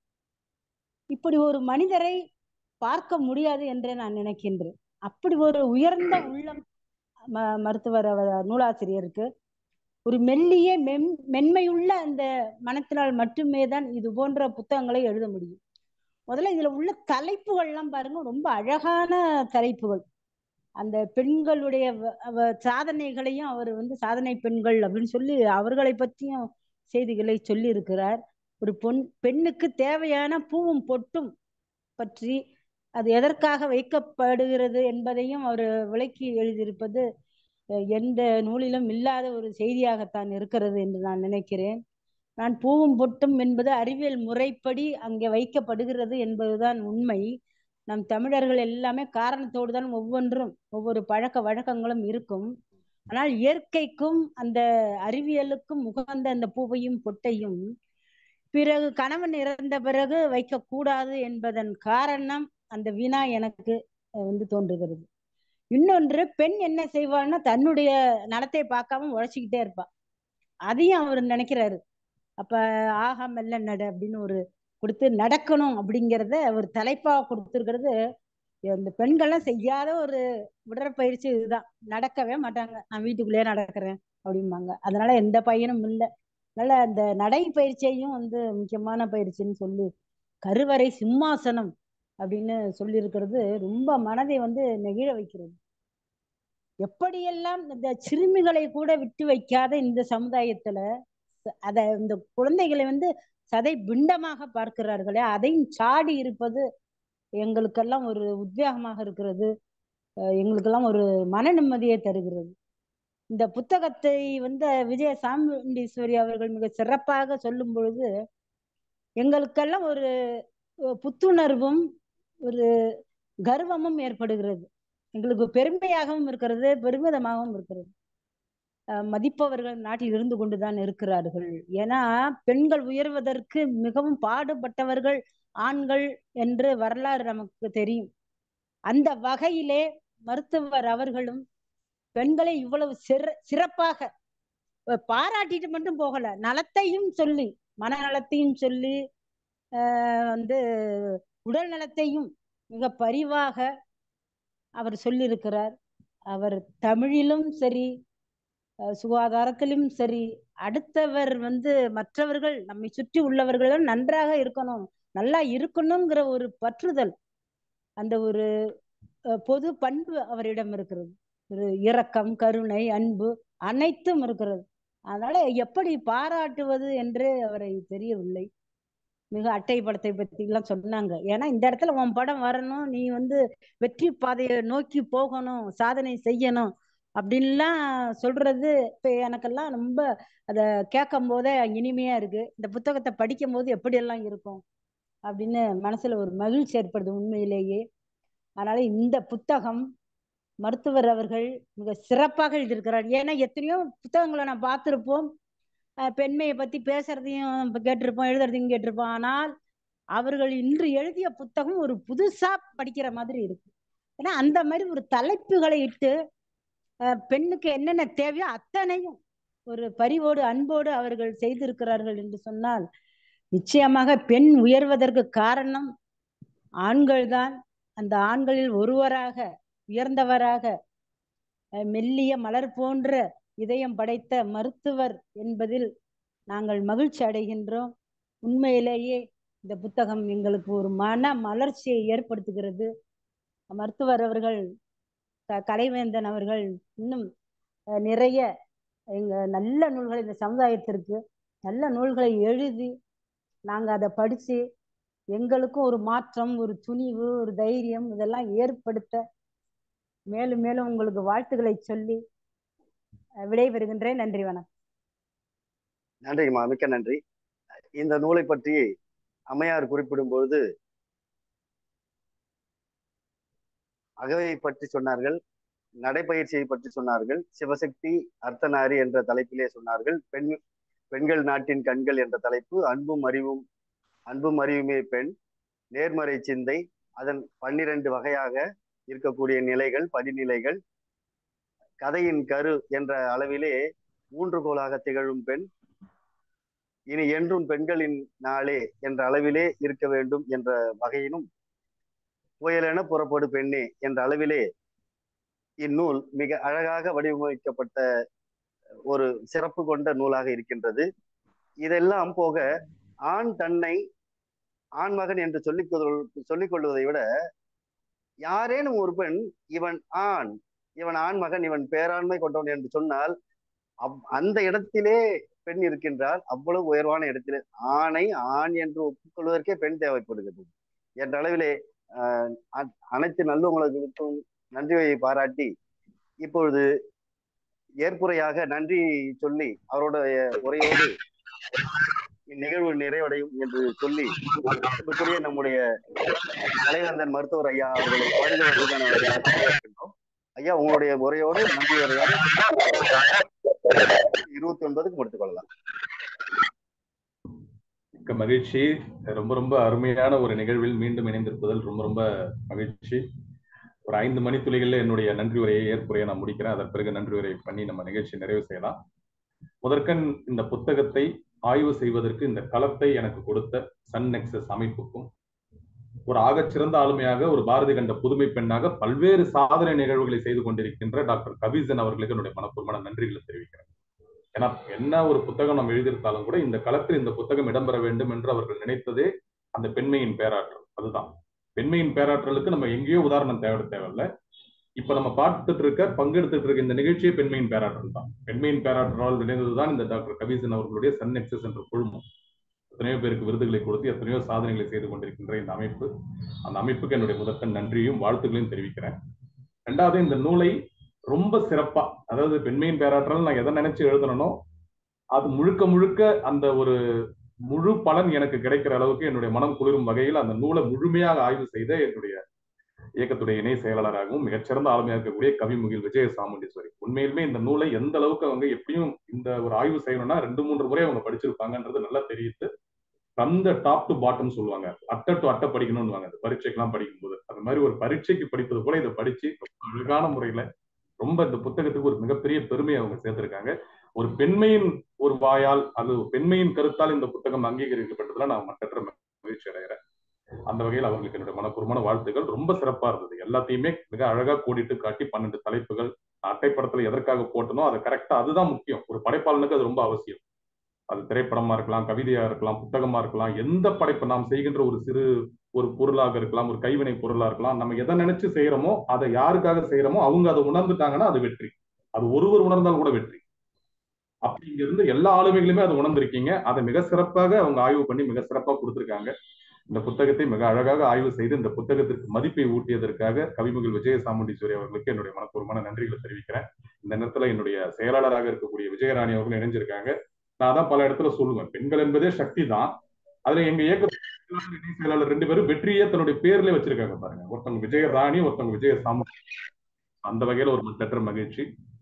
இப்படி ஒரு மனிதரை பார்க்க முடியாது என்றே நான் நினைக்கின்றேன் அப்படி ஒரு உயர்ந்த உள்ளம் ம- மருத்துவர் அவர் நூலாசிரியருக்கு ஒரு மெல்லிய மென் மென்மையுள்ள அந்த மனத்தினால் மட்டுமே தான் இது போன்ற புத்தகங்களை எழுத முடியும் முதல்ல இதுல உள்ள தலைப்புகள்லாம் பாருங்க ரொம்ப அழகான தலைப்புகள் அந்த பெண்களுடைய வ- வ- சாதனைகளையும் அவர் வந்து சாதனை பெண்கள் அப்படின்னு சொல்லி அவர்களை பற்றியும் செய்திகளை சொல்லி இருக்கிறார் ஒரு பொன் பெண்ணுக்கு தேவையான பூவும் பொட்டும் பற்றி அது எதற்காக வைக்கப்படுகிறது என்பதையும் அவர் விளக்கி எழுதியிருப்பது அஹ், எந்த நூலிலும் இல்லாத ஒரு செய்தியாகத்தான் இருக்கிறது என்று நான் நினைக்கிறேன் நான் பூவும் பொட்டும் என்பது அறிவியல் முறைப்படி அங்கே வைக்கப்படுகிறது என்பதுதான் உண்மை நம் தமிழர்கள் எல்லாமே காரணத்தோடு தான் ஒவ்வொன்றும் ஒவ்வொரு பழக்க வழக்கங்களும் இருக்கும் ஆனால் இயற்கைக்கும் அந்த அறிவியலுக்கும் உகந்த அந்த பூவையும் பொட்டையும் பிறகு கணவன் இறந்த பிறகு வைக்கக்கூடாது என்பதன் காரணம் அந்த வினா எனக்கு அஹ், வந்து தோன்றுகிறது இன்னொன்று பெண் என்ன செய்வான்னா தன்னுடைய நலத்தை பார்க்காம உழைச்சிக்கிட்டே இருப்பா அதையும் அவர் நினைக்கிறாரு அப்ப ஆகா மெல்ல நட அப்படின்னு ஒரு கொடுத்து நடக்கணும் அப்படிங்கிறத ஒரு தலைப்பா கொடுத்துருக்கிறது இந்த பெண்கள்லாம் செய்யாத ஒரு உடற்பயிற்சி இதுதான் நடக்கவே மாட்டாங்க நான் வீட்டுக்குள்ளேயே நடக்கிறேன் அப்படிம்பாங்க அதனால எந்த பையனும் இல்லை அதனால அந்த நடைப்பயிற்சியையும் வந்து முக்கியமான பயிற்சின்னு சொல்லி கருவறை சிம்மாசனம் அப்படின்னு சொல்லியிருக்கிறது ரொம்ப மனதை வந்து நெகிழ வைக்கிறது எப்படியெல்லாம் இந்த சிறுமிகளை கூட விட்டு வைக்காத இந்த சமுதாயத்துல ச- அத இந்த குழந்தைகளை வந்து சதை பிண்டமாக பார்க்கிறார்களே அதையும் சாடி இருப்பது எங்களுக்கெல்லாம் ஒரு உத்வேகமாக இருக்கிறது அஹ் எங்களுக்கெல்லாம் ஒரு மன நிம்மதியை தருகிறது இந்த புத்தகத்தை வந்து விஜய சாமுண்டீஸ்வரி அவர்கள் மிக சிறப்பாக சொல்லும் பொழுது எங்களுக்கெல்லாம் ஒரு அஹ் புத்துணர்வும் ஒரு கர்வமும் ஏற்படுகிறது எங்களுக்கு பெருமையாகவும் இருக்கிறது பெருமிதமாகவும் இருக்கிறது அஹ் மதிப்பவர்கள் நாட்டில் இருந்து கொண்டுதான் இருக்கிறார்கள் ஏன்னா பெண்கள் உயர்வதற்கு மிகவும் பாடுபட்டவர்கள் ஆண்கள் என்று வரலாறு நமக்கு தெரியும் அந்த வகையிலே மருத்துவர் அவர்களும் பெண்களை இவ்வளவு சிற சிறப்பாக அஹ் பாராட்டிட்டு மட்டும் போகல நலத்தையும் சொல்லி மனநலத்தையும் சொல்லி ஆஹ் வந்து உடல் நலத்தையும் மிக பரிவாக அவர் சொல்லியிருக்கிறார் அவர் தமிழிலும் சரி அஹ் சுகாதாரத்திலும் சரி அடுத்தவர் வந்து மற்றவர்கள் நம்மை சுற்றி உள்ளவர்களும் நன்றாக இருக்கணும் நல்லா இருக்கணுங்கிற ஒரு பற்றுதல் அந்த ஒரு அஹ், பொது பண்பு அவரிடம் இருக்கிறது ஒரு இரக்கம் கருணை அன்பு அனைத்தும் இருக்கிறது அதனால எப்படி பாராட்டுவது என்று அவரை தெரியவில்லை மிக அட்டை படத்தை பத்தி எல்லாம் சொன்னாங்க ஏன்னா இந்த இடத்துல உன் படம் வரணும் நீ வந்து வெற்றி பாதையை நோக்கி போகணும் சாதனை செய்யணும் அப்படின்லாம் சொல்றது இப்ப எனக்கெல்லாம் ரொம்ப அத கேட்கும் போதே இனிமையா இருக்கு இந்த புத்தகத்தை படிக்கும் போது எப்படியெல்லாம் இருக்கும் அப்படின்னு மனசுல ஒரு மகிழ்ச்சி ஏற்படுது உண்மையிலேயே அதனால இந்த புத்தகம் மருத்துவர் அவர்கள் மிக சிறப்பாக எழுதியிருக்கிறார் ஏன்னா எத்தனையோ புத்தகங்களை நான் பார்த்திருப்போம் அஹ் பெண்மையை பத்தி பேசுறதையும் இப்ப கேட்டிருப்போம் எழுதுறதையும் கேட்டிருப்போம் ஆனால் அவர்கள் இன்று எழுதிய புத்தகம் ஒரு புதுசா படிக்கிற மாதிரி இருக்கு ஏன்னா அந்த மாதிரி ஒரு தலைப்புகளை இட்டு அஹ் பெண்ணுக்கு என்னென்ன தேவையோ அத்தனையும் ஒரு பரிவோடு அன்போடு அவர்கள் செய்திருக்கிறார்கள் என்று சொன்னால் நிச்சயமாக பெண் உயர்வதற்கு காரணம் ஆண்கள்தான் அந்த ஆண்களில் ஒருவராக உயர்ந்தவராக அஹ் மெல்லிய மலர் போன்ற இதயம் படைத்த மருத்துவர் என்பதில் நாங்கள் மகிழ்ச்சி அடைகின்றோம் உண்மையிலேயே இந்த புத்தகம் எங்களுக்கு ஒரு மன மலர்ச்சியை ஏற்படுத்துகிறது மருத்துவர் அவர்கள் க- கலைவேந்தன் அவர்கள் இன்னும் அஹ், நிறைய எங்க நல்ல நூல்களை இந்த சமுதாயத்திற்கு நல்ல நூல்களை எழுதி நாங்க அதை படிச்சு எங்களுக்கும் ஒரு மாற்றம் ஒரு துணிவு ஒரு தைரியம் இதெல்லாம் ஏற்படுத்த மேலும் மேலும் உங்களுக்கு வாழ்த்துக்களை சொல்லி அஹ், விடைபெறுகின்றேன் நன்றி வணக்கம் நன்றிங்கம்மா மிக்க நன்றி இந்த நூலை பற்றி அம்மையார் குறிப்பிடும் பொழுது அகவை பற்றி சொன்னார்கள் நடைப்பயிற்சியை பற்றி சொன்னார்கள் சிவசக்தி அர்த்தநாரி என்ற தலைப்பிலே சொன்னார்கள் பெண் பெண்கள் நாட்டின் கண்கள் என்ற தலைப்பு அன்பும் அறிவும் அன்பும் அறிவுமே பெண் நேர்மறை சிந்தை அதன் பன்னிரண்டு வகையாக இருக்கக்கூடிய நிலைகள் படிநிலைகள் கதையின் கரு என்ற அளவிலே ஊன்றுகோலாக திகழும் பெண் இனி என்றும் பெண்களின் நாளே என்ற அளவிலே இருக்க வேண்டும் என்ற வகையிலும் புயலென புறப்படு பெண்ணே என்ற அளவிலே இந்நூல் மிக அழகாக வடிவமைக்கப்பட்ட ஒரு சிறப்பு கொண்ட நூலாக இருக்கின்றது இதெல்லாம் போக ஆண் தன்னை ஆண்மகன் என்று சொல்லிக் கொள்- சொல்லிக் கொள்வதை விட யாரேனும் ஒரு பெண் இவன் ஆண் இவன் ஆண்மகன் இவன் பேராண்மை கொண்டவன் என்று சொன்னால் அவ் அந்த இடத்திலே பெண் இருக்கின்றால் அவ்வளவு உயர்வான இடத்திலே ஆணை ஆண் என்று ஒப்புக்கொள்வதற்கே பெண் தேவைப்படுகிறது என்ற அளவிலே ஆஹ் அ- அனைத்து நல்லவங்களுக்கும் நன்றியை பாராட்டி இப்பொழுது ஏற்புரையாக நன்றி சொல்லி அவருடைய உரையோடு இந்நிகழ்வு நிறைவடையும் என்று சொல்லி அன்புக்குரிய நம்முடைய கலைவந்தன் மருத்துவர் ஐயா அவர்களை வருகிறவர்களுக்கான வரவேற்கின்றோம் ஐயா உங்களுடைய உரையோடு நன்றி உரையோடு இருபத்தி ஒன்பதுக்கு முடித்துக் கொள்ளலாம் மிக்க மகிழ்ச்சி ரொம்ப ரொம்ப அருமையான ஒரு நிகழ்வில் மீண்டும் இணைந்திருப்பதில் ரொம்ப ரொம்ப மகிழ்ச்சி ஒரு ஐந்து மணி துளிகளில் என்னுடைய நன்றி உரையை ஏற்புரையை நான் முடிக்கிறேன் அதன் பிறகு நன்றி உரை பண்ணி நம்ம நிகழ்ச்சி நிறைவு செய்யலாம் முதற்கண் இந்த புத்தகத்தை ஆய்வு செய்வதற்கு இந்த களத்தை எனக்கு கொடுத்த சன் நெக்சஸ் அமைப்புக்கும் ஒரு ஆகச்சிறந்த ஆளுமையாக ஒரு பாரதி கண்ட புதுமை பெண்ணாக பல்வேறு சாதனை நிகழ்வுகளை செய்து கொண்டிருக்கின்ற டாக்டர் கபீசன் அவர்களுக்கு என்னுடைய மனப்பூர்வமான நன்றிகளை தெரிவிக்கிறேன் ஏன்னா என்ன ஒரு புத்தகம் நம்ம எழுதியிருந்தாலும் கூட இந்த களத்தில் இந்த புத்தகம் இடம்பெற வேண்டும் என்று அவர்கள் நினைத்ததே அந்த பெண்மையின் பேராற்றல் அதுதான் பெண்மையின் பேராற்றலுக்கு நம்ம எங்கேயோ உதாரணம் தேவை தேவையில்ல இப்ப நம்ம பார்த்துட்டு இருக்க பங்கெடுத்துட்டு இருக்க இந்த நிகழ்ச்சியே பெண்மையின் பேராற்றல் தான் பெண்மையின் பேராற்றலால் விளைந்ததுதான் இந்த டாக்டர் கபீசன் அவர்களுடைய சன் எக்ஸஸ் என்ற குழுமம் எத்தனையோ பேருக்கு விருதுகளை கொடுத்து எத்தனையோ சாதனைகளை செய்து கொண்டிருக்கின்ற இந்த அமைப்பு அந்த அமைப்புக்கு என்னுடைய முதற்கண் நன்றியும் வாழ்த்துக்களையும் தெரிவிக்கிறேன் ரெண்டாவது இந்த நூலை ரொம்ப சிறப்பா அதாவது பெண்மையின் பேராற்றல் நான் எதை நினைச்சு எழுதணும் அது முழுக்க முழுக்க அந்த ஒரு முழு பலன் எனக்கு கிடைக்கிற அளவுக்கு என்னுடைய மனம் குளிரும் வகையில் அந்த நூலை முழுமையாக ஆய்வு செய்த என்னுடைய இயக்கத்துடைய இணை செயலாளராகவும் மிகச்சிறந்த ஆளுமையாக இருக்கக்கூடிய கவிமுகில் விஜய சாமுண்டீஸ்வரி உண்மையிலுமே இந்த நூலை எந்த அளவுக்கு அவங்க எப்படியும் இந்த ஒரு ஆய்வு செய்யணும்னா ரெண்டு மூன்று முறை அவங்க படிச்சிருப்பாங்கன்றது நல்லா தெரியுது அந்த டாப் டு பாட்டம் சொல்லுவாங்க அட்டை டு அட்டை படிக்கணும்னு வாங்க அந்த பரீட்சைக்கெல்லாம் படிக்கும்போது அது மாதிரி ஒரு பரீட்சைக்கு படிப்பது போல இதை படிச்சு ரொம்ப அழகான முறையில ரொம்ப இந்த புத்தகத்துக்கு ஒரு மிகப்பெரிய பெருமையை அவங்க சேர்த்திருக்காங்க ஒரு பெண்மையின் ஒரு வாயால் அது பெண்மையின் கருத்தால் இந்த புத்தகம் அங்கீகரிக்கப்பட்டதுல நான் மற்ற மகிழ்ச்சி அடைகிறேன் அந்த வகையில் அவர்களுக்கு என்னுடைய மனப்பூர்வமான வாழ்த்துக்கள் ரொம்ப சிறப்பா இருந்தது எல்லாத்தையுமே மிக அழகா கோடிட்டு காட்டி பன்னெண்டு தலைப்புகள் அட்டைப்படத்துல எதற்காக போட்டனோ அது கரெக்டா அதுதான் முக்கியம் ஒரு படைப்பாளனுக்கு அது ரொம்ப அவசியம் அது திரைப்படமா இருக்கலாம் கவிதையா இருக்கலாம் புத்தகமா இருக்கலாம் எந்த படைப்பு நாம் செய்கின்ற ஒரு சிறு ஒரு பொருளாக இருக்கலாம் ஒரு கைவினை பொருளா இருக்கலாம் நம்ம எதை நினைச்சு செய்யறோமோ அதை யாருக்காக செய்யறோமோ அவங்க அதை உணர்ந்துட்டாங்கன்னா அது வெற்றி அது ஒருவர் உணர்ந்தால் கூட வெற்றி அப்படி இங்க இருந்து எல்லா ஆளுமைகளுமே அதை உணர்ந்திருக்கீங்க அதை மிக சிறப்பாக அவங்க ஆய்வு பண்ணி மிக சிறப்பாக கொடுத்திருக்காங்க இந்த புத்தகத்தை மிக அழகாக ஆய்வு செய்து இந்த புத்தகத்திற்கு மதிப்பை ஊட்டியதற்காக கவிமுகில் விஜய சாமுண்டீஸ்வரி அவர்களுக்கு என்னுடைய மனப்பூர்வமான நன்றிகளை தெரிவிக்கிறேன் இந்த நேரத்துல என்னுடைய செயலாளராக இருக்கக்கூடிய விஜயராணி அவர்கள் இணைஞ்சிருக்காங்க நான் தான் பல இடத்துல சொல்லுவேன் பெண்கள் என்பதே சக்தி தான் அதுல எங்க இயக்க இணை செயலாளர் ரெண்டு பேரும் வெற்றியே தன்னுடைய பேர்ல வச்சிருக்காங்க பாருங்க ஒருத்தவங்க விஜய ராணி ஒருத்தவங்க விஜய சாமு அந்த வகையில ஒரு மற்ற மகிழ்ச்சி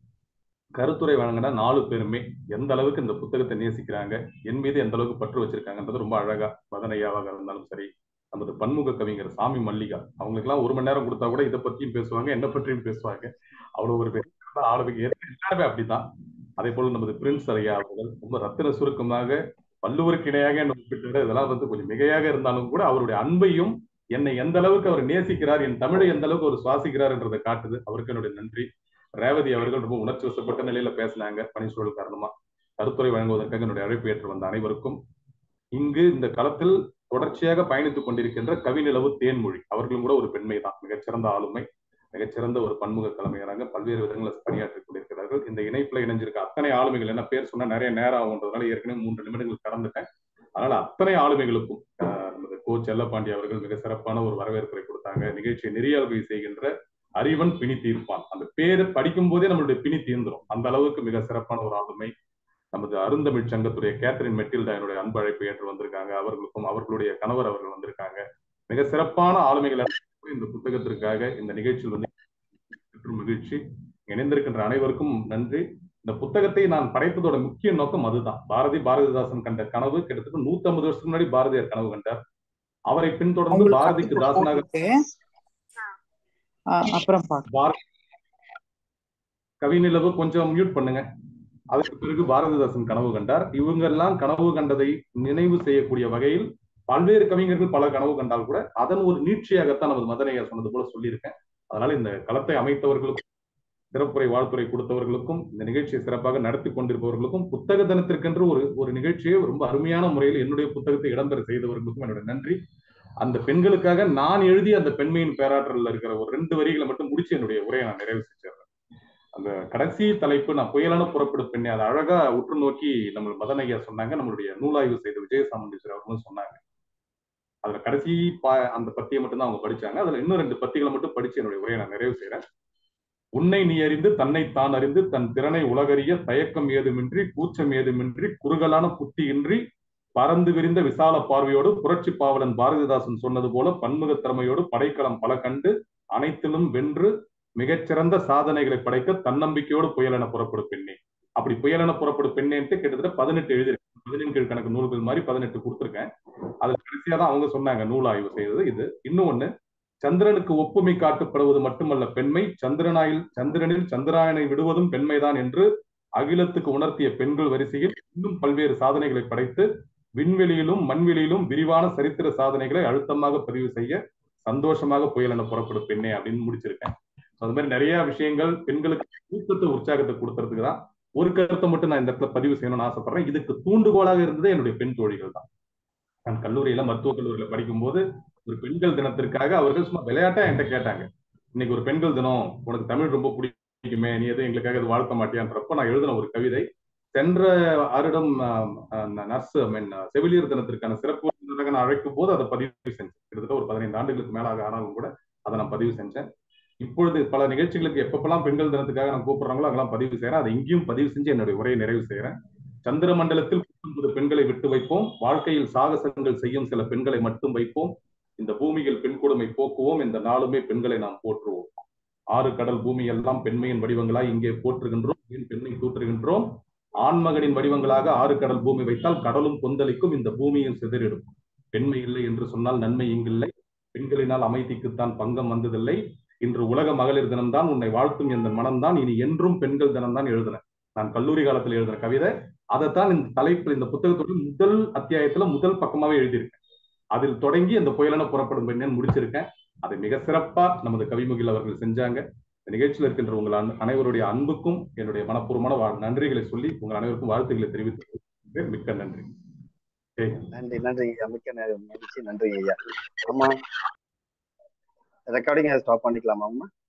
கருத்துரை வழங்கின நாலு பேருமே எந்த அளவுக்கு இந்த புத்தகத்தை நேசிக்கிறாங்க என் மீது எந்த அளவுக்கு பற்று வச்சிருக்காங்கன்றது ரொம்ப அழகா மதனையாவாக இருந்தாலும் சரி நமது பன்முக கவிஞர் சாமி மல்லிகா அவங்களுக்கு எல்லாம் ஒரு மணி நேரம் கொடுத்தா கூட இதை பத்தியும் பேசுவாங்க என்ன பற்றியும் பேசுவாங்க அவ்வளவு ஒரு பெரிய ஆளுமைக்கு எல்லாருமே அப்படித்தான் அதே போல நமது பிரின்ஸ் ஐயா அவர்கள் ரொம்ப ரத்தின சுருக்கமாக வள்ளுவருக்கு இணையாக என்ன ஒப்பிட்டு இதெல்லாம் வந்து கொஞ்சம் மிகையாக இருந்தாலும் கூட அவருடைய அன்பையும் என்னை எந்த அளவுக்கு அவர் நேசிக்கிறார் என் தமிழை எந்த அளவுக்கு அவர் சுவாசிக்கிறார் என்றதை காட்டுது அவருக்கு என்னுடைய நன்றி ரேவதி அவர்கள் ரொம்ப உணர்ச்சி வசப்பட்ட நிலையில பேசினாங்க பணிச்சூழல் காரணமா கருத்துரை வழங்குவதற்காக என்னுடைய அழைப்பு ஏற்று வந்த அனைவருக்கும் இங்கு இந்த களத்தில் தொடர்ச்சியாக பயணித்துக் கொண்டிருக்கின்ற கவிநிலவு தேன்மொழி அவர்களும் கூட ஒரு பெண்மை தான் மிகச்சிறந்த ஆளுமை மிகச்சிறந்த ஒரு பன்முக தலைமையராக பல்வேறு விதங்களில் பணியாற்றிக் கொண்டிருக்கிறார்கள் இந்த இணைப்புல இணைஞ்சிருக்க அத்தனை ஆளுமைகள் என்ன பேர் சொன்னா நிறைய நேரம் ஆகுன்றதுனால ஏற்கனவே மூன்று நிமிடங்கள் கடந்துட்டேன் அதனால அத்தனை ஆளுமைகளுக்கும் நமது கோ செல்லப்பாண்டி அவர்கள் மிக சிறப்பான ஒரு வரவேற்பை கொடுத்தாங்க நிகழ்ச்சியை நெறியாள்வை செய்கின்ற அறிவன் பிணி தீர்ப்பான் அந்த பேரை படிக்கும் போதே நம்மளுடைய பிணி தீர்ந்துரும் அந்த அளவுக்கு மிக சிறப்பான ஒரு ஆளுமை நமது அருந்தமிழ் சங்கத்துடைய கேத்தரின் மெட்டில்டா என்னுடைய அன்பு அழைப்பு ஏற்று வந்திருக்காங்க அவர்களுக்கும் அவர்களுடைய கணவர் அவர்கள் வந்திருக்காங்க மிக சிறப்பான ஆளுமைகள் இந்த புத்தகத்திற்காக இந்த நிகழ்ச்சியில் வந்து பெற்றும் மகிழ்ச்சி இணைந்திருக்கின்ற அனைவருக்கும் நன்றி இந்த புத்தகத்தை நான் படைத்ததோட முக்கிய நோக்கம் அதுதான் பாரதி பாரதிதாசன் கண்ட கனவு கிட்டத்தட்ட நூத்தி ஐம்பது வருஷத்துக்கு முன்னாடி பாரதியார் கனவு கண்டார் அவரை பின்தொடர்ந்து பாரதிக்கு தாசனாக அப்புறம் கவிநிலவு கொஞ்சம் மியூட் பண்ணுங்க அதற்கு பிறகு பாரதிதாசன் கனவு கண்டார் இவங்க எல்லாம் கனவு கண்டதை நினைவு செய்யக்கூடிய வகையில் பல்வேறு கவிஞர்கள் பல கனவு கண்டால் கூட அதன் ஒரு நீட்சியாகத்தான் நமது மதனையா சொன்னது போல சொல்லியிருக்கேன் அதனால இந்த களத்தை அமைத்தவர்களுக்கும் சிறப்புரை வாழ்த்துறை கொடுத்தவர்களுக்கும் இந்த நிகழ்ச்சியை சிறப்பாக நடத்தி கொண்டிருப்பவர்களுக்கும் புத்தக தினத்திற்கென்று ஒரு ஒரு நிகழ்ச்சியை ரொம்ப அருமையான முறையில் என்னுடைய புத்தகத்தை இடம்பெற செய்தவர்களுக்கும் என்னுடைய நன்றி அந்த பெண்களுக்காக நான் எழுதிய அந்த பெண்மையின் பேராற்றல் இருக்கிற ஒரு ரெண்டு வரிகளை மட்டும் முடிச்சு என்னுடைய உரையை நான் நிறைவு செஞ்சிடுறேன் அந்த கடைசி தலைப்பு நான் புயலான புறப்படு பெண்ணை அதை அழகா உற்று நோக்கி நம்ம மதனையா சொன்னாங்க நம்மளுடைய நூலாய்வு செய்த விஜயசாமண்டீஸ்வரர் அவர்களும் சொன்னாங்க அதுல கடைசி பா அந்த பத்தியை மட்டும் தான் அவங்க படிச்சாங்க அதுல இன்னும் ரெண்டு பத்திகளை மட்டும் படிச்சு என்னுடைய உரையை நான் நிறைவு செய்யறேன் உன்னை நீ அறிந்து தன்னை தான் அறிந்து தன் திறனை உலகறிய தயக்கம் ஏதுமின்றி கூச்சம் ஏதுமின்றி குறுகலான புத்தியின்றி பறந்து விரிந்த விசால பார்வையோடு புரட்சி பாவலன் பாரதிதாசன் சொன்னது போல பன்முக திறமையோடு படைக்களம் பல கண்டு அனைத்திலும் வென்று மிகச்சிறந்த சாதனைகளை படைக்க தன்னம்பிக்கையோடு புயலென புறப்படும் பெண்ணே அப்படி புயலென புறப்படும் பெண்ணேன்ட்டு கிட்டத்தட்ட பதினெட்டு எழுதிருக்கேன் பதினெண்டு கணக்கு நூல்கள் மாதிரி பதினெட்டு கொடுத்துருக்கேன் அதுல கடைசியா தான் அவங்க சொன்னாங்க நூல் ஆய்வு செய்தது இது இன்னொன்னு சந்திரனுக்கு ஒப்புமை காட்டப்படுவது மட்டுமல்ல பெண்மை சந்திரனாயில் சந்திரனில் சந்திராயனை விடுவதும் பெண்மைதான் என்று அகிலத்துக்கு உணர்த்திய பெண்கள் வரிசையில் இன்னும் பல்வேறு சாதனைகளை படைத்து விண்வெளியிலும் மண்வெளியிலும் விரிவான சரித்திர சாதனைகளை அழுத்தமாக பதிவு செய்ய சந்தோஷமாக புயல் என புறப்படும் பெண்ணே அப்படின்னு முடிச்சிருக்கேன் அது மாதிரி நிறைய விஷயங்கள் பெண்களுக்கு ஊக்கத்தை உற்சாகத்தை கொடுக்கறதுக்கு தான் ஒரு கருத்தை மட்டும் நான் இந்த இடத்துல பதிவு செய்யணும்னு ஆசைப்படுறேன் இதுக்கு தூண்டுகோலாக இருந்ததே என்னுடைய பெண் தோழிகள் தான் நான் கல்லூரியில மருத்துவக் கல்லூரியில படிக்கும் போது ஒரு பெண்கள் தினத்திற்காக அவர்கள் சும்மா விளையாட்டா என்கிட்ட கேட்டாங்க இன்னைக்கு ஒரு பெண்கள் தினம் உனக்கு தமிழ் ரொம்ப பிடிக்குமே நீ எதுவும் எங்களுக்காக இது வாழ்த்த மாட்டியான்றப்ப நான் எழுதின ஒரு கவிதை சென்ற வருடம் நர்ஸ் மீன் செவிலியர் தினத்திற்கான சிறப்பு விருந்தினராக நான் அழைக்கும் போது அதை பதிவு செஞ்சேன் கிட்டத்தட்ட ஒரு பதினைந்து ஆண்டுகளுக்கு மேலாக ஆனாலும் கூட அதை நான் பதிவு செஞ்சேன் இப்பொழுது பல நிகழ்ச்சிகளுக்கு எப்பப்பெல்லாம் பெண்கள் தினத்துக்காக நான் கூப்பிடுறாங்களோ அதெல்லாம் பதிவு செய்யறேன் அதை இங்கேயும் பதிவு செஞ்சு என்னுடைய உரையை நிறைவு செய்யறேன் சந்திர மண்டலத்தில் பத்தொன்பது பெண்களை விட்டு வைப்போம் வாழ்க்கையில் சாகசங்கள் செய்யும் சில பெண்களை மட்டும் வைப்போம் இந்த பூமியில் பெண் கொடுமை போக்குவோம் இந்த நாளுமே பெண்களை நாம் போற்றுவோம் ஆறு கடல் பூமி எல்லாம் பெண்மையின் வடிவங்களாய் இங்கே போற்றுகின்றோம் ஏன் பெண்ணை தூற்றுகின்றோம் ஆண்மகனின் வடிவங்களாக ஆறு கடல் பூமி வைத்தால் கடலும் கொந்தளிக்கும் இந்த பூமியும் சிதறிடும் பெண்மை இல்லை என்று சொன்னால் நன்மை இங்கில்லை பெண்களினால் அமைதிக்குத்தான் பங்கம் வந்ததில்லை இன்று உலக மகளிர் தினம்தான் உன்னை வாழ்த்தும் எந்த மனம்தான் இனி என்றும் பெண்கள் தினம்தான் எழுதினேன் நான் கல்லூரி காலத்தில் எழுதின கவிதை அதைத்தான் இந்த தலைப்பில் இந்த புத்தகத்தோட முதல் அத்தியாயத்துல முதல் பக்கமாவே எழுதியிருக்கேன் அதில் தொடங்கி அந்த புயலென புறப்படும் பெண்ணன் முடிச்சிருக்கேன் அதை மிக சிறப்பா நமது கவிமுகில் அவர்கள் செஞ்சாங்க இந்த நிகழ்ச்சியில் இருக்கின்ற உங்கள் அனைவருடைய அன்புக்கும் என்னுடைய மனப்பூர்வமான நன்றிகளை சொல்லி உங்கள் அனைவருக்கும் வாழ்த்துக்களை தெரிவித்து மிக்க நன்றி நன்றி நன்றி ஐயா மிக்க மகிழ்ச்சி நன்றி ஐயா ஆமா ரெக்கார்டிங் ஸ்டாப் பண்ணிக்கலாமா அம்மா